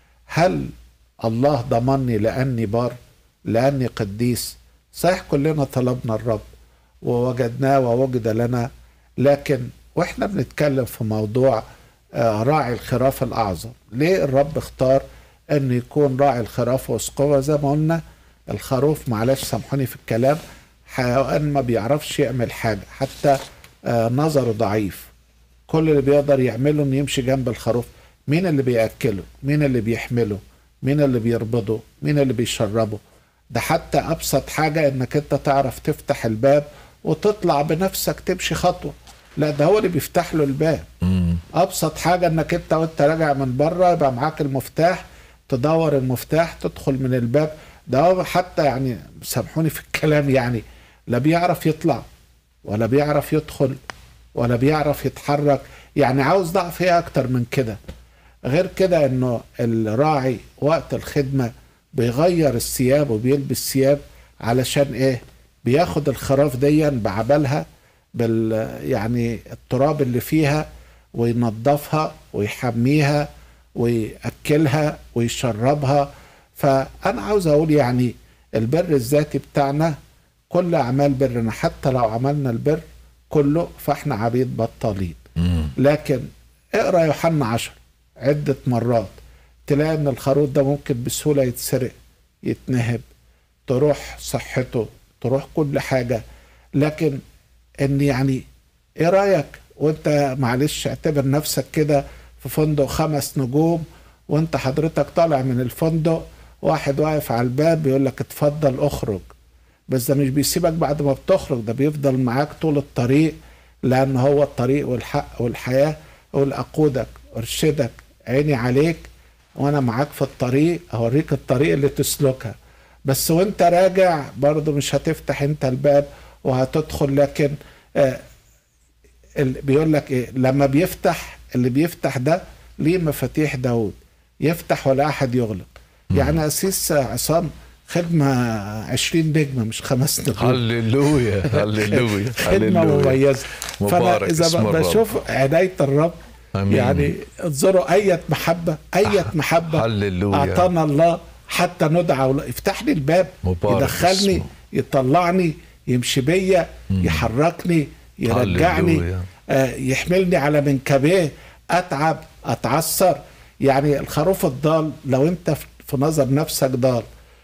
هل الله ضمني لأني بار لأني قديس صحيح كلنا طلبنا الرب ووجدناه ووجد لنا لكن واحنا بنتكلم في موضوع آه، راعي الخراف الأعظم ليه الرب اختار أن يكون راعي الخراف وسقوة زي ما قلنا الخروف معلش سامحوني في الكلام حيوان ما بيعرفش يعمل حاجة حتى آه، نظره ضعيف كل اللي بيقدر يعمله انه يمشي جنب الخروف مين اللي بياكله مين اللي بيحمله مين اللي بيربطه مين اللي بيشربه ده حتى ابسط حاجه انك انت تعرف تفتح الباب وتطلع بنفسك تمشي خطوه لا ده هو اللي بيفتح له الباب ابسط حاجه انك انت وانت راجع من بره يبقى معاك المفتاح تدور المفتاح تدخل من الباب ده هو حتى يعني سامحوني في الكلام يعني لا بيعرف يطلع ولا بيعرف يدخل ولا بيعرف يتحرك يعني عاوز ضعف ايه اكتر من كده غير كده انه الراعي وقت الخدمه بيغير الثياب وبيلبس ثياب علشان ايه بياخد الخراف ديا بعبالها بال يعني التراب اللي فيها وينظفها ويحميها ويأكلها ويشربها فأنا عاوز أقول يعني البر الذاتي بتاعنا كل أعمال برنا حتى لو عملنا البر كله فاحنا عبيد بطالين لكن اقرا يوحنا عشر عدة مرات تلاقي ان الخروف ده ممكن بسهولة يتسرق يتنهب تروح صحته تروح كل حاجة لكن ان يعني ايه رأيك وانت معلش اعتبر نفسك كده في فندق خمس نجوم وانت حضرتك طالع من الفندق واحد واقف على الباب بيقول لك اتفضل اخرج بس ده مش بيسيبك بعد ما بتخرج ده بيفضل معاك طول الطريق لان هو الطريق والحق والحياة يقول اقودك ارشدك عيني عليك وانا معاك في الطريق اوريك الطريق اللي تسلكها بس وانت راجع برضو مش هتفتح انت الباب وهتدخل لكن آه ال- بيقول لك ايه لما بيفتح اللي بيفتح ده ليه مفاتيح داود يفتح ولا احد يغلق يعني اسيس عصام خدمة 20 نجمة مش خمس نجوم هللويا هللويا خدمة هللويا. مميزة فأنا مبارك إذا اسم ب- الرب. بشوف عناية الرب آمين. يعني انظروا أية محبة أية محبة هللويا. أعطانا الله حتى ندعى ولا- يفتح لي الباب مبارك يدخلني اسمه. يطلعني يمشي بيا يحركني يرجعني هللويا. آه، يحملني على منكبيه اتعب اتعثر يعني الخروف الضال لو انت في- في نظر نفسك ضال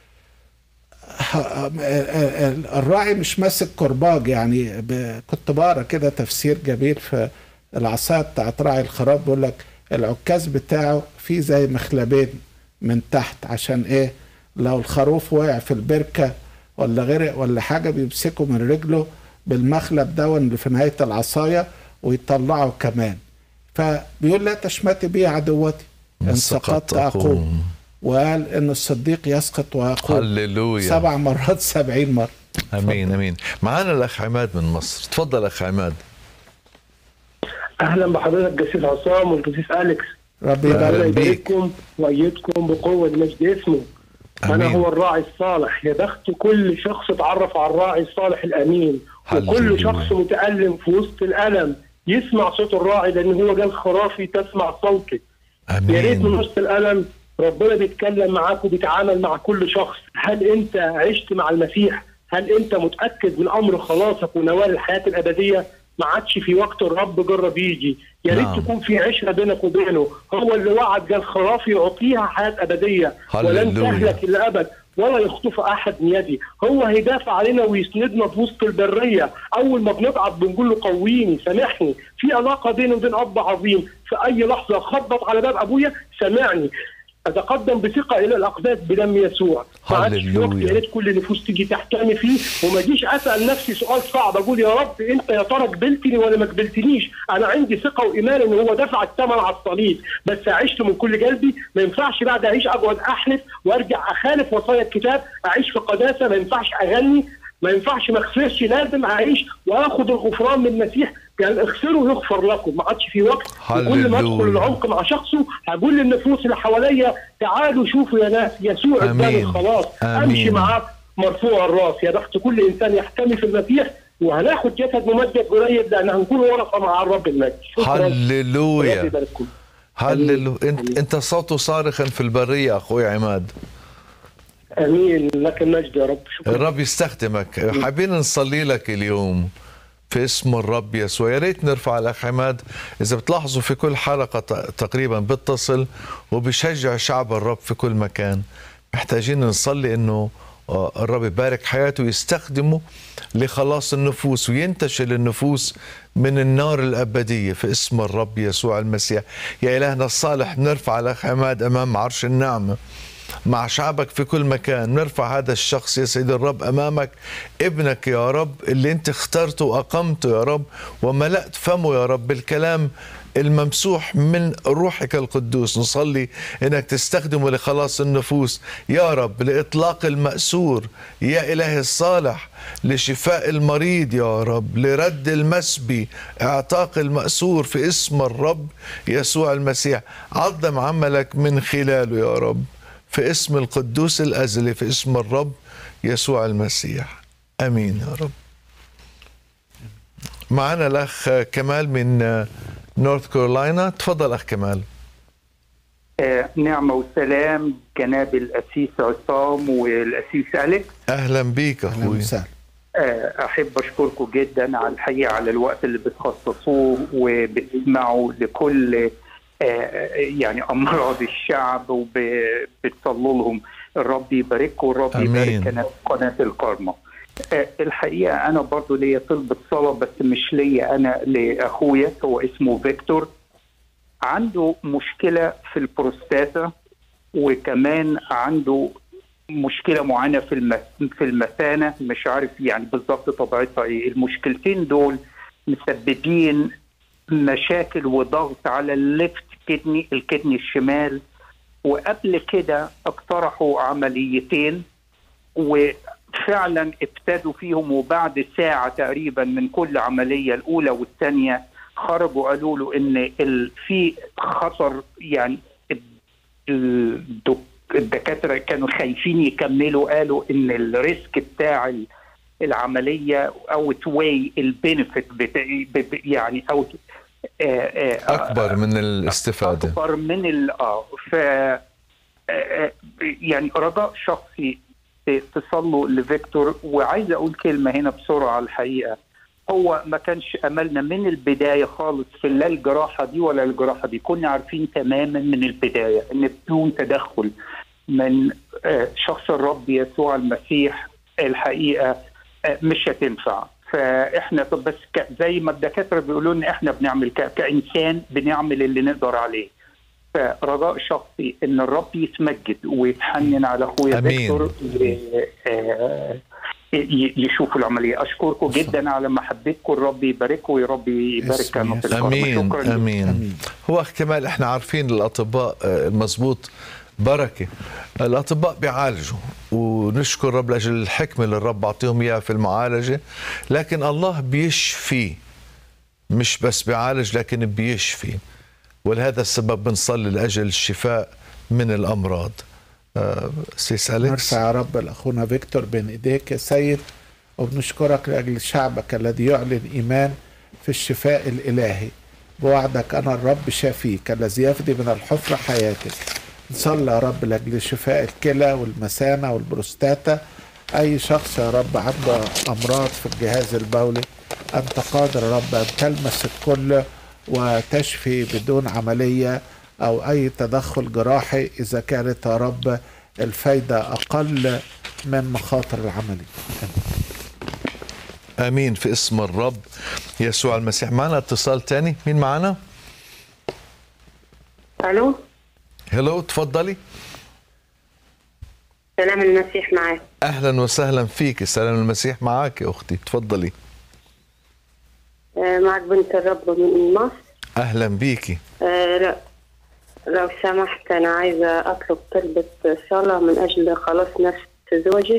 ه- الراعي مش ماسك كرباج يعني ب- كنت بقرا كده تفسير جميل في العصايه بتاعت راعي الخراب بيقول لك العكاز بتاعه فيه زي مخلبين من تحت عشان ايه لو الخروف وقع في البركه ولا غرق ولا حاجه بيمسكه من رجله بالمخلب ده اللي في نهايه العصايه ويطلعه كمان فبيقول لا تشمتي بي عدوتي ان سقطت اقوم وقال ان الصديق يسقط ويقوم هللويا. سبع مرات سبعين مرة امين امين معانا الاخ عماد من مصر تفضل اخ عماد اهلا بحضرتك جسيس عصام والجسيس اليكس ربي ربنا يبارك بيك. يبارككم وايدكم بقوه لمجد اسمه انا آمين. هو الراعي الصالح يا بخت كل شخص اتعرف على الراعي الصالح الامين وكل هللويا. شخص متالم في وسط الالم يسمع صوت الراعي لان هو قال خرافي تسمع صوتي يا ريت من امين وسط الالم ربنا بيتكلم معاك وبيتعامل مع كل شخص هل انت عشت مع المسيح هل انت متاكد من امر خلاصك ونوال الحياه الابديه ما عادش في وقت الرب جرب يجي يا ريت نعم. تكون في عشره بينك وبينه هو اللي وعد قال خرافي يعطيها حياه ابديه ولن هللويا. تهلك الا ابد ولا يخطف احد من يدي هو هيدافع علينا ويسندنا في وسط البريه اول ما بنضعف بنقول له قويني سامحني في علاقه بيني وبين اب عظيم في اي لحظه خبط على باب ابويا سامعني اتقدم بثقه الى الاقداس بدم يسوع ما عادش في وقت هللويا. يا ريت كل النفوس تيجي تحتمي فيه وما اجيش اسال نفسي سؤال صعب اقول يا رب انت يا ترى قبلتني ولا ما قبلتنيش انا عندي ثقه وايمان ان هو دفع الثمن على الصليب بس عشت من كل قلبي ما ينفعش بعد اعيش اقعد احلف وارجع اخالف وصايا الكتاب اعيش في قداسه ما ينفعش اغني ما ينفعش ما اغفرش لازم اعيش واخد الغفران من المسيح قال اغفروا يغفر لكم ما عادش في وقت وكل ما ادخل هللويا. العمق مع شخصه هقول للنفوس اللي حواليا تعالوا شوفوا يا ناس يسوع اداني آمين. الخلاص آمين. امشي معاه مرفوع الراس يا بخت كل انسان يحتمي في المسيح وهناخد جسد ممجد قريب لان هنكون ورثه مع الرب المجد شكراً. ربي هللويا يبارككم. هللويا انت انت صوته صارخا في البريه اخوي عماد امين لك المجد يا رب شكرا الرب يستخدمك حابين نصلي لك اليوم في اسم الرب يسوع يا ريت نرفع الاخ عماد اذا بتلاحظوا في كل حلقه ت- تقريبا بيتصل وبيشجع شعب الرب في كل مكان محتاجين نصلي انه آه، الرب يبارك حياته ويستخدمه لخلاص النفوس وينتشل النفوس من النار الأبدية في اسم الرب يسوع المسيح يا إلهنا الصالح نرفع الأخ عماد أمام عرش النعمة مع شعبك في كل مكان نرفع هذا الشخص يا سيد الرب أمامك ابنك يا رب اللي انت اخترته وأقمته يا رب وملأت فمه يا رب بالكلام الممسوح من روحك القدوس نصلي انك تستخدمه لخلاص النفوس يا رب لاطلاق الماسور يا الهي الصالح لشفاء المريض يا رب لرد المسبي اعتاق الماسور في اسم الرب يسوع المسيح عظم عملك من خلاله يا رب في اسم القدوس الازلي في اسم الرب يسوع المسيح امين يا رب معنا الاخ كمال من نورث كارولاينا تفضل اخ كمال آه، نعمة وسلام جناب الأسيس عصام والأسيس أليكس اهلا بيك اخوي آه، أحب أشكركم جدا على الحقيقة على الوقت اللي بتخصصوه وبتسمعوا لكل آه، يعني أمراض الشعب وبتصلوا لهم الرب يبارككم والرب آمين. يبارك قناة- قناة الكارما آه، الحقيقة أنا برضو ليا طلبة صلاة بس مش ليا أنا لأخويا هو اسمه فيكتور عنده مشكلة في البروستاتا وكمان عنده مشكلة معينة في المس... في المثانة مش عارف يعني بالظبط طبيعتها ايه المشكلتين دول مسببين مشاكل وضغط على الليفت كدني الكدني الشمال وقبل كده اقترحوا عمليتين وفعلا ابتدوا فيهم وبعد ساعة تقريبا من كل عملية الأولى والثانية خرجوا قالوا له إن ال- في خطر يعني الدك- الدكاترة كانوا خايفين يكملوا قالوا إن الريسك بتاع ال- العملية أو تواي البينفيت يعني أو آه، آه، اكبر من الاستفاده اكبر من ال اه ف آه، آه، يعني رجاء شخصي ت- تصلوا لفيكتور وعايز اقول كلمه هنا بسرعه الحقيقه هو ما كانش املنا من البدايه خالص في لا الجراحه دي ولا الجراحه دي كنا عارفين تماما من البدايه ان بدون تدخل من آه، شخص الرب يسوع المسيح الحقيقه آه، مش هتنفع فاحنا طب بس ك- زي ما الدكاتره بيقولوا لنا احنا بنعمل ك- كانسان بنعمل اللي نقدر عليه فرجاء شخصي ان الرب يتمجد ويتحنن على اخويا آمين. فيكتور ي- آه، ي- يشوفوا العمليه اشكركم جدا على محبتكم الرب يبارككم ويا رب يبارك كانوا في الكرم امين شكرا لكم. امين هو احتمال احنا عارفين الاطباء آه، المزبوط بركه الاطباء بيعالجوا ونشكر الرب لاجل الحكمه اللي الرب بعطيهم اياها في المعالجه لكن الله بيشفي مش بس بيعالج لكن بيشفي ولهذا السبب بنصلي لاجل الشفاء من الامراض آه، سيس اليكس نرفع يا رب لاخونا فيكتور بين ايديك يا سيد وبنشكرك لاجل شعبك الذي يعلن ايمان في الشفاء الالهي بوعدك انا الرب شافيك الذي يفدي من الحفره حياتك نصلي يا رب لاجل شفاء الكلى والمثانه والبروستاتا اي شخص يا رب عنده امراض في الجهاز البولي انت قادر يا رب ان تلمس الكل وتشفي بدون عمليه او اي تدخل جراحي اذا كانت يا رب الفايده اقل من مخاطر العمليه امين في اسم الرب يسوع المسيح معنا اتصال تاني مين معنا الو هلو تفضلي سلام المسيح معاك اهلا وسهلا فيك سلام المسيح معك يا اختي تفضلي آه، معك بنت الرب من مصر اهلا بيكي آه، لا لو سمحت أنا عايزة أطلب طلبة صلاة من أجل خلاص نفس زوجي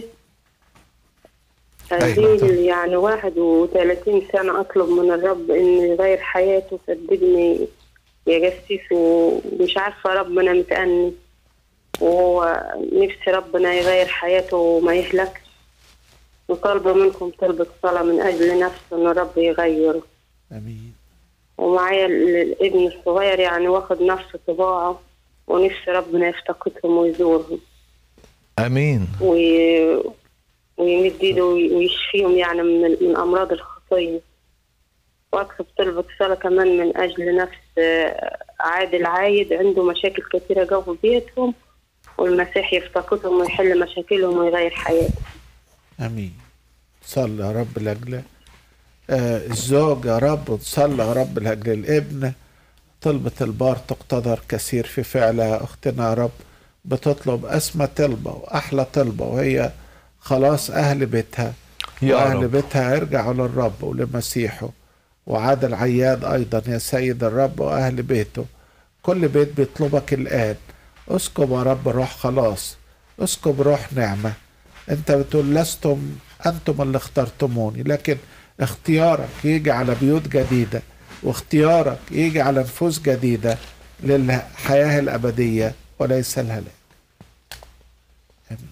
أيوة. أزيد يعني واحد وثلاثين سنة أطلب من الرب إن يغير حياته صدقني يا جسيس ومش عارفة ربنا متأني وهو نفسي ربنا يغير حياته وما يهلكش وطالبة منكم طلبة صلاة من أجل نفسه إن الرب يغيره امين ومعايا ال- الابن الصغير يعني واخد نفس طباعه ونفسي ربنا يفتقدهم ويزورهم امين وي... ويمد ايده وي- ويشفيهم يعني من, ال- من امراض الخطيه واطلب طلبة صلاة كمان من اجل نفس آه، عادل عايد عنده مشاكل كثيرة جو في بيتهم والمسيح يفتقدهم ويحل مشاكلهم ويغير حياتهم امين صلى يا رب لاجل آه الزوج يا رب وتصلى يا رب لاجل الابن طلبة البار تقتدر كثير في فعلها اختنا يا رب بتطلب اسمى طلبة واحلى طلبة وهي خلاص اهل بيتها يا واهل رب. بيتها يرجعوا للرب ولمسيحه وعادل عياد ايضا يا سيد الرب واهل بيته كل بيت بيطلبك الان اسكب يا رب روح خلاص اسكب روح نعمه انت بتقول لستم انتم اللي اخترتموني لكن اختيارك يجي على بيوت جديده واختيارك يجي على نفوس جديده للحياه الابديه وليس الهلاك آمين.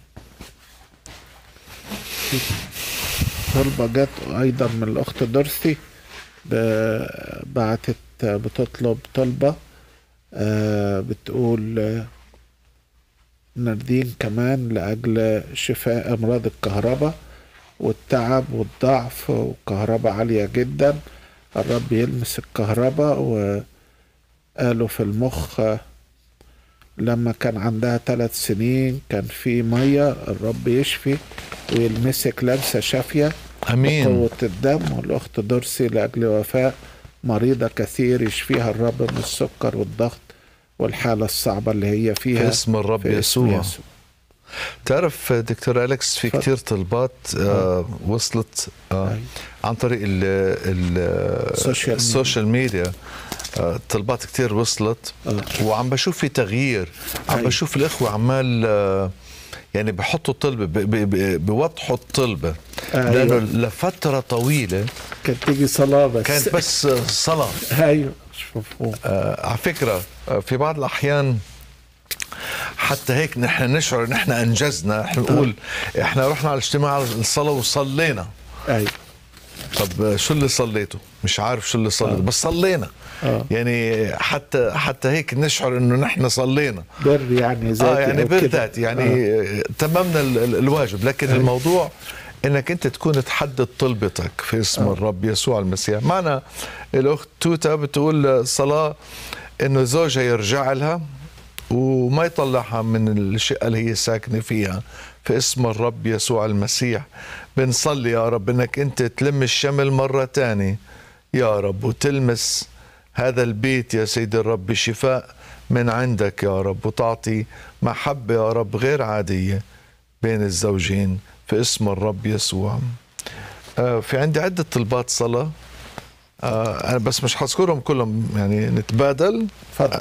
في طلبة جت أيضا من الأخت دورثي ب- بعتت بتطلب طلبة آه، بتقول آه، ناردين كمان لأجل شفاء أمراض الكهرباء والتعب والضعف وكهرباء عالية جدا الرب يلمس الكهرباء وقالوا في المخ آه، لما كان عندها ثلاث سنين كان في مية الرب يشفي ويلمسك لمسة شافية امين قوة الدم والأخت دورسي لأجل وفاء مريضة كثير يشفيها الرب من السكر والضغط والحالة الصعبة اللي هي فيها في اسم الرب في اسم يسوع. تعرف دكتور أليكس في كتير طلبات آه وصلت آه عن طريق ال ال السوشيال ميديا. السوشيال ميديا آه طلبات كتير وصلت وعم بشوف في تغيير عم أيوة. بشوف الإخوة عمال آه يعني بحطوا طلبة ب- ب- ب- بوضحوا الطلبة أيوة. لأنه لفترة طويلة كانت تيجي صلاة بس كانت بس صلاة ايوه مش مفهوم آه على فكرة آه في بعض الأحيان حتى هيك نحن نشعر نحن أنجزنا احنا نقول احنا رحنا على الاجتماع الصلاة وصلينا ايوه طب آه، شو اللي صليته مش عارف شو اللي صليته بس صلينا آه. يعني حتى حتى هيك نشعر انه نحن صلينا بر يعني ذاتي اه يعني أو كده. بالذات يعني آه. تممنا ال- ال- الواجب لكن أي. الموضوع انك انت تكون تحدد طلبتك في اسم آه. الرب يسوع المسيح معنا الاخت توتا بتقول صلاه انه زوجها يرجع لها وما يطلعها من الشقه اللي هي ساكنه فيها في اسم الرب يسوع المسيح بنصلي يا رب انك انت تلم الشمل مره تاني يا رب وتلمس هذا البيت يا سيدي الرب بشفاء من عندك يا رب وتعطي محبة يا رب غير عادية بين الزوجين في اسم الرب يسوع آه في عندي عدة طلبات صلاة آه أنا بس مش حذكرهم كلهم يعني نتبادل تفضل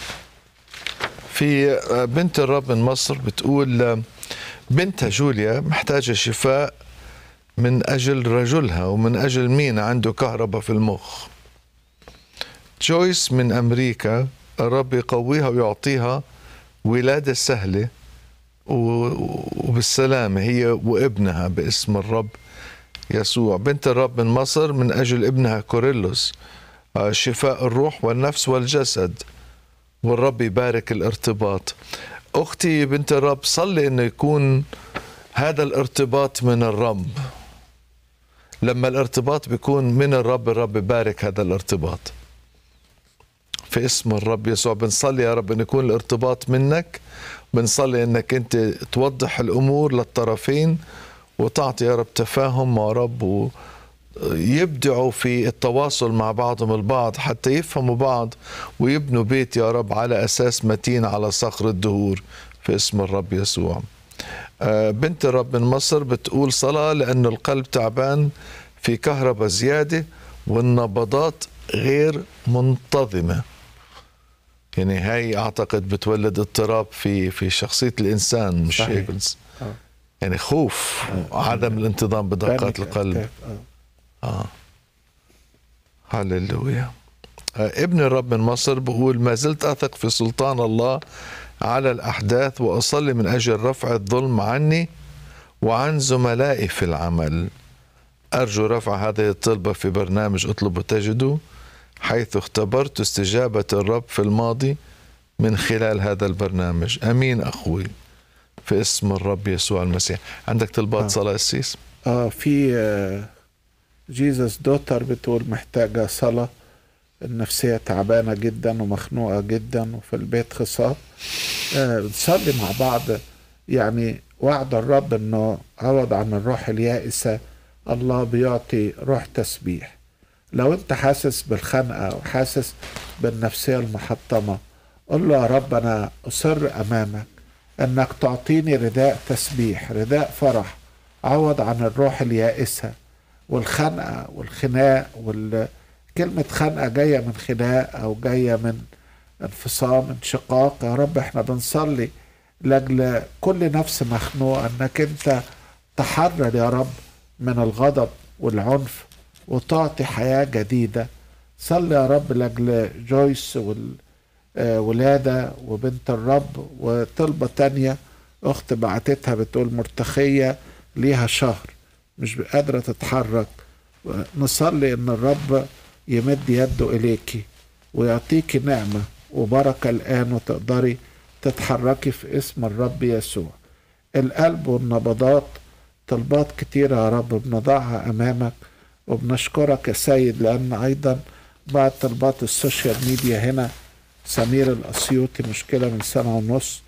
في آه، بنت الرب من مصر بتقول آه، بنتها جوليا محتاجة شفاء من أجل رجلها ومن أجل مين عنده كهرباء في المخ جويس من أمريكا الرب يقويها ويعطيها ولادة سهلة و- وبالسلامة هي وابنها باسم الرب يسوع بنت الرب من مصر من أجل ابنها كوريلوس آه، شفاء الروح والنفس والجسد والرب يبارك الارتباط أختي بنت الرب صلي أنه يكون هذا الارتباط من الرب لما الارتباط بيكون من الرب الرب يبارك هذا الارتباط في اسم الرب يسوع بنصلي يا رب ان يكون الارتباط منك بنصلي انك انت توضح الامور للطرفين وتعطي يا رب تفاهم يا رب ويبدعوا في التواصل مع بعضهم البعض حتى يفهموا بعض ويبنوا بيت يا رب على اساس متين على صخر الدهور في اسم الرب يسوع آه، بنت الرب من مصر بتقول صلاة لأن القلب تعبان في كهرباء زيادة والنبضات غير منتظمة يعني هاي أعتقد بتولد اضطراب في في شخصية الإنسان مش صحيح. هيك بس آه. يعني خوف عدم الانتظام بدقات Panic القلب attack. آه. آه هللويا آه، ابن الرب من مصر بقول ما زلت أثق في سلطان الله على الأحداث وأصلي من أجل رفع الظلم عني وعن زملائي في العمل أرجو رفع هذه الطلبة في برنامج اطلب وتجدوا حيث اختبرت استجابة الرب في الماضي من خلال هذا البرنامج أمين أخوي في اسم الرب يسوع المسيح عندك طلبات آه. صلاة السيس اه في آه، جيزس دوتر بتقول محتاجة صلاة النفسية تعبانة جدا ومخنوقة جدا وفي البيت خصام آه، بنصلي مع بعض يعني وعد الرب انه عوض عن الروح اليائسة الله بيعطي روح تسبيح لو انت حاسس بالخنقة وحاسس بالنفسية المحطمة قل له يا رب انا اصر امامك انك تعطيني رداء تسبيح رداء فرح عوض عن الروح اليائسة والخنقة والخناق وال... كلمة خنقة جاية من خناق أو جاية من انفصام انشقاق يا رب احنا بنصلي لأجل كل نفس مخنوقة انك انت تحرر يا رب من الغضب والعنف وتعطي حياة جديدة صلي يا رب لأجل جويس والولادة وبنت الرب وطلبة تانية أخت بعتتها بتقول مرتخية ليها شهر مش قادرة تتحرك نصلي إن الرب يمد يده إليكي ويعطيكي نعمة وبركة الآن وتقدري تتحركي في اسم الرب يسوع القلب والنبضات طلبات كتيرة يا رب بنضعها أمامك وبنشكرك يا سيد لأن أيضا بعد طلبات السوشيال ميديا هنا سمير الأسيوطي مشكلة من سنة ونص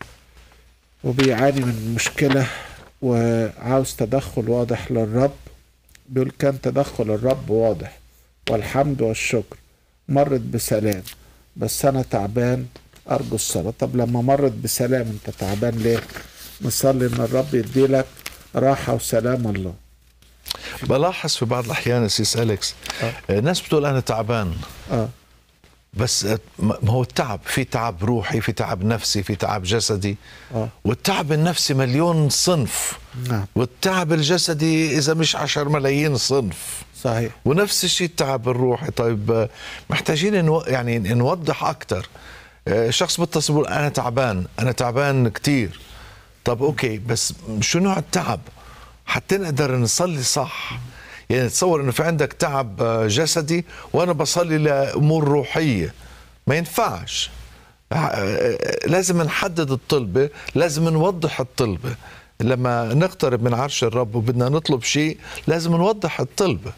وبيعاني من مشكلة وعاوز تدخل واضح للرب بيقول كان تدخل الرب واضح والحمد والشكر مرت بسلام بس أنا تعبان أرجو الصلاة طب لما مرت بسلام أنت تعبان ليه نصلي ان الرب يديلك راحه وسلام الله بلاحظ في بعض الاحيان يا سيس اليكس آه. ناس بتقول انا تعبان اه بس آه، ما ما هو التعب في تعب روحي في تعب نفسي في تعب جسدي اه والتعب النفسي مليون صنف نعم والتعب الجسدي اذا مش عشر ملايين صنف صحيح ونفس الشيء التعب الروحي طيب آه، محتاجين نو يعني نوضح اكثر شخص بيتصل بيقول انا تعبان انا تعبان كتير طب اوكي بس شو نوع التعب حتى نقدر نصلي صح يعني تصور انه في عندك تعب آه، جسدي وانا بصلي لامور روحيه ما ينفعش آه، آه، لازم نحدد الطلبه لازم نوضح الطلبه لما نقترب من عرش الرب وبدنا نطلب شيء لازم نوضح الطلبه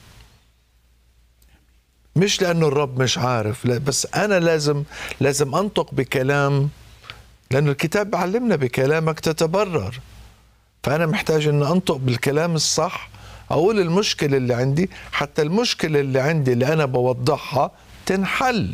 مش لانه الرب مش عارف لا بس انا لازم لازم انطق بكلام لانه الكتاب بيعلمنا بكلامك تتبرر فانا محتاج ان انطق بالكلام الصح اقول المشكله اللي عندي حتى المشكله اللي عندي اللي انا بوضحها تنحل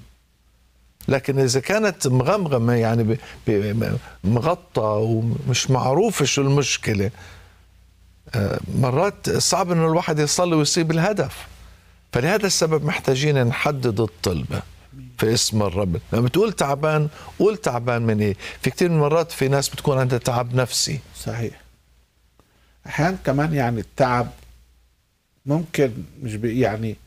لكن اذا كانت مغمغمه يعني ب- ب- مغطى ومش معروفه شو المشكله آه، مرات صعب انه الواحد يصلي ويصيب الهدف فلهذا السبب محتاجين نحدد الطلبه في اسم الرب لما تقول تعبان قول تعبان من ايه في كثير من المرات في ناس بتكون عندها تعب نفسي صحيح احيانا كمان يعني التعب ممكن مش بي يعني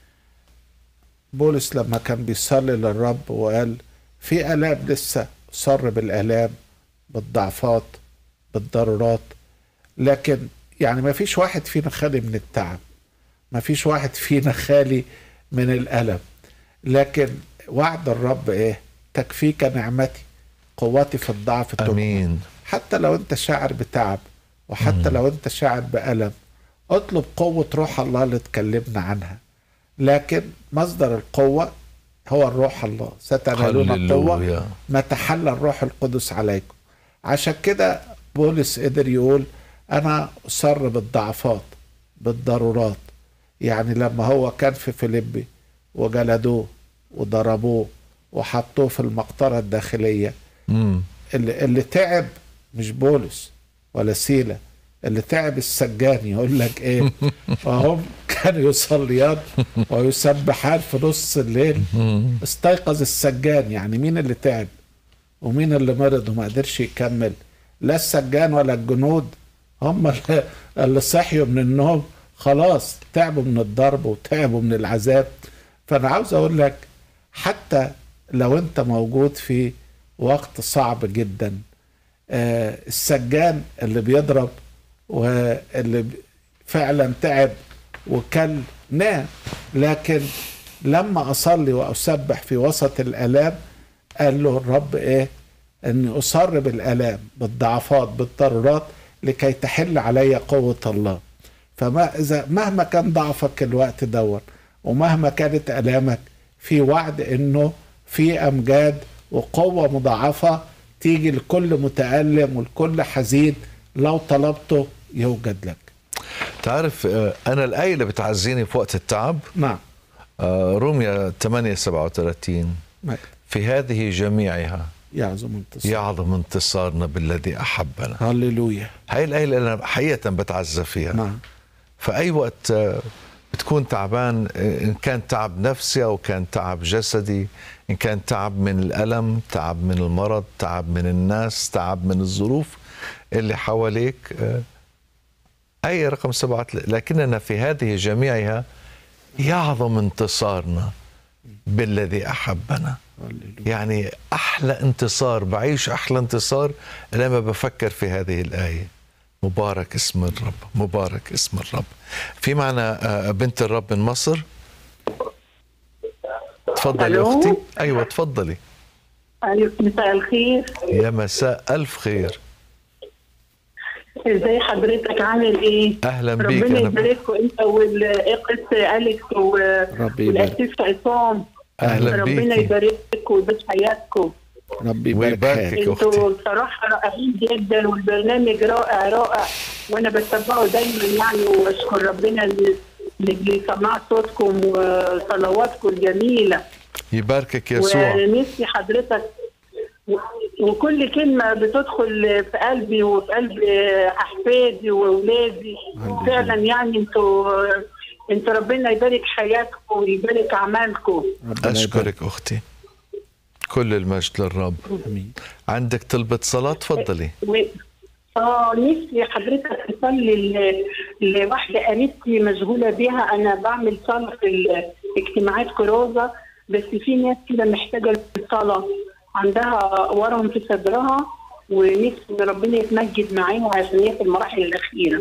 بولس لما كان بيصلي للرب وقال في آلام لسه صر بالآلام بالضعفات بالضرورات لكن يعني ما فيش واحد فينا خالي من التعب ما فيش واحد فينا خالي من الألم لكن وعد الرب ايه تكفيك نعمتي قوتي في الضعف تكمن امين حتى لو انت شاعر بتعب وحتى لو انت شاعر بألم اطلب قوة روح الله اللي اتكلمنا عنها لكن مصدر القوة هو الروح الله ستنالون القوة هللويا. ما تحلى الروح القدس عليكم عشان كده بولس قدر يقول انا اصر بالضعفات بالضرورات يعني لما هو كان في فيليبي وجلدوه وضربوه وحطوه في المقطرة الداخلية مم. اللي, اللي تعب مش بولس ولا سيلة اللي تعب السجان يقول لك ايه وهم كانوا يصليان ويسبحان في نص الليل استيقظ السجان يعني مين اللي تعب ومين اللي مرض وما قدرش يكمل لا السجان ولا الجنود هم اللي- اللي صحيوا من النوم خلاص تعبوا من الضرب وتعبوا من العذاب فانا عاوز اقول لك حتى لو انت موجود في وقت صعب جدا آه، السجان اللي بيضرب واللي ب- فعلا تعب وكل نام لكن لما اصلي واسبح في وسط الالام قال له الرب ايه اني اصر بالالام بالضعفات بالضرورات لكي تحل علي قوه الله فما اذا مهما كان ضعفك الوقت دون ومهما كانت الامك في وعد انه في امجاد وقوه مضاعفه تيجي لكل متالم والكل حزين لو طلبته يوجد لك تعرف آه، انا الايه اللي بتعزيني في وقت التعب نعم روميا 8 37 في هذه جميعها يعظم انتصار يعظم انتصارنا بالذي احبنا هللويا هاي الايه اللي انا حقيقه بتعزى فيها نعم فاي وقت آه، بتكون تعبان آه، ان كان تعب نفسي او كان تعب جسدي ان كان تعب من الالم تعب من المرض تعب من الناس تعب من الظروف اللي حواليك آه، اي رقم سبعه لكننا في هذه جميعها يعظم انتصارنا بالذي احبنا يعني احلى انتصار بعيش احلى انتصار لما بفكر في هذه الايه مبارك اسم الرب مبارك اسم الرب في معنا آه، بنت الرب من مصر تفضلي ألو؟ اختي ايوه تفضلي ألو مساء الخير يا مساء الف خير ازاي حضرتك عامل ايه؟ اهلا بيك ربنا انا يبارككم انت والاقس اليكس و- ربي يبارك والاسيس عصام أهلا ربنا بيكي. يبارككم ويبارك حياتكم ربي يبارك ويباركك حياتك يا اختي انتوا بصراحه رائعين جدا والبرنامج رائع رائع وانا بتابعه دايما يعني واشكر ربنا اللي اللي سمع صوتكم وصلواتكم الجميله يباركك يسوع ونفسي حضرتك وكل كلمة بتدخل في قلبي وفي قلب أحفادي وأولادي فعلا يعني انتوا انتوا ربنا يبارك حياتكم ويبارك أعمالكم أشكرك أختي كل المجد للرب أمين. عندك طلبة صلاة تفضلي و... اه نفسي حضرتك تصلي ل- لواحدة قريبتي مشغولة بيها أنا بعمل صلاة في ال- اجتماعات كروزة بس في ناس كده محتاجة الصلاة عندها ورم في صدرها ونفسي إن ربنا يتمجد معاها عشان هي في المراحل الأخيرة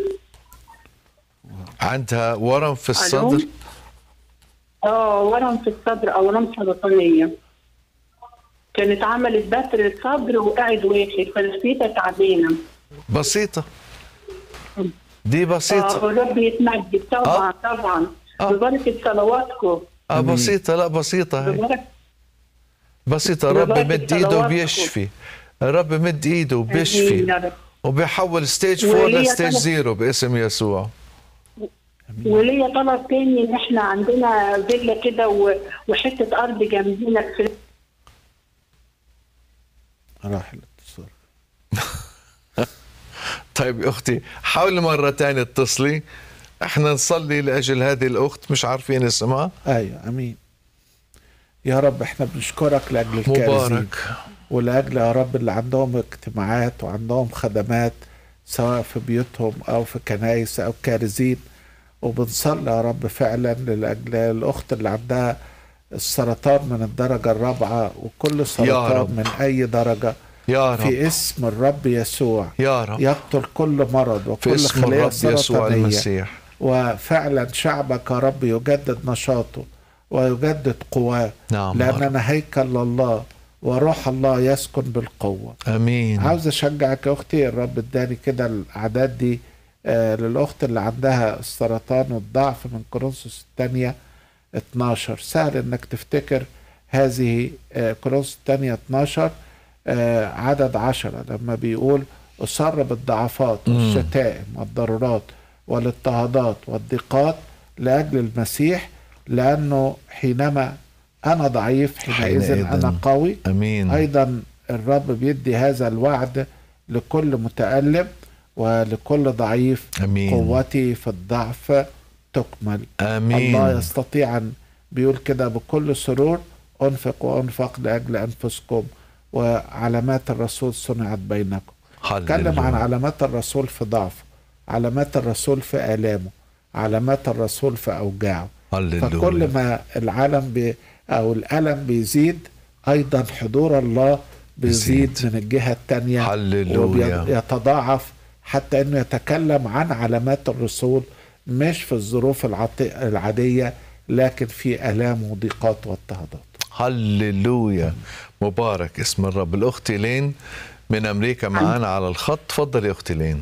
عندها ورم في الصدر اه ورم في الصدر أورام سرطانية كانت عملت بتر الصدر وقاعد واقف فنفسيتها تعبانة بسيطة دي اه بسيطة والرب يتمجد طبعا طبعا ببركة صلواتكم اه بسيطة لا بسيطة هي ببركة بسيطة رب ببركة مد ايده صلواتكم. وبيشفي رب مد ايده آمين وبيشفي يا رب. وبيحول ستيج 4 وليا لستيج طلب. زيرو باسم يسوع وليا طلب تاني ان احنا عندنا فيلا كده و- وحته ارض جنبينا في راح الاتصال طيب يا اختي حاولي مرة تانية اتصلي احنا نصلي لاجل هذه الاخت مش عارفين اسمها ايوه امين يا رب احنا بنشكرك لاجل الكارثين مبارك ولاجل يا رب اللي عندهم اجتماعات وعندهم خدمات سواء في بيوتهم او في كنايس او كارزين وبنصلي يا رب فعلا لاجل الاخت اللي عندها السرطان من الدرجه الرابعه وكل سرطان رب. من اي درجه يا رب في اسم الرب يسوع يا رب يقتل كل مرض في وكل اسم خلية الرب يسوع سرطانية المسيح وفعلا شعبك يا رب يجدد نشاطه ويجدد قواه نعم لأننا هيكل الله وروح الله يسكن بالقوة امين عاوز أشجعك يا أختي الرب اداني كده الأعداد دي آه للأخت اللي عندها السرطان والضعف من كورنثوس الثانية 12 سهل إنك تفتكر هذه آه كورنثوس الثانية 12 آه عدد عشرة لما بيقول أصر بالضعفات مم. والشتائم والضرورات والاضطهادات والضيقات لأجل المسيح لأنه حينما أنا ضعيف حينئذ حينئذ. أنا قوي امين أيضا الرب بيدي هذا الوعد لكل متألم ولكل ضعيف امين قوتي في الضعف تكمل امين الله يستطيع أن بيقول كده بكل سرور أنفق وأنفق لأجل أنفسكم وعلامات الرسول صنعت بينكم تكلم عن علامات الرسول في ضعفه علامات الرسول في آلامه علامات الرسول في أوجاعه هللويا. فكل ما العالم بي أو الألم بيزيد أيضا حضور الله بيزيد من الجهة التانية هللويا. ويتضاعف حتى أنه يتكلم عن علامات الرسول مش في الظروف العط- العادية لكن في آلام وضيقات واضطهادات هللويا مبارك اسم الرب الاخت لين من امريكا معانا على الخط تفضل يا اختي لين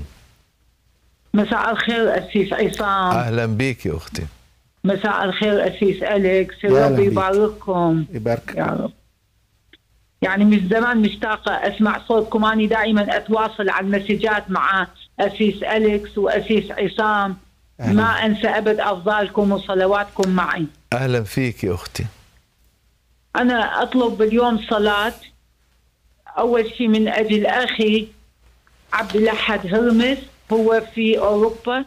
مساء الخير أسيس عصام اهلا بيك يا اختي مساء الخير أسيس أليكس يا أهلا الرب بيك. يبارككم يبارك يا رب يعني من زمان مشتاقة أسمع صوتكم أنا دائما أتواصل على المسجات مع أسيس أليكس وأسيس عصام أهلا. ما أنسى أبد أفضالكم وصلواتكم معي اهلا فيك يا اختي أنا أطلب اليوم صلاة أول شيء من أجل أخي عبد الأحد هرمس هو في أوروبا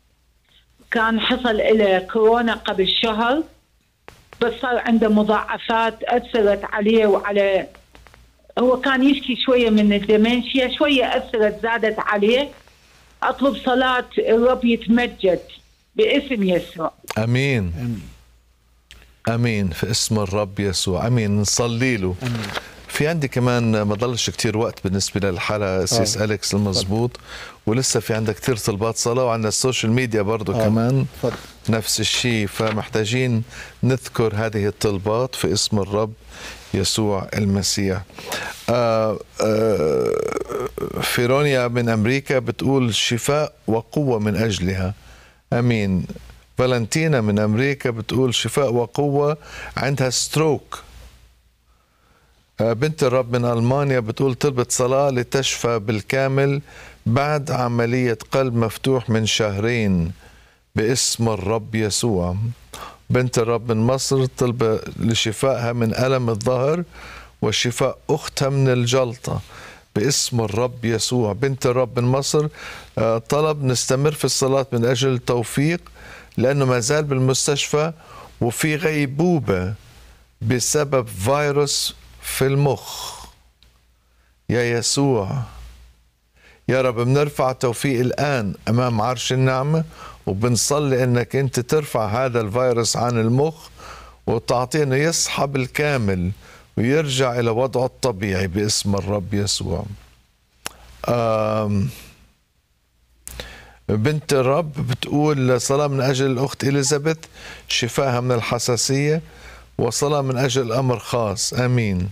كان حصل إلى كورونا قبل شهر بس صار عنده مضاعفات أثرت عليه وعلى هو كان يشكي شوية من الدمنشيا شوية أثرت زادت عليه أطلب صلاة الرب يتمجد باسم يسوع امين امين في اسم الرب يسوع امين نصلي له في عندي كمان ما ضلش كتير وقت بالنسبه للحلقه سيس آه. اليكس المزبوط ولسه في عندك كتير طلبات صلاه وعندنا السوشيال ميديا برضو آه. كمان اتفضل. نفس الشيء فمحتاجين نذكر هذه الطلبات في اسم الرب يسوع المسيح آه آه فيرونيا من أمريكا بتقول شفاء وقوة من أجلها أمين فالنتينا من أمريكا بتقول شفاء وقوة عندها ستروك آه، بنت الرب من ألمانيا بتقول طلبت صلاة لتشفى بالكامل بعد عملية قلب مفتوح من شهرين باسم الرب يسوع بنت الرب من مصر طلب لشفائها من ألم الظهر وشفاء أختها من الجلطة باسم الرب يسوع بنت الرب من مصر آه، طلب نستمر في الصلاة من أجل التوفيق لأنه ما زال بالمستشفى وفي غيبوبة بسبب فيروس في المخ يا يسوع يا رب بنرفع توفيق الآن أمام عرش النعمة وبنصلي أنك أنت ترفع هذا الفيروس عن المخ وتعطينا يصحى بالكامل ويرجع إلى وضعه الطبيعي باسم الرب يسوع آم بنت الرب بتقول صلاة من أجل الأخت إليزابيث شفاها من الحساسية وصلاة من أجل أمر خاص آمين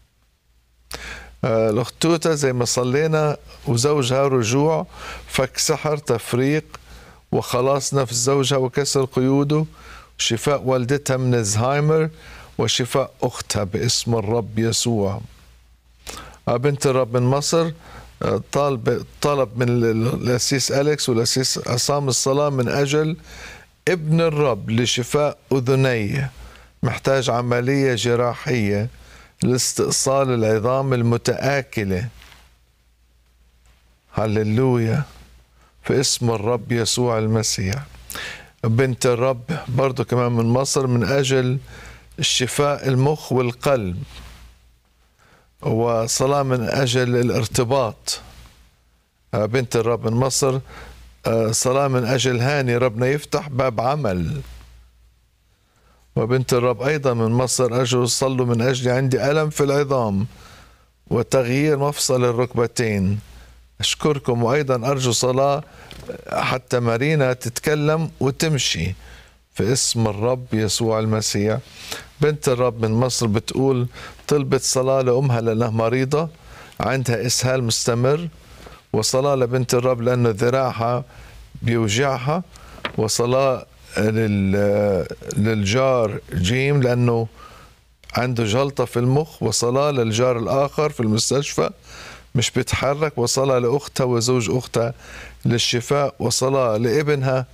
آه، الأخت توتا زي ما صلينا وزوجها رجوع فك سحر تفريق وخلاص نفس زوجها وكسر قيوده شفاء والدتها من الزهايمر وشفاء أختها باسم الرب يسوع آه، بنت الرب من مصر آه، طالب طلب من ال- الأسيس أليكس والأسيس عصام الصلاة من أجل ابن الرب لشفاء أذنيه محتاج عملية جراحية لاستئصال العظام المتآكلة هللويا في اسم الرب يسوع المسيح بنت الرب برضو كمان من مصر من أجل الشفاء المخ والقلب وصلاة من أجل الارتباط آه، بنت الرب من مصر آه، صلاة من أجل هاني ربنا يفتح باب عمل وبنت الرب أيضا من مصر أجل صلوا من أجلي عندي ألم في العظام وتغيير مفصل الركبتين أشكركم وأيضا أرجو صلاة حتى مارينا تتكلم وتمشي في اسم الرب يسوع المسيح بنت الرب من مصر بتقول طلبت صلاة لأمها لأنها مريضة عندها إسهال مستمر وصلاة لبنت الرب لأنه ذراعها بيوجعها وصلاة لل... للجار جيم لأنه عنده جلطة في المخ وصلاة للجار الآخر في المستشفى مش بيتحرك وصلاة لأختها وزوج أختها للشفاء وصلاة لابنها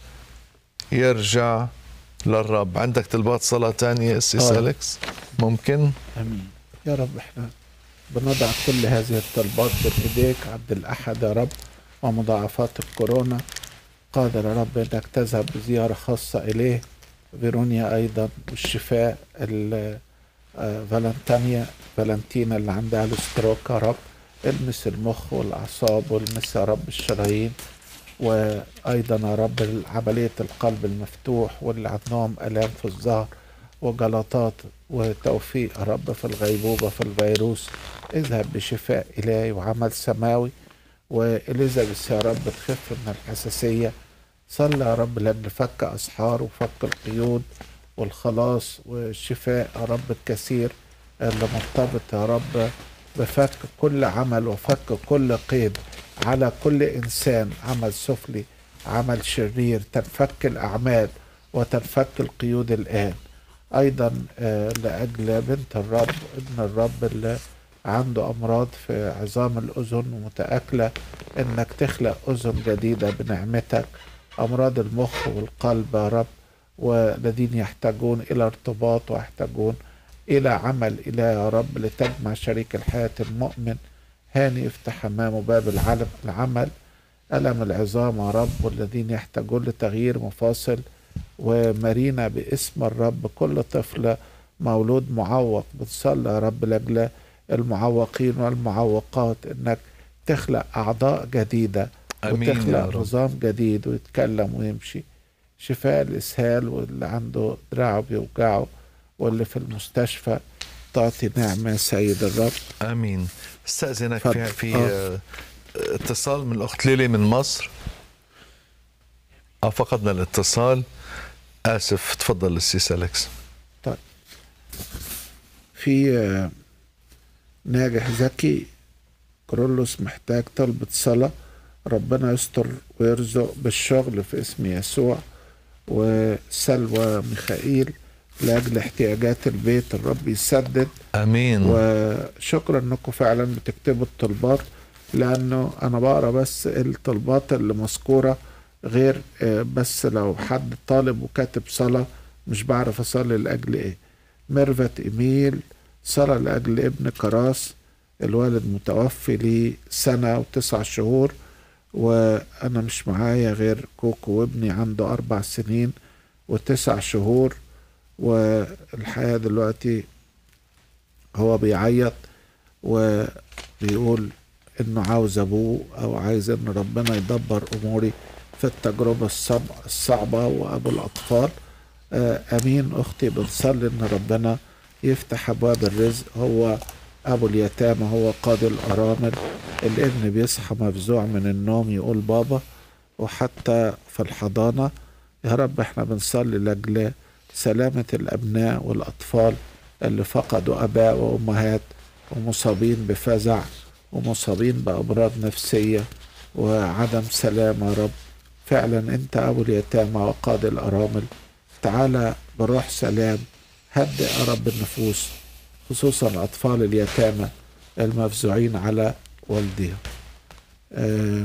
يرجع للرب عندك طلبات صلاة تانية أسيس آه. أليكس ممكن امين يا رب احنا بنضع كل هذه الطلبات بين ايديك عبد الاحد يا رب ومضاعفات الكورونا قادر يا رب انك تذهب بزياره خاصه اليه فيرونيا ايضا والشفاء ال- آه، فالنتانيا فالنتينا اللي عندها الستروك يا رب المس المخ والاعصاب والمس يا رب الشرايين وايضا يا رب عمليه القلب المفتوح واللي عندهم الام في الظهر وجلطات وتوفيق يا رب في الغيبوبة في الفيروس اذهب بشفاء إلهي وعمل سماوي وإليزابيث يا رب تخف من الحساسية صلى يا رب لأن فك أسحار وفك القيود والخلاص والشفاء يا رب الكثير اللي مرتبط يا رب بفك كل عمل وفك كل قيد على كل إنسان عمل سفلي عمل شرير تنفك الأعمال وتنفك القيود الآن ايضا آه، لاجل بنت الرب ابن الرب اللي عنده امراض في عظام الاذن ومتاكله انك تخلق اذن جديده بنعمتك امراض المخ والقلب يا رب والذين يحتاجون الى ارتباط ويحتاجون الى عمل الى يا رب لتجمع شريك الحياه المؤمن هاني يفتح امامه باب العلم العمل الم العظام يا رب والذين يحتاجون لتغيير مفاصل ومارينا باسم الرب كل طفل مولود معوق بتصلي يا رب لاجل المعوقين والمعوقات انك تخلق اعضاء جديده آمين يا وتخلق رب. نظام جديد ويتكلم ويمشي شفاء الاسهال واللي عنده دراعه بيوجعه واللي في المستشفى تعطي نعمه سيد الرب امين استاذنك اتفضل. في في آه. آه، اتصال من الاخت ليلي من مصر اه فقدنا الاتصال اسف تفضل السيس اليكس طيب في آه، ناجح ذكي كرولوس محتاج طلبة صلاة ربنا يستر ويرزق بالشغل في اسم يسوع وسلوى ميخائيل لأجل احتياجات البيت الرب يسدد امين وشكرا انكم فعلا بتكتبوا الطلبات لانه انا بقرا بس الطلبات اللي مذكوره غير آه، بس لو حد طالب وكاتب صلاه مش بعرف اصلي لاجل ايه ميرفت ايميل صلاة لأجل ابن كراس الوالد متوفي لي سنة وتسع شهور وأنا مش معايا غير كوكو وابني عنده أربع سنين وتسع شهور والحياة دلوقتي هو بيعيط وبيقول انه عاوز ابوه او عايز ان ربنا يدبر اموري في التجربة الصعب- الصعبة وابو الاطفال آه، امين اختي بنصلي ان ربنا يفتح ابواب الرزق هو ابو اليتامى هو قاضي الارامل الابن بيصحى مفزوع من النوم يقول بابا وحتى في الحضانة يا رب احنا بنصلي لاجل سلامة الابناء والاطفال اللي فقدوا اباء وامهات ومصابين بفزع ومصابين بامراض نفسية وعدم سلام يا رب فعلا انت ابو اليتامى وقاضي الارامل تعالى بروح سلام هدئ يا رب النفوس خصوصا اطفال اليتامى المفزوعين على والديهم آه،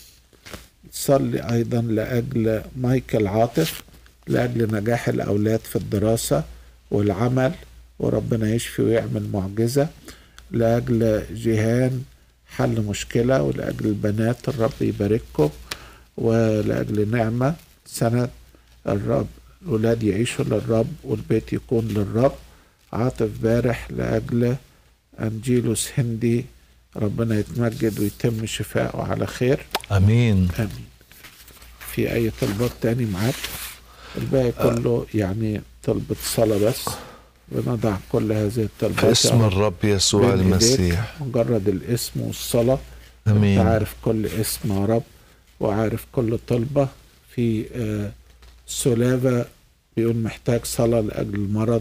صلي ايضا لاجل مايكل عاطف لاجل نجاح الاولاد في الدراسه والعمل وربنا يشفي ويعمل معجزه لاجل جيهان حل مشكله ولاجل البنات الرب يبارككم ولاجل نعمه سنه الرب الولاد يعيشوا للرب والبيت يكون للرب عاطف بارح لاجل انجيلوس هندي ربنا يتمجد ويتم شفائه على خير امين امين في اي طلبات تاني معاك الباقي كله يعني طلبة صلاة بس بنضع كل هذه الطلبات في اسم يا رب الرب يسوع بين إيديك. المسيح مجرد الاسم والصلاة امين انت عارف كل اسم يا رب وعارف كل طلبة في آه، سلافة بيقول محتاج صلاة لأجل المرض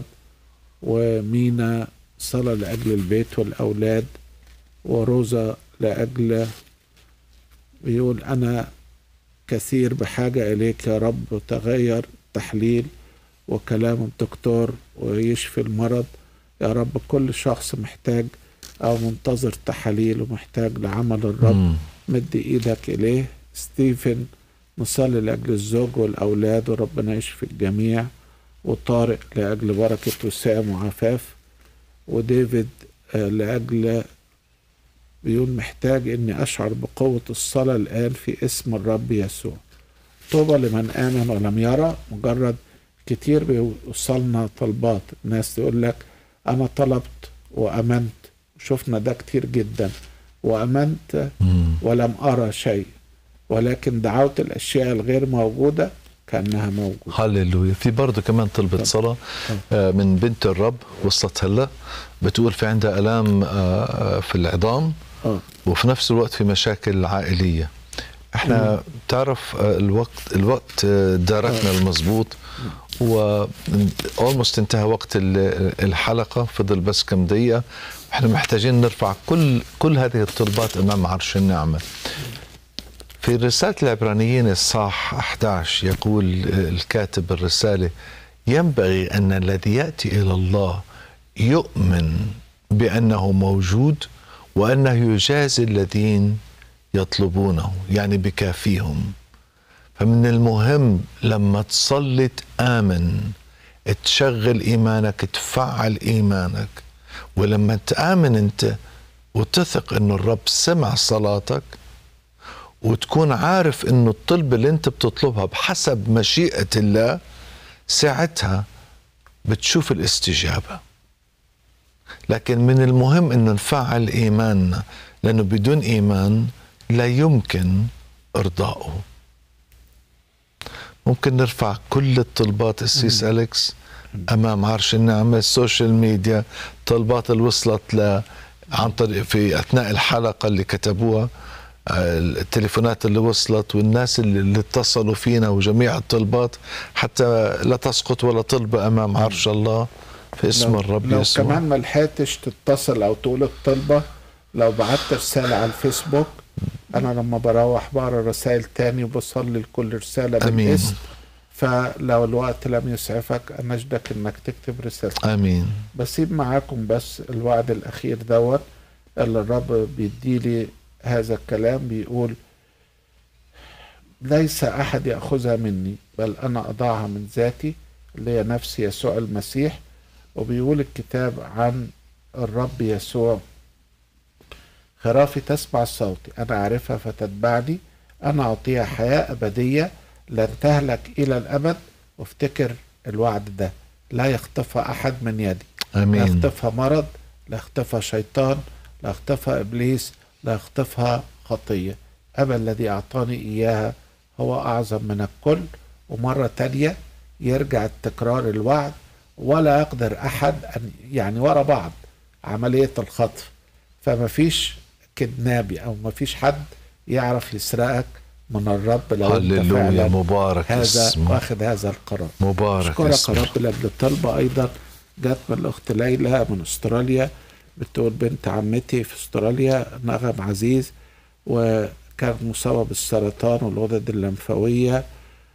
ومينا صلاة لأجل البيت والأولاد وروزا لأجل بيقول أنا كثير بحاجة إليك يا رب وتغير تحليل وكلام الدكتور ويشفي المرض يا رب كل شخص محتاج أو منتظر تحاليل ومحتاج لعمل الرب مم. مد إيدك إليه ستيفن نصلي لأجل الزوج والأولاد وربنا يشفي الجميع وطارق لأجل بركة وسام وعفاف وديفيد آه، لأجل بيقول محتاج إني أشعر بقوة الصلاة الآن في اسم الرب يسوع طوبى لمن آمن ولم يرى مجرد كتير بيوصلنا طلبات الناس تقول لك أنا طلبت وأمنت شفنا ده كتير جدا وأمنت ولم أرى شيء ولكن دعوت الأشياء الغير موجودة كأنها موجودة هللويا في برضه كمان طلبة صلاة آه، من بنت الرب وصلت هلا بتقول في عندها آلام آه، آه، في العظام وفي نفس الوقت في مشاكل عائلية احنا بتعرف آه، الوقت الوقت آه، داركنا المزبوط و اولموست انتهى وقت ال- الحلقة فضل بس كم دقيقة احنا محتاجين نرفع كل كل هذه الطلبات امام عرش النعمة في رسالة العبرانيين الصح 11 يقول الكاتب الرسالة ينبغي أن الذي يأتي إلى الله يؤمن بأنه موجود وأنه يجازي الذين يطلبونه يعني بكافيهم فمن المهم لما تصلي تآمن تشغل إيمانك تفعل إيمانك ولما تآمن أنت وتثق أن الرب سمع صلاتك وتكون عارف انه الطلب اللي انت بتطلبها بحسب مشيئة الله ساعتها بتشوف الاستجابة لكن من المهم انه نفعل ايماننا لانه بدون ايمان لا يمكن ارضائه ممكن نرفع كل الطلبات السيس اليكس امام عرش النعمه السوشيال ميديا طلبات اللي وصلت ل عن طريق في اثناء الحلقه اللي كتبوها آه، التليفونات اللي وصلت والناس اللي, اللي اتصلوا فينا وجميع الطلبات حتى لا تسقط ولا طلبة أمام عرش الله في اسم لو الرب لو يسوع كمان ما لحقتش تتصل او تقول الطلبه لو بعت رساله على الفيسبوك انا لما بروح بقرا رسائل تاني وبصلي لكل رساله أمين. بالاسم فلو الوقت لم يسعفك اناشدك انك تكتب رساله آمين بسيب معاكم بس الوعد الاخير دوت اللي الرب بيديلي هذا الكلام بيقول ليس احد ياخذها مني بل انا اضعها من ذاتي اللي هي نفس يسوع المسيح وبيقول الكتاب عن الرب يسوع خرافي تسمع صوتي أنا أعرفها فتتبعني أنا أعطيها حياة أبدية لن تهلك إلى الأبد وافتكر الوعد ده لا يخطفها أحد من يدي آمين. لا يخطفها مرض لا يخطفها شيطان لا يخطفها إبليس لا يخطفها خطية أبا الذي أعطاني إياها هو أعظم من الكل ومرة تانية يرجع تكرار الوعد ولا يقدر أحد أن يعني ورا بعض عملية الخطف فما فيش كدنابي أو ما فيش حد يعرف يسرقك من الرب لو أنت هللويا فعلا مبارك هذا اسمه واخد هذا القرار مبارك اشكرك يا اسمه رب لأجل الطلبة أيضا جت من الأخت ليلى من أستراليا بتقول بنت عمتي في أستراليا نغم عزيز وكانت مصابة بالسرطان والغدد اللمفاوية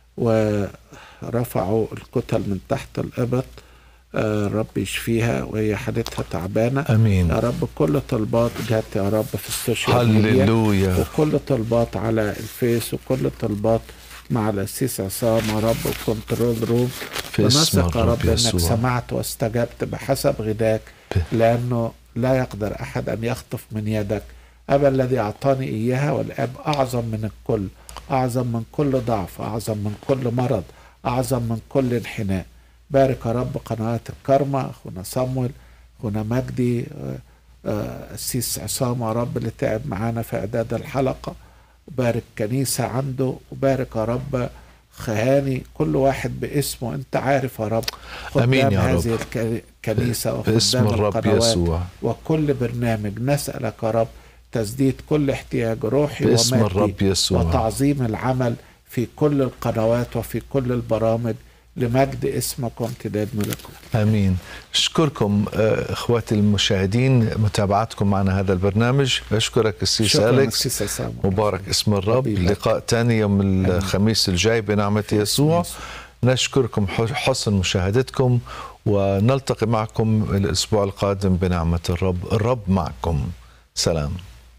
ورفعوا الكتل من تحت الإبط آه، الرب يشفيها وهي حالتها تعبانة امين يا رب كل طلبات جت يا رب في السوشيال ميديا هللويا وكل طلبات على الفيس وكل طلبات مع الأسيس عصام يا رب وكنترول روم في اسم ونثق يا الرب رب انك يسوع. سمعت واستجبت بحسب غداك لانه لا يقدر احد ان يخطف من يدك ابا الذي اعطاني اياها والاب اعظم من الكل اعظم من كل ضعف اعظم من كل مرض اعظم من كل انحناء بارك يا رب قنوات الكرمة اخونا صمويل اخونا مجدي آه، آه، السيس عصام يا رب اللي تعب معانا في اعداد الحلقه وبارك كنيسه عنده وبارك يا رب خهاني كل واحد باسمه انت عارف يا رب آمين قدام يا رب. هذه الك- الكنيسه باسم وقدام الرب القنوات يسوع. وكل برنامج نسالك يا رب تسديد كل احتياج روحي باسم ومادي الرب يسوع. وتعظيم العمل في كل القنوات وفي كل البرامج لمجد اسمك وامتداد ملكوت امين اشكركم آه، اخواتي المشاهدين متابعتكم معنا هذا البرنامج اشكرك السيس شكراً اليكس أسيس عصام. مبارك اسم الرب لقاء تاني يوم الخميس الجاي بنعمه يسوع نشكركم ح- حسن مشاهدتكم ونلتقي معكم الاسبوع القادم بنعمه الرب الرب معكم سلام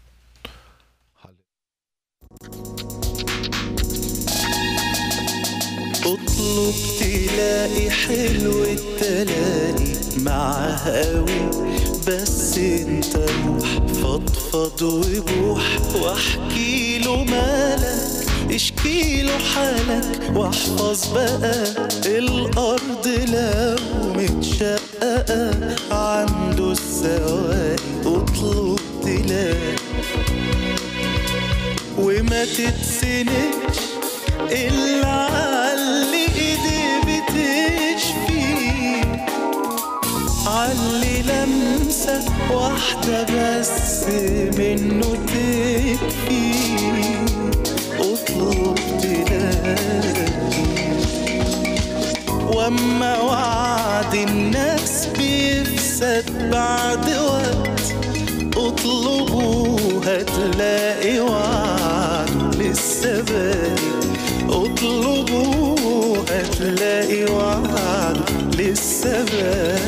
اطلب تلاقي حلو التلاقي معاه قوي بس انت روح فضفض وبوح واحكي له مالك اشكي له حالك واحفظ بقى الارض لو متشققه عنده السواق اطلب تلاقي وما تتسندش إلا علي إيدي بتشفي علي لمسة واحدة بس منه تكفي اطلب تلاقي واما وعد الناس بيفسد بعد وقت اطلبوا هتلاقي وعد لسه باقي اطلبوا هتلاقي وعد لسه باقي